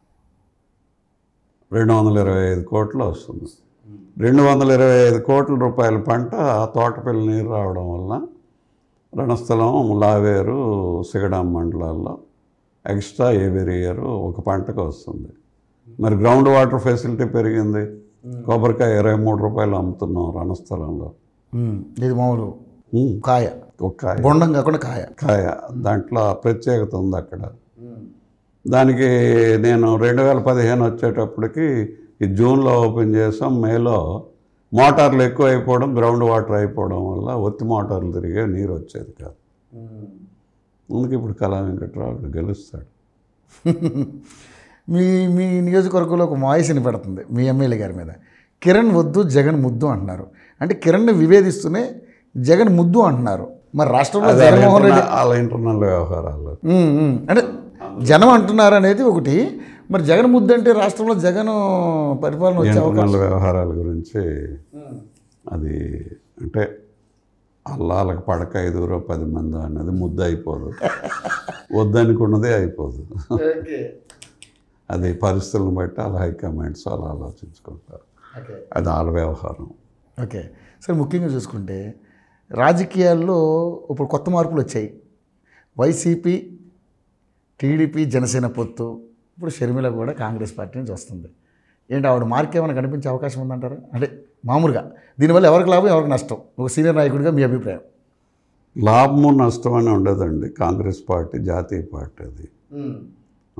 రెండు వందల ఇరవై ఐదు కోట్లు వస్తుంది రెండు వందల ఇరవై ఐదు కోట్ల రూపాయల పంట ఆ తోటపిల్లి నీరు రావడం వల్ల రణస్థలం లావేరు సిగడాం మండలాల్లో ఎక్స్ట్రా ఎవరీ ఇయర్ ఒక పంటకు వస్తుంది మరి గ్రౌండ్ వాటర్ ఫెసిలిటీ పెరిగింది కొబ్బరికాయ ఇరవై మూడు రూపాయలు అమ్ముతున్నాం రణస్థలంలో ఇది మామూలు ఉమ్, కాయ ఒక కాయ బొండం కాకుండా కాయ కాయ దాంట్లో ప్రత్యేకత ఉంది అక్కడ దానికి నేను రెండు వేల పదిహేను వచ్చేటప్పటికి ఈ జూన్లో ఓపెన్ చేసాం మేలో మోటార్లు ఎక్కువ అయిపోవడం గ్రౌండ్ వాటర్ అయిపోవడం వల్ల ఒత్తి మోటార్లు తిరిగే నీరు వచ్చేది కాదు అందుకే ఇప్పుడు కళా వెంకట్రావు అక్కడ గెలుస్తాడు మీ మీ నియోజకవర్గంలో ఒక వాయిస్ వినపడుతుంది మీ ఎమ్మెల్యే గారి మీద కిరణ్ వద్దు జగన్ ముద్దు అంటున్నారు అంటే కిరణ్ని విభేదిస్తూనే జగన్ ముద్దు అంటున్నారు మరి రాష్ట్రంలో అది జగన్మోహన్ రెడ్డి ఇంటర్నల్- వాళ్ళ ఇంటర్నల్ వ్యవహారాలు ఉమ్, ఉమ్. అంటే జనం అంటున్నారు అనేది ఒకటి మరి జగన్ ముద్దు అంటే రాష్ట్రంలో జగన్ పరిపాలన వచ్చే అవకాశం ఇంటర్నల్ వ్యవహారాల గురించి అది అంటే అల్లాలకు పడక ఐదుగురో పది మంది అన్నది ముద్ద అయిపోదు వద్దనుకున్నదే అయిపోదు అది పరిస్థితులను బట్టి వాళ్ళ హైకమాండ్స్ అలా ఆలోచించుకుంటారు అది వాళ్ళ వ్యవహారం ఓకే సరే ముఖ్యంగా చూసుకుంటే రాజకీయాల్లో ఇప్పుడు కొత్త మార్పులు వచ్చాయి వైసీపీ టీడీపీ జనసేన పొత్తు ఇప్పుడు షర్మిల కూడా కాంగ్రెస్ పార్టీ నుంచి వస్తుంది ఏంటి ఆవిడ మార్క్ ఏమైనా కనిపించే అవకాశం ఉందంటారా అంటే మామూలుగా దీనివల్ల ఎవరికి లాభం ఎవరికి నష్టం ఒక సీనియర్ నాయకుడిగా మీ అభిప్రాయం లాభము నష్టం అని ఉండదండి కాంగ్రెస్ పార్టీ జాతీయ పార్టీ అది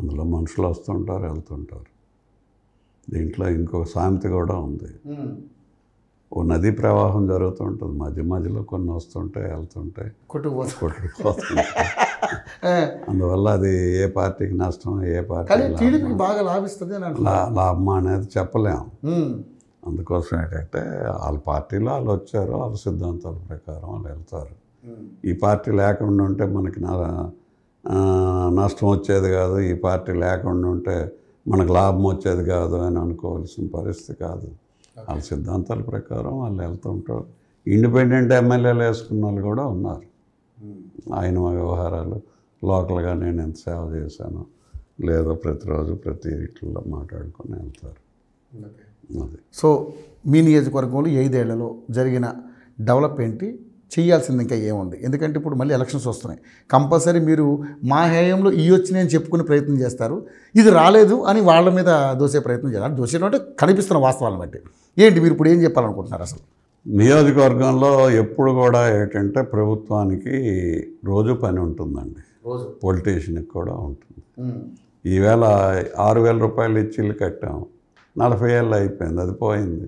అందులో మనుషులు వస్తుంటారు వెళ్తుంటారు దీంట్లో ఇంకొక సామెత కూడా ఉంది ఓ నదీ ప్రవాహం జరుగుతుంటుంది మధ్య మధ్యలో కొన్ని వస్తుంటాయి వెళ్తుంటాయి కొట్టుకుపోతా కొట్టుకుపోతుంటాయి అందువల్ల అది ఏ పార్టీకి నష్టం ఏ కానీ పార్టీకి టీడీపీకి బాగా లాభిస్తుంది అని అంటున్నారు లా లాభం అనేది చెప్పలేము ఉమ్. అందుకోసం ఏంటంటే వాళ్ళ పార్టీలో వాళ్ళు వచ్చారు వాళ్ళ సిద్ధాంతాల ప్రకారం వాళ్ళు వెళ్తారు ఉమ్. ఈ పార్టీ లేకుండా ఉంటే మనకి నా ఆ, నష్టం వచ్చేది కాదు ఈ పార్టీ లేకుండా ఉంటే మనకు లాభం వచ్చేది కాదు అని అనుకోవాల్సిన పరిస్థితి కాదు వాళ్ళ సిద్ధాంతాల ప్రకారం వాళ్ళు వెళ్తుంటారు ఇండిపెండెంట్ ఎమ్మెల్యేలు వేసుకున్న వాళ్ళు కూడా ఉన్నారు ఉమ్. ఆయన వ్యవహారాలు లోకల్గా నేను ఎంత సేవ చేశాను లేదో ప్రతిరోజు ప్రతి ఇట్లలో మాట్లాడుకొని వెళ్తారు ఓకే. అది సో మీ నియోజకవర్గంలో ఈ ఐదేళ్లలో జరిగిన డెవలప్ ఏంటి చేయాల్సింది ఇంకా ఏముంది ఎందుకంటే ఇప్పుడు మళ్ళీ ఎలక్షన్స్ వస్తున్నాయి కంపల్సరీ మీరు మా హేయంలో ఈ వచ్చినాయి అని చెప్పుకునే ప్రయత్నం చేస్తారు ఇది రాలేదు అని వాళ్ళ మీద దోసే ప్రయత్నం చేస్తారు దోసేయడం అంటే కనిపిస్తున్న వాస్తవాలను బట్టి ఏంటి మీరు ఇప్పుడు ఏం చెప్పాలనుకుంటున్నారు అసలు నియోజకవర్గంలో ఎప్పుడు కూడా ఏంటంటే ప్రభుత్వానికి రోజు పని ఉంటుందండి రోజు పొలిటీషియన్కి కూడా ఉంటుంది ఈవేళ ఆరు వేల రూపాయలు ఇచ్చి ఇల్లు కట్టాం నలభై ఏళ్ళు అయిపోయింది అది పోయింది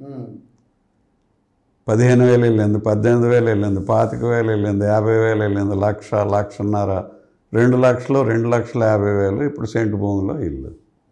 పదిహేను వేలు వెళ్ళింది పద్దెనిమిది వేలు వెళ్ళింది పాతిక వేలు వెళ్ళింది యాభై వేలు వెళ్ళింది లక్ష లక్షన్నర రెండు లక్షలు రెండు లక్షల యాభై వేలు ఇప్పుడు సెంటు భూమిలో ఇల్లు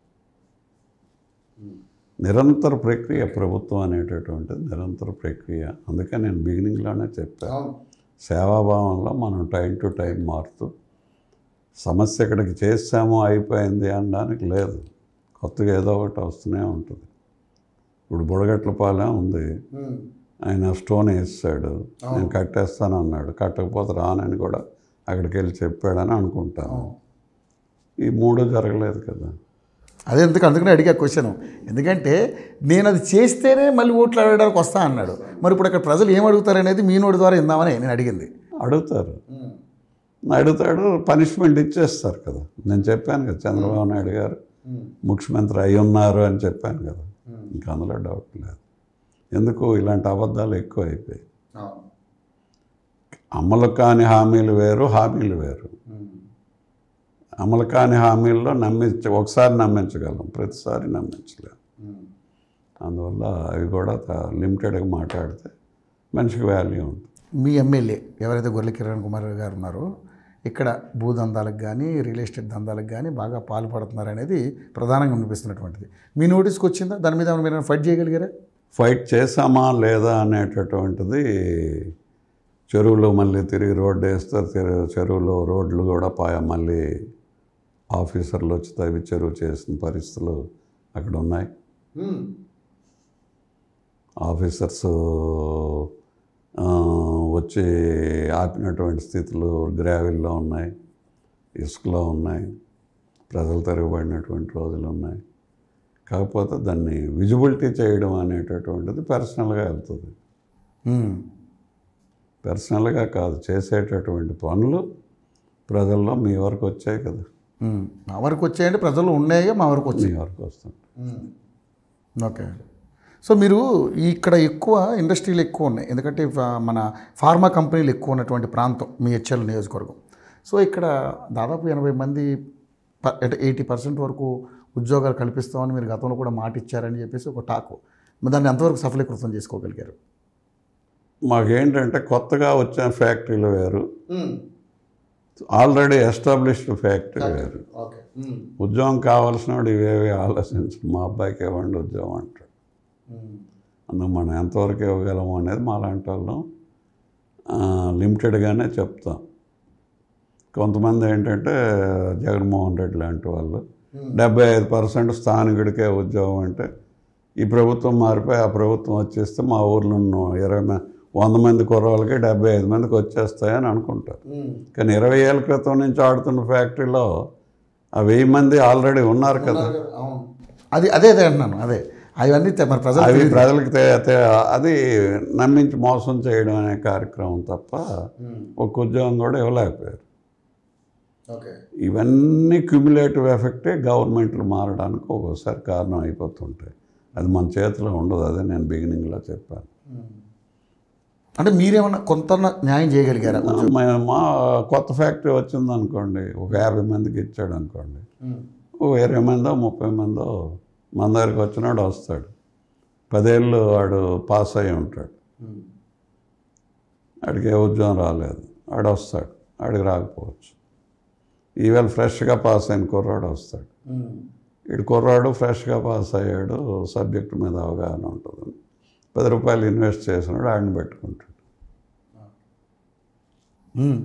నిరంతర ప్రక్రియ ప్రభుత్వం అనేటటువంటిది నిరంతర ప్రక్రియ అందుకే నేను బిగినింగ్లోనే చెప్పాను సేవాభావంలో మనం టైం టు టైం మారుతూ సమస్య ఇక్కడికి చేసాము అయిపోయింది అనడానికి లేదు కొత్తగా ఏదో ఒకటి వస్తూనే ఉంటుంది ఇప్పుడు బుడగట్లపాలెం ఉంది ఆయన స్టోన్ వేసాడు నేను కట్టేస్తాను అన్నాడు కట్టకపోతే రానని కూడా అక్కడికి వెళ్ళి చెప్పాడని అనుకుంటాను ఈ మూడు జరగలేదు కదా అదే ఎందుకు అందుకనే అడిగా క్వశ్చన్ ఎందుకంటే నేను అది చేస్తేనే మళ్ళీ ఓట్లు అడగడానికి వస్తా అన్నాడు మరి ఇప్పుడు అక్కడ ప్రజలు ఏం అడుగుతారు అనేది మీ నోటి ద్వారా ఇందామని నేను అడిగింది అడుగుతారు అడుగుతాడు పనిష్మెంట్ ఇచ్చేస్తారు కదా నేను చెప్పాను కదా చంద్రబాబు నాయుడు గారు ముఖ్యమంత్రి అయి ఉన్నారు అని చెప్పాను కదా ఇంకా అందులో డౌట్ లేదు ఎందుకు ఇలాంటి అబద్ధాలు ఎక్కువ అయిపోయాయి అమలు కాని హామీలు వేరు హామీలు వేరు అమలు కాని హామీల్లో నమ్మించ ఒకసారి నమ్మించగలం ప్రతిసారి నమ్మించలేం అందువల్ల అవి కూడా త- లిమిటెడ్గా మాట్లాడితే మనిషికి వాల్యూ ఉంటుంది మీ ఎమ్మెల్యే ఎవరైతే గొర్రెల కిరణ్ కుమార్ గారు ఉన్నారో ఇక్కడ భూదందాలకు కానీ రియల్ ఎస్టేట్ దందాలకు కానీ బాగా పాల్పడుతున్నారు అనేది ప్రధానంగా వినిపిస్తున్నటువంటిది మీ నోటీస్కి వచ్చిందా దాని మీద ఏమైనా మీరు ఫైట్ చేయగలిగారా ఫైట్ చేసామా లేదా అనేటటువంటిది చెరువులో మళ్ళీ తిరిగి రోడ్డు వేస్తారు తిరిగి చెరువులో రోడ్లు కూడా పాయ మళ్ళీ ఆఫీసర్లు వచ్చి తవ్వి చెరువు చేసిన పరిస్థితులు అక్కడ ఉన్నాయి ఆఫీసర్స్ ఆ, వచ్చి ఆపినటువంటి స్థితులు గ్రావెల్లో ఉన్నాయి ఇసుకలో ఉన్నాయి ప్రజలు తిరగబడినటువంటి రోజులు ఉన్నాయి కాకపోతే దాన్ని విజిబిలిటీ చేయడం అనేటటువంటిది పర్సనల్గా వెళ్తుంది మ్మ్. పర్సనల్గా కాదు చేసేటటువంటి పనులు ప్రజల్లో మీ వరకు వచ్చాయి కదా మ్మ్. మా వరకు వచ్చాయంటే ప్రజలు ఉన్నాయి మా వరకు వచ్చాయి మీ వరకు వస్తుంది ఓకే సో మీరు ఇక్కడ ఎక్కువ ఇండస్ట్రీలు ఎక్కువ ఉన్నాయి ఎందుకంటే ఫా- మన ఫార్మా కంపెనీలు ఎక్కువ ఉన్నటువంటి ప్రాంతం మీ హెచ్ఎల్ నియోజకవర్గం సో ఇక్కడ దాదాపు ఎనభై మంది ప- అంటే ఎయిటీ పర్సెంట్ వరకు ఉద్యోగాలు కల్పిస్తామని మీరు గతంలో కూడా మాట ఇచ్చారని చెప్పేసి ఒక టాకు మరి దాన్ని ఎంతవరకు సఫలీకృతం చేసుకోగలిగారు మాకేంటంటే కొత్తగా వచ్చిన ఫ్యాక్టరీలు వేరు ఆల్రెడీ ఎస్టాబ్లిష్డ్ ఫ్యాక్టరీ వేరు ఓకే ఉద్యోగం కావాల్సిన వాడు ఇవేవి ఆలోచించు మా అబ్బాయికి ఇవ్వండి ఉద్యోగం అంటాడు అందుకు మనం ఎంతవరకు ఇవ్వగలము అనేది మా లాంటి వాళ్ళం ఆ, లిమిటెడ్గానే చెప్తాం కొంతమంది ఏంటంటే జగన్మోహన్ రెడ్డి లాంటి వాళ్ళు డెబ్బై ఐదు పర్సెంట్ స్థానికుడికే ఉద్యోగం అంటే ఈ ప్రభుత్వం మారిపోయి ఆ ప్రభుత్వం వచ్చేస్తే మా ఊర్లో ఉన్న ఇరవై మ- వంద మంది కుర్రోళ్ళకి డెబ్బై ఐదు మందికి వచ్చేస్తాయని అనుకుంటారు కానీ ఇరవై ఏళ్ళ క్రితం నుంచి ఆడుతున్న ఫ్యాక్టరీలో ఆ వెయ్యి మంది ఆల్రెడీ ఉన్నారు కదా అది అదే అదే అంటున్నాను అదే అవన్నీ తె- మరి ప్రజలు అవి ప్రజలకు తే- తే- అది నమ్మించి మోసం చేయడం అనే కార్యక్రమం తప్ప ఒక ఉద్యోగం కూడా ఇవ్వలేకపోయారు ఓకే ఇవన్నీ క్యుములేటివ్ ఎఫెక్టే గవర్నమెంట్లు మారడానికి ఒక్కోసారి కారణం అయిపోతుంటాయి అది మన చేతిలో ఉండదు అదే నేను బిగినింగ్లో చెప్పాను అంటే మీరేమన్నా కొంత న్యాయం చేయగలిగారా మా- మా కొత్త ఫ్యాక్టరీ వచ్చింది అనుకోండి ఒక యాభై మందికి ఇచ్చాడు అనుకోండి ఓ ఇరవై మందో ముప్పై మందో మన దగ్గరికి వచ్చినాడు వస్తాడు పదేళ్ళు వాడు పాస్ అయి ఉంటాడు వాడికి ఏ ఉద్యోగం రాలేదు వాడు వస్తాడు వాడికి రాకపోవచ్చు ఈవేళ ఫ్రెష్గా పాస్ అయిన కుర్రాడు వస్తాడు వీడు కుర్రాడు ఫ్రెష్గా పాస్ అయ్యాడు సబ్జెక్ట్ మీద అవగాహన ఉంటుంది పది రూపాయలు ఇన్వెస్ట్ చేసినాడు ఆడిని పెట్టుకుంటాడు ఉమ్.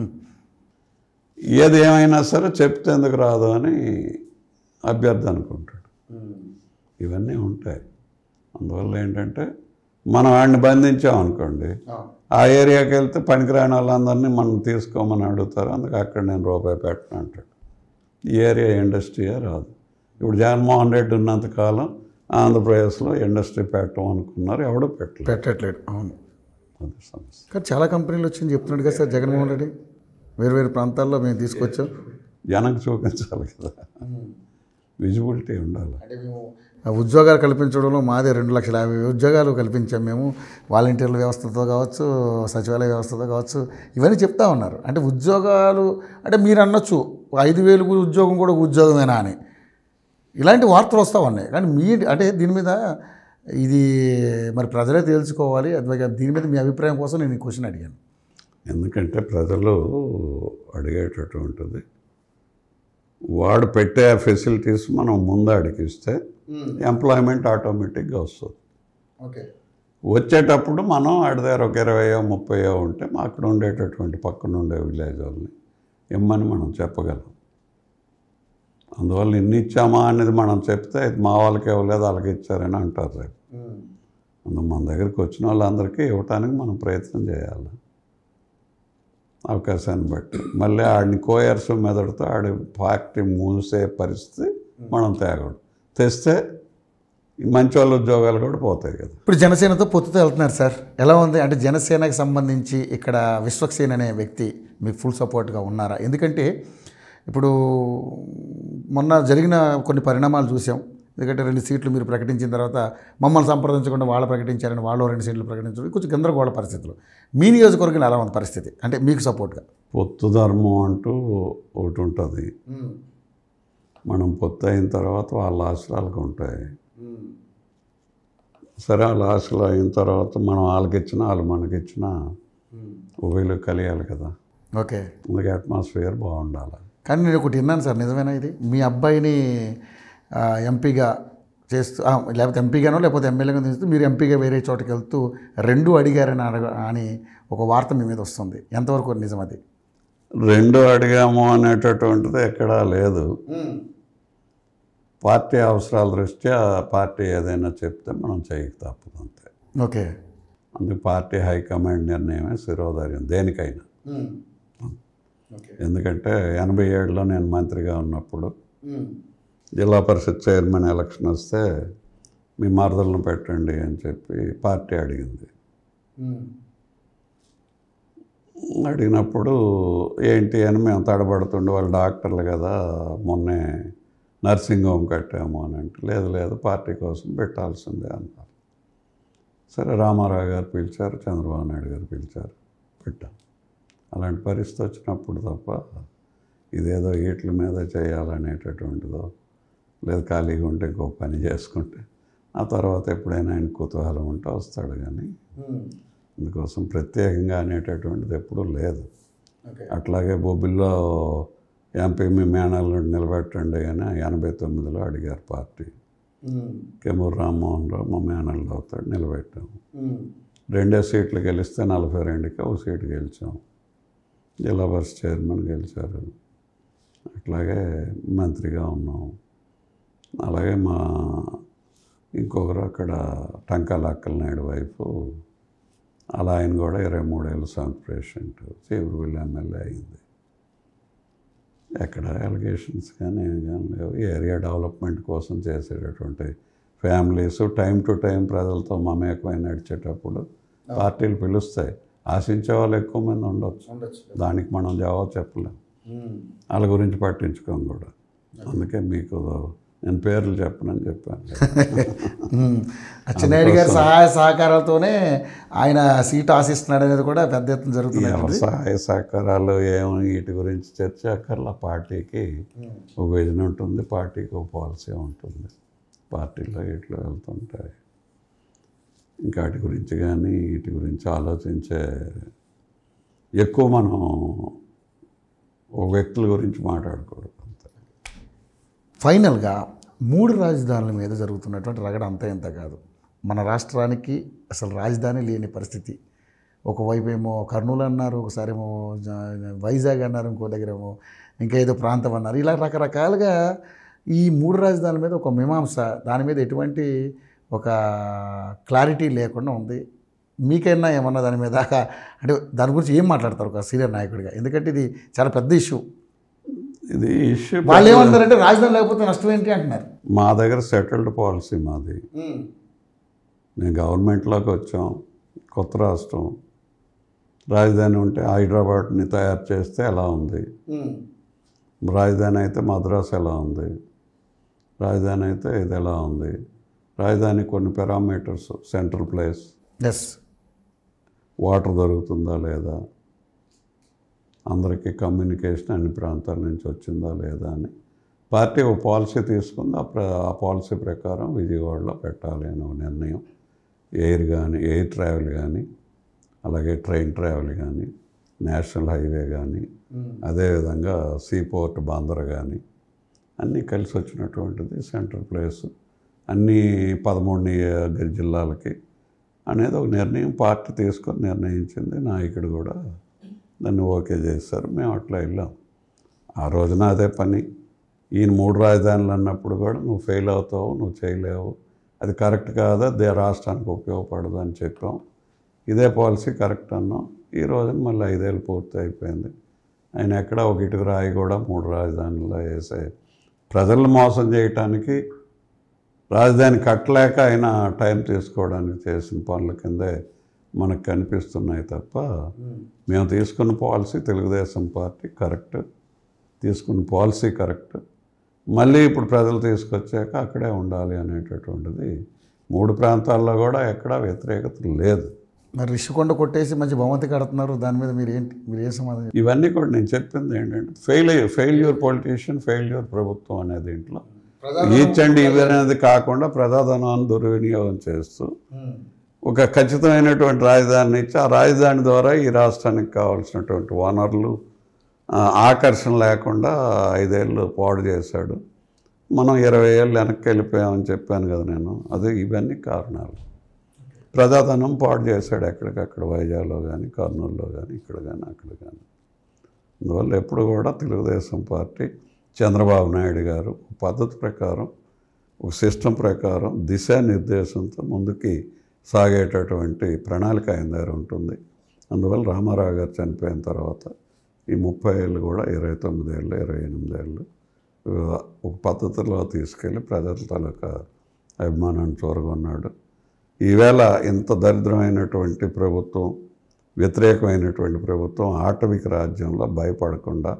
ఏది ఏమైనా సరే చెప్తే ఎందుకు రాదు అని అభ్యర్థి అనుకుంటాడు ఇవన్నీ ఉంటాయి అందువల్ల ఏంటంటే మనం వాడిని బంధించాం అనుకోండి ఆ ఏరియాకి వెళ్తే పనికిరాని వాళ్ళందరినీ మనం తీసుకోమని అడుగుతారు అందుకే అక్కడ నేను రూపాయి పెట్టను అంటాడు ఈ ఏరియా ఇండస్ట్రీయే రాదు ఇప్పుడు జగన్మోహన్ రెడ్డి ఉన్నంతకాలం ఆంధ్రప్రదేశ్లో ఇండస్ట్రీ పెట్టడం అనుకున్నారు ఎవడూ పెట్టలేదు పెట్టట్లేదు అవును అది సమస్య కానీ చాలా కంపెనీలు వచ్చింది చెప్తున్నాడు కదా సార్ జగన్మోహన్ రెడ్డి వేరు వేరు ప్రాంతాల్లో మేము తీసుకొచ్చాం జనంకి చూపించాలి కదా విజిబిలిటీ ఉండాలి అంటే మేము ఆ ఉద్యోగాలు కల్పించడంలో మాదే రెండు లక్షల యాభై వేల ఉద్యోగాలు కల్పించాం మేము వాలంటీర్ల వ్యవస్థతో కావచ్చు సచివాలయ వ్యవస్థతో కావచ్చు ఇవన్నీ చెప్తా ఉన్నారు అంటే ఉద్యోగాలు అంటే మీరు అనొచ్చు ఐదు వేలు ఉద్యోగం కూడా ఉద్యోగమేనా అని ఇలాంటి వార్తలు వస్తూ ఉన్నాయి కానీ మీ అంటే దీని మీద ఇది మరి ప్రజలే తేల్చుకోవాలి అది దీని మీద మీ అభిప్రాయం కోసం నేను ఈ క్వశ్చన్ అడిగాను ఎందుకంటే ప్రజలు అడిగేటటువంటిది వాడు పెట్టే ఫెసిలిటీస్ మనం ముందు అడిగిస్తే ఎంప్లాయ్మెంట్ ఆటోమేటిక్గా వస్తుంది ఓకే వచ్చేటప్పుడు మనం ఆడి దగ్గర ఒక ఇరవయో ముప్పయో ఉంటే మా అక్కడ ఉండేటటువంటి పక్కన ఉండే విలేజ్ వాళ్ళని ఇమ్మని మనం చెప్పగలం అందువల్ల ఇన్ని ఇచ్చామా అనేది మనం చెప్తే ఇది మా వాళ్ళకి ఇవ్వలేదు వాళ్ళకి ఇచ్చారని అంటారు రేపు అందుకు మన దగ్గరికి వచ్చిన వాళ్ళందరికీ ఇవ్వటానికి మనం ప్రయత్నం చేయాలి అవకాశాన్ని బట్టి మళ్ళీ ఆడిని కోయర్స్ మెదడుతో ఆడి ఫ్యాక్టరీ మూసే పరిస్థితి మనం తేగడు తెస్తే ఈ మంచి వాళ్ళ ఉద్యోగాలు కూడా పోతాయి కదా ఇప్పుడు జనసేనతో పొత్తుతో వెళ్తున్నారు సార్ ఎలా ఉంది అంటే జనసేనకి సంబంధించి ఇక్కడ విశ్వక్సేన్ అనే వ్యక్తి మీకు ఫుల్ సపోర్ట్గా ఉన్నారా ఎందుకంటే ఇప్పుడు మొన్న జరిగిన కొన్ని పరిణామాలు చూసాం ఎందుకంటే రెండు సీట్లు మీరు ప్రకటించిన తర్వాత మమ్మల్ని సంప్రదించకుండా వాళ్ళు ప్రకటించారని వాళ్ళు రెండు సీట్లు ప్రకటించడం కొంచెం గందరగోళ పరిస్థితులు మీ నియోజకవర్గం ఎలా ఉంది పరిస్థితి అంటే మీకు సపోర్ట్గా పొత్తు ధర్మం అంటూ ఒకటి ఉంటుంది మనం పొత్తు అయిన తర్వాత వాళ్ళ ఆశ్రాలకు ఉంటాయి సరే వాళ్ళ ఆశలు అయిన తర్వాత మనం వాళ్ళకి ఇచ్చినా వాళ్ళు మనకి ఇచ్చినా ఉభయలు కలియాలి కదా ఓకే అందుకే అట్మాస్ఫియర్ బాగుండాలి కానీ నేను ఒకటి విన్నాను సార్ నిజమేనా ఇది మీ అబ్బాయిని ఆ, ఎంపీగా చేస్తూ ఆ, లేకపోతే ఎంపీగానో లేకపోతే ఎమ్మెల్యేగా తీస్తూ మీరు ఎంపీగా వేరే చోటకి వెళ్తూ రెండు అడిగారని అడగ అని ఒక వార్త మీ మీద వస్తుంది ఎంతవరకు నిజం అది రెండు అడిగాము అనేటటువంటిది ఎక్కడా లేదు పార్టీ అవసరాల దృష్ట్యా పార్టీ ఏదైనా చెప్తే మనం చేయక తప్పదు అంతే ఓకే అందుకు పార్టీ హైకమాండ్ నిర్ణయమే శిరోధార్యం దేనికైనా ఓకే ఎందుకంటే ఎనభై ఏడులో నేను మంత్రిగా ఉన్నప్పుడు జిల్లా పరిషత్ చైర్మన్ ఎలక్షన్ వస్తే మీ మరదలను పెట్టండి అని చెప్పి పార్టీ అడిగింది అడిగినప్పుడు ఏంటి అని మేము తడబడుతుండే వాళ్ళు డాక్టర్లు కదా మొన్నే నర్సింగ్ హోమ్ కట్టాము అని అంటే లేదు లేదు పార్టీ కోసం పెట్టాల్సిందే అన్నారు సరే రామారావు గారు పిలిచారు చంద్రబాబు నాయుడు గారు పిలిచారు పెట్టాం అలాంటి పరిస్థితి వచ్చినప్పుడు తప్ప ఇదేదో వీటి మీద చేయాలనేటటువంటిదో లేదు ఖాళీగా ఉంటే ఇంకో పని చేసుకుంటే ఆ తర్వాత ఎప్పుడైనా ఆయన కుతూహలం ఉంటే వస్తాడు కానీ అందుకోసం ప్రత్యేకంగా అనేటటువంటిది ఎప్పుడూ లేదు ఓకే అట్లాగే బొబ్బిల్లో ఎంపీ మీ మేనల్ని నిలబెట్టండి అని ఎనభై తొమ్మిదిలో అడిగారు పార్టీ కెమూరు రామ్మోహన్ రావు మా మేనల్ని అవుతాడు నిలబెట్టాము రెండే సీట్లు గెలిస్తే నలభై రెండుకి ఒక సీటు గెలిచాం జిల్లా పరిషత్ చైర్మన్ గెలిచారు అట్లాగే మంత్రిగా ఉన్నాం అలాగే మా ఇంకొకరు అక్కడ టంకాల అక్కలనాయుడు వైపు అలా ఆయన కూడా ఇరవై మూడేళ్ళ సంత పేషెంట్ చీపురుపల్లి ఎమ్మెల్యే అయింది ఎక్కడ ఎలిగేషన్స్ కానీ ఏం కానీ లేవు ఏరియా డెవలప్మెంట్ కోసం చేసేటటువంటి ఫ్యామిలీస్ టైం టు టైం ప్రజలతో మమేకమై నడిచేటప్పుడు పార్టీలు పిలుస్తాయి ఆశించే వాళ్ళు ఎక్కువ మంది ఉండొచ్చు ఉండొచ్చు దానికి మనం జవాబు చెప్పలేం వాళ్ళ గురించి పట్టించుకోం కూడా అందుకే మీకు నేను పేర్లు చెప్పనని చెప్పాను ఉమ్. అచ్చెన్నాయుడు గారి సహాయ సహకారాలతోనే ఆయన సీటు ఆశిస్తున్నాడు అనేది కూడా పెద్ద ఎత్తున జరుగుతుంది ఎవరి సహాయ సహకారాలు ఏమో వీటి గురించి చర్చ అక్కర్లా పార్టీకి ఒక విజన్ ఉంటుంది పార్టీకి ఒక పాలసీ ఉంటుంది పార్టీలో ఇట్లా వెళ్తుంటాయి ఇంకా వాటి గురించి కానీ వీటి గురించి ఆలోచించే ఎక్కువ మనం ఒక వ్యక్తుల గురించి మాట్లాడకూడదు అంతే ఫైనల్గా మూడు రాజధానుల మీద జరుగుతున్నటువంటి రగడ అంతా ఇంత కాదు మన రాష్ట్రానికి అసలు రాజధాని లేని పరిస్థితి ఒకవైపు ఏమో కర్నూలు అన్నారు ఒకసారి ఏమో జ- వైజాగ్ అన్నారు ఇంకో దగ్గర ఏమో ఇంకా ఏదో ప్రాంతం అన్నారు ఇలా రకరకాలుగా ఈ మూడు రాజధానుల మీద ఒక మీమాంస దాని మీద ఎటువంటి ఒక క్లారిటీ లేకుండా ఉంది మీకైనా ఏమన్నా దాని మీద అంటే దాని గురించి ఏం మాట్లాడతారు ఒక సీనియర్ నాయకుడిగా ఎందుకంటే ఇది చాలా పెద్ద ఇష్యూ ఇది ఇష్యూ వాళ్ళు ఏమంటారంటే రాజధాని లేకపోతే నష్టం ఏంటి అంటున్నారు మా దగ్గర సెటిల్డ్ పాలసీ మాది నేను గవర్నమెంట్లోకి వచ్చాం కొత్త రాష్ట్రం రాజధాని ఉంటే హైదరాబాద్ని తయారు చేస్తే ఎలా ఉంది రాజధాని అయితే మద్రాసు ఎలా ఉంది రాజధాని అయితే ఇది ఎలా ఉంది రాజధాని కొన్ని parameters central place yes water దొరుకుతుందా లేదా అందరికీ కమ్యూనికేషన్ అన్ని ప్రాంతాల నుంచి వచ్చిందా లేదా అని పార్టీ ఒక పాలసీ తీసుకుంది ఆ ప్ర ఆ పాలసీ ప్రకారం విజయవాడలో పెట్టాలి అని ఒక నిర్ణయం ఎయిర్ కానీ ఎయిర్ ట్రావెల్ కానీ అలాగే ట్రైన్ ట్రావెల్ కానీ నేషనల్ హైవే కానీ అదేవిధంగా సీ పోర్ట్ బాందర్ కానీ అన్నీ కలిసి వచ్చినటువంటిది సెంట్రల్ ప్లేస్ అన్ని పదమూడు నియోజక జిల్లాలకి అనేది ఒక నిర్ణయం పార్టీ తీసుకొని నిర్ణయించింది నాయకుడు కూడా దాన్ని ఓకే చేశారు మేము అట్లా వెళ్ళాం ఆ రోజున అదే పని ఈయన మూడు రాజధానులు అన్నప్పుడు కూడా నువ్వు ఫెయిల్ అవుతావు నువ్వు చేయలేవు అది కరెక్ట్ కాదా దే రాష్ట్రానికి ఉపయోగపడదు అని చెప్పాం ఇదే పాలసీ కరెక్ట్ అన్నాం ఈ రోజున మళ్ళీ ఐదేళ్ళు పూర్తి అయిపోయింది ఆయన ఎక్కడ ఒక ఇటుక రాయి కూడా మూడు రాజధానుల్లో వేసే ప్రజలను మోసం చేయటానికి రాజధాని కట్టలేక ఆయన టైం తీసుకోవడానికి చేసిన పనుల కిందే మనకు కనిపిస్తున్నాయి తప్ప మేము తీసుకున్న పాలసీ తెలుగుదేశం పార్టీ కరెక్ట్ తీసుకున్న పాలసీ కరెక్ట్ మళ్ళీ ఇప్పుడు ప్రజలు తీసుకొచ్చాక అక్కడే ఉండాలి అనేటటువంటిది మూడు ప్రాంతాల్లో కూడా ఎక్కడా వ్యతిరేకత లేదు మరి రిషికొండ కొట్టేసి మంచి బహుమతి కడుతున్నారు దాని మీద మీరు ఏంటి మీరు ఏం సమాధానం ఇవన్నీ కూడా నేను చెప్పింది ఏంటంటే ఫెయిల్ ఫెయిల్యూర్ పొలిటీషియన్ ఫెయిల్యూర్ ప్రభుత్వం అనే దీంట్లో ఈచ్ అండ్ ఇవి అనేది కాకుండా ప్రజాధనాన్ని దుర్వినియోగం చేస్తూ ఒక ఖచ్చితమైనటువంటి రాజధానిని ఇచ్చి ఆ రాజధాని ద్వారా ఈ రాష్ట్రానికి కావాల్సినటువంటి వనరులు ఆ, ఆకర్షణ లేకుండా ఐదేళ్ళు పాడు చేశాడు మనం ఇరవై ఏళ్ళు వెనక్కి వెళ్ళిపోయామని చెప్పాను కదా నేను అది ఇవన్నీ కారణాలు ప్రజాధనం పాడు చేశాడు ఎక్కడికక్కడ వైజాగ్లో కానీ కర్నూలులో కానీ ఇక్కడ కానీ అక్కడ కానీ అందువల్ల ఎప్పుడు కూడా తెలుగుదేశం పార్టీ చంద్రబాబు నాయుడు గారు ఒక పద్ధతి ప్రకారం ఒక సిస్టమ్ ప్రకారం దిశానిర్దేశంతో ముందుకి సాగేటటువంటి ప్రణాళిక ఆయన దగ్గర ఉంటుంది అందువల్ల రామారావు గారు చనిపోయిన తర్వాత ఈ ముప్పై ఏళ్ళు కూడా ఇరవై తొమ్మిది ఏళ్ళు ఇరవై ఎనిమిది ఏళ్ళు ఆ, ఒక పద్ధతిలో తీసుకెళ్ళి ప్రజల తాలూకా అభిమానాన్ని చూరగొన్నాడు ఈవేళ ఇంత దరిద్రమైనటువంటి ప్రభుత్వం వ్యతిరేకమైనటువంటి ప్రభుత్వం ఆటవిక రాజ్యంలో భయపడకుండా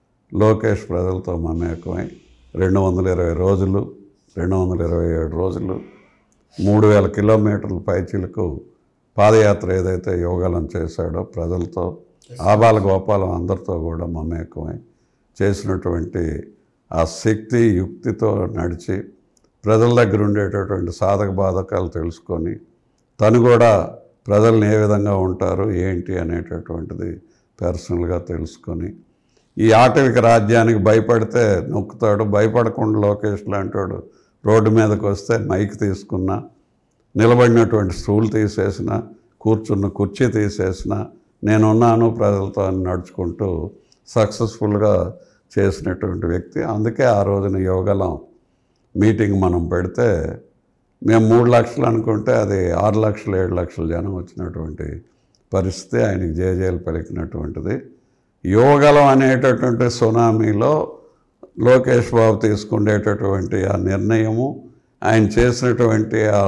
లోకేష్ ప్రజలతో మమేకమై రెండు వందల ఇరవై రోజులు రెండు వందల ఇరవై ఏడు రోజులు మూడు వేల కిలోమీటర్ల పైచీలకు పాదయాత్ర ఏదైతే యోగాలను చేశాడో ప్రజలతో ఆబాల గోపాలం అందరితో కూడా మమేకమై చేసినటువంటి ఆ శక్తి యుక్తితో నడిచి ప్రజల దగ్గర ఉండేటటువంటి సాధక బాధకాలు తెలుసుకొని తను కూడా ప్రజల్ని ఏ విధంగా ఉంటారు ఏంటి అనేటటువంటిది పర్సనల్గా తెలుసుకొని ఈ ఆటవిక రాజ్యానికి భయపడితే నొక్కుతాడు భయపడకుండా లోకేష్ లాంటివాడు రోడ్డు మీదకి వస్తే మైక్ తీసుకున్నా నిలబడినటువంటి స్టూల్ తీసేసిన కూర్చున్న కుర్చీ తీసేసిన నేనున్నాను ప్రజలతో అని నడుచుకుంటూ సక్సెస్ఫుల్గా చేసినటువంటి వ్యక్తి అందుకే ఆ రోజున యోగలం మీటింగ్ మనం పెడితే మేము మూడు లక్షలు అనుకుంటే అది ఆరు లక్షలు ఏడు లక్షల జనం వచ్చినటువంటి పరిస్థితి ఆయనకి జేజేలు పలికినటువంటిది యోగలం అనేటటువంటి సునామీలో లోకేష్ బాబు తీసుకునేటటువంటి ఆ నిర్ణయము ఆయన చేసినటువంటి ఆ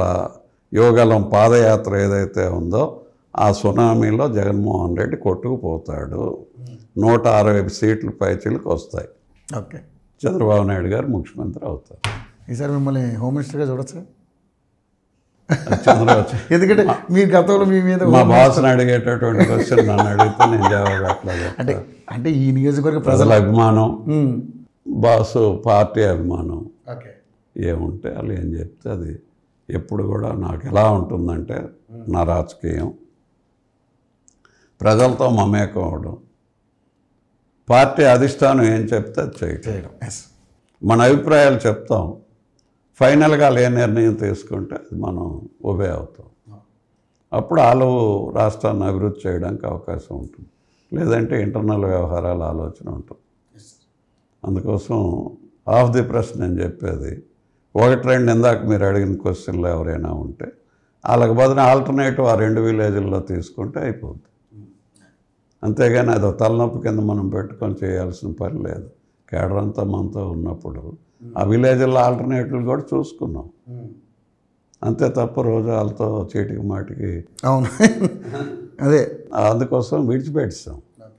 యోగలం పాదయాత్ర ఏదైతే ఉందో ఆ సునామీలో జగన్మోహన్ రెడ్డి కొట్టుకుపోతాడు నూట అరవై సీట్లు పైచీలకు వస్తాయి ఓకే చంద్రబాబు నాయుడు గారు ముఖ్యమంత్రి అవుతారు ఈసారి మిమ్మల్ని హోమ్ మినిస్టర్గా చూడొచ్చా చంద్రబాబు ఎందుకంటే మీ గతంలో మీ మీద మా బాస్ని అడిగేటటువంటి క్వశ్చన్ నన్ను అడిగితే నేను జవాబు అట్లా అంటే చెప్తా. అంటే ఈ నియోజకవర్గ ప్రజలు ప్రజల అభిమానం బాసు పార్టీ అభిమానం ఓకే ఏముంటే వాళ్ళు ఏం చెప్తే అది ఎప్పుడు కూడా నాకు ఎలా ఉంటుందంటే నా రాజకీయం ప్రజలతో మమేకం అవడం పార్టీ అధిష్టానం ఏం చెప్తే అది చేయటం చేయడం ఎస్ మన అభిప్రాయాలు చెప్తాం ఫైనల్గా వాళ్ళు ఏ నిర్ణయం తీసుకుంటే అది మనం ఒబే అవుతాం అప్పుడు వాళ్ళు రాష్ట్రాన్ని అభివృద్ధి చేయడానికి అవకాశం ఉంటుంది లేదంటే ఇంటర్నల్ వ్యవహారాల ఆలోచన ఉంటుంది అందుకోసం ఆఫ్ ది ప్రెస్ నేను చెప్పేది ఒకటి రెండు ఇందాక మీరు అడిగిన క్వశ్చన్లు ఎవరైనా ఉంటే వాళ్ళకి బదులు ఆల్టర్నేటివ్ ఆ రెండు విలేజ్ల్లో తీసుకుంటే అయిపోద్ది అంతేగాని అది తలనొప్పి కింద మనం పెట్టుకొని చేయాల్సిన పని లేదు కేడర్ అంతా మనతో ఉన్నప్పుడు ఆ విలేజ్లో ఆల్టర్నేటివ్లు కూడా చూసుకున్నాం అంతే తప్ప రోజు వాళ్ళతో చీటికి మాటికి అవును అదే అందుకోసం విడిచిపెట్టాం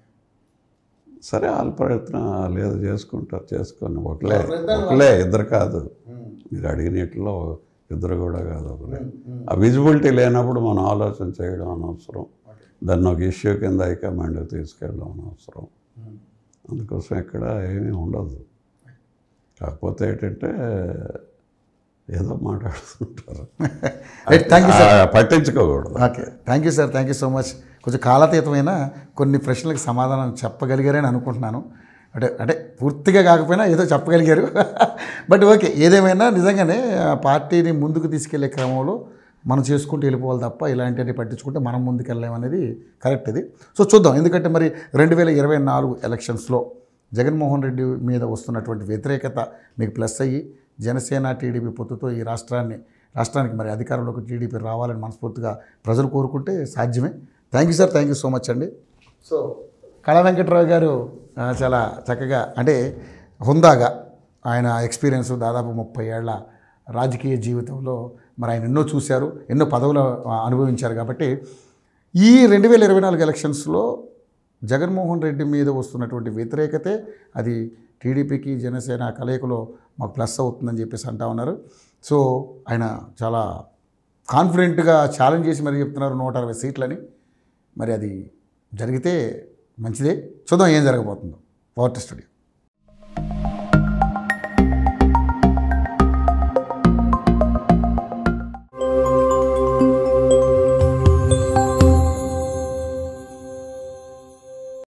సరే వాళ్ళ ప్రయత్నం వాళ్ళు ఏదో చేసుకుంటారు చేసుకొని ఒకలే ఒకలే ఇద్దరు కాదు మీరు అడిగినట్లో ఇద్దరు కూడా కాదు ఒకలే ఆ విజిబిలిటీ లేనప్పుడు మనం ఆలోచన చేయడం అనవసరం దాన్ని ఒక ఇష్యూ కింద హైకమాండ్కి తీసుకెళ్ళడం అనవసరం అందుకోసం ఎక్కడ ఏమీ ఉండదు కాకపోతే ఏంటంటే ఏదో మాట్లాడుతుంటారు రైట్ థ్యాంక్ యూ సార్ ఆ, పట్టించుకోకూడదు okay thank you sir thank you so much కొంచెం కాలాతీతమైన కొన్ని ప్రశ్నలకు సమాధానం చెప్పగలిగారని అనుకుంటున్నాను అంటే అంటే పూర్తిగా కాకపోయినా ఏదో చెప్పగలిగారు బట్ ఓకే ఏదేమైనా నిజంగానే ఆ పార్టీని ముందుకు తీసుకెళ్లే క్రమంలో మనం చేసుకుంటూ వెళ్ళిపోవాలి తప్ప ఇలాంటివన్నీ పట్టించుకుంటే మనం ముందుకు వెళ్ళలేమనేది కరెక్ట్ ఇది సో చూద్దాం ఎందుకంటే మరి రెండు వేల ఇరవై నాలుగు ఎలక్షన్స్లో జగన్మోహన్ రెడ్డి మీద వస్తున్నటువంటి వ్యతిరేకత మీకు ప్లస్ అయ్యి జనసేన టీడీపీ పొత్తుతో ఈ రాష్ట్రాన్ని రాష్ట్రానికి మరి అధికారంలోకి టీడీపీ రావాలని మనస్ఫూర్తిగా ప్రజలు కోరుకుంటే సాధ్యమే thank you sir thank you so much అండి సో కళా వెంకట్రావు గారు ఆ, చాలా చక్కగా అంటే హుందాగా ఆయన ఎక్స్పీరియన్స్ దాదాపు ముప్పై ఏళ్ల రాజకీయ జీవితంలో మరి ఆయన ఎన్నో చూశారు ఎన్నో పదవులు ఆ, అనుభవించారు కాబట్టి ఈ రెండు వేల ఇరవై నాలుగు ఎలక్షన్స్లో జగన్మోహన్ రెడ్డి మీద వస్తున్నటువంటి వ్యతిరేకతే అది టీడీపీకి జనసేన కలయికలో మాకు ప్లస్ అవుతుందని చెప్పేసి అంటా ఉన్నారు సో ఆయన చాలా కాన్ఫిడెంట్గా ఛాలెంజ్ చేసి మరి చెప్తున్నారు నూట అరవై సీట్లని మరి అది జరిగితే మంచిదే చూద్దాం ఏం జరగబోతుందో పవర్ స్టూడియో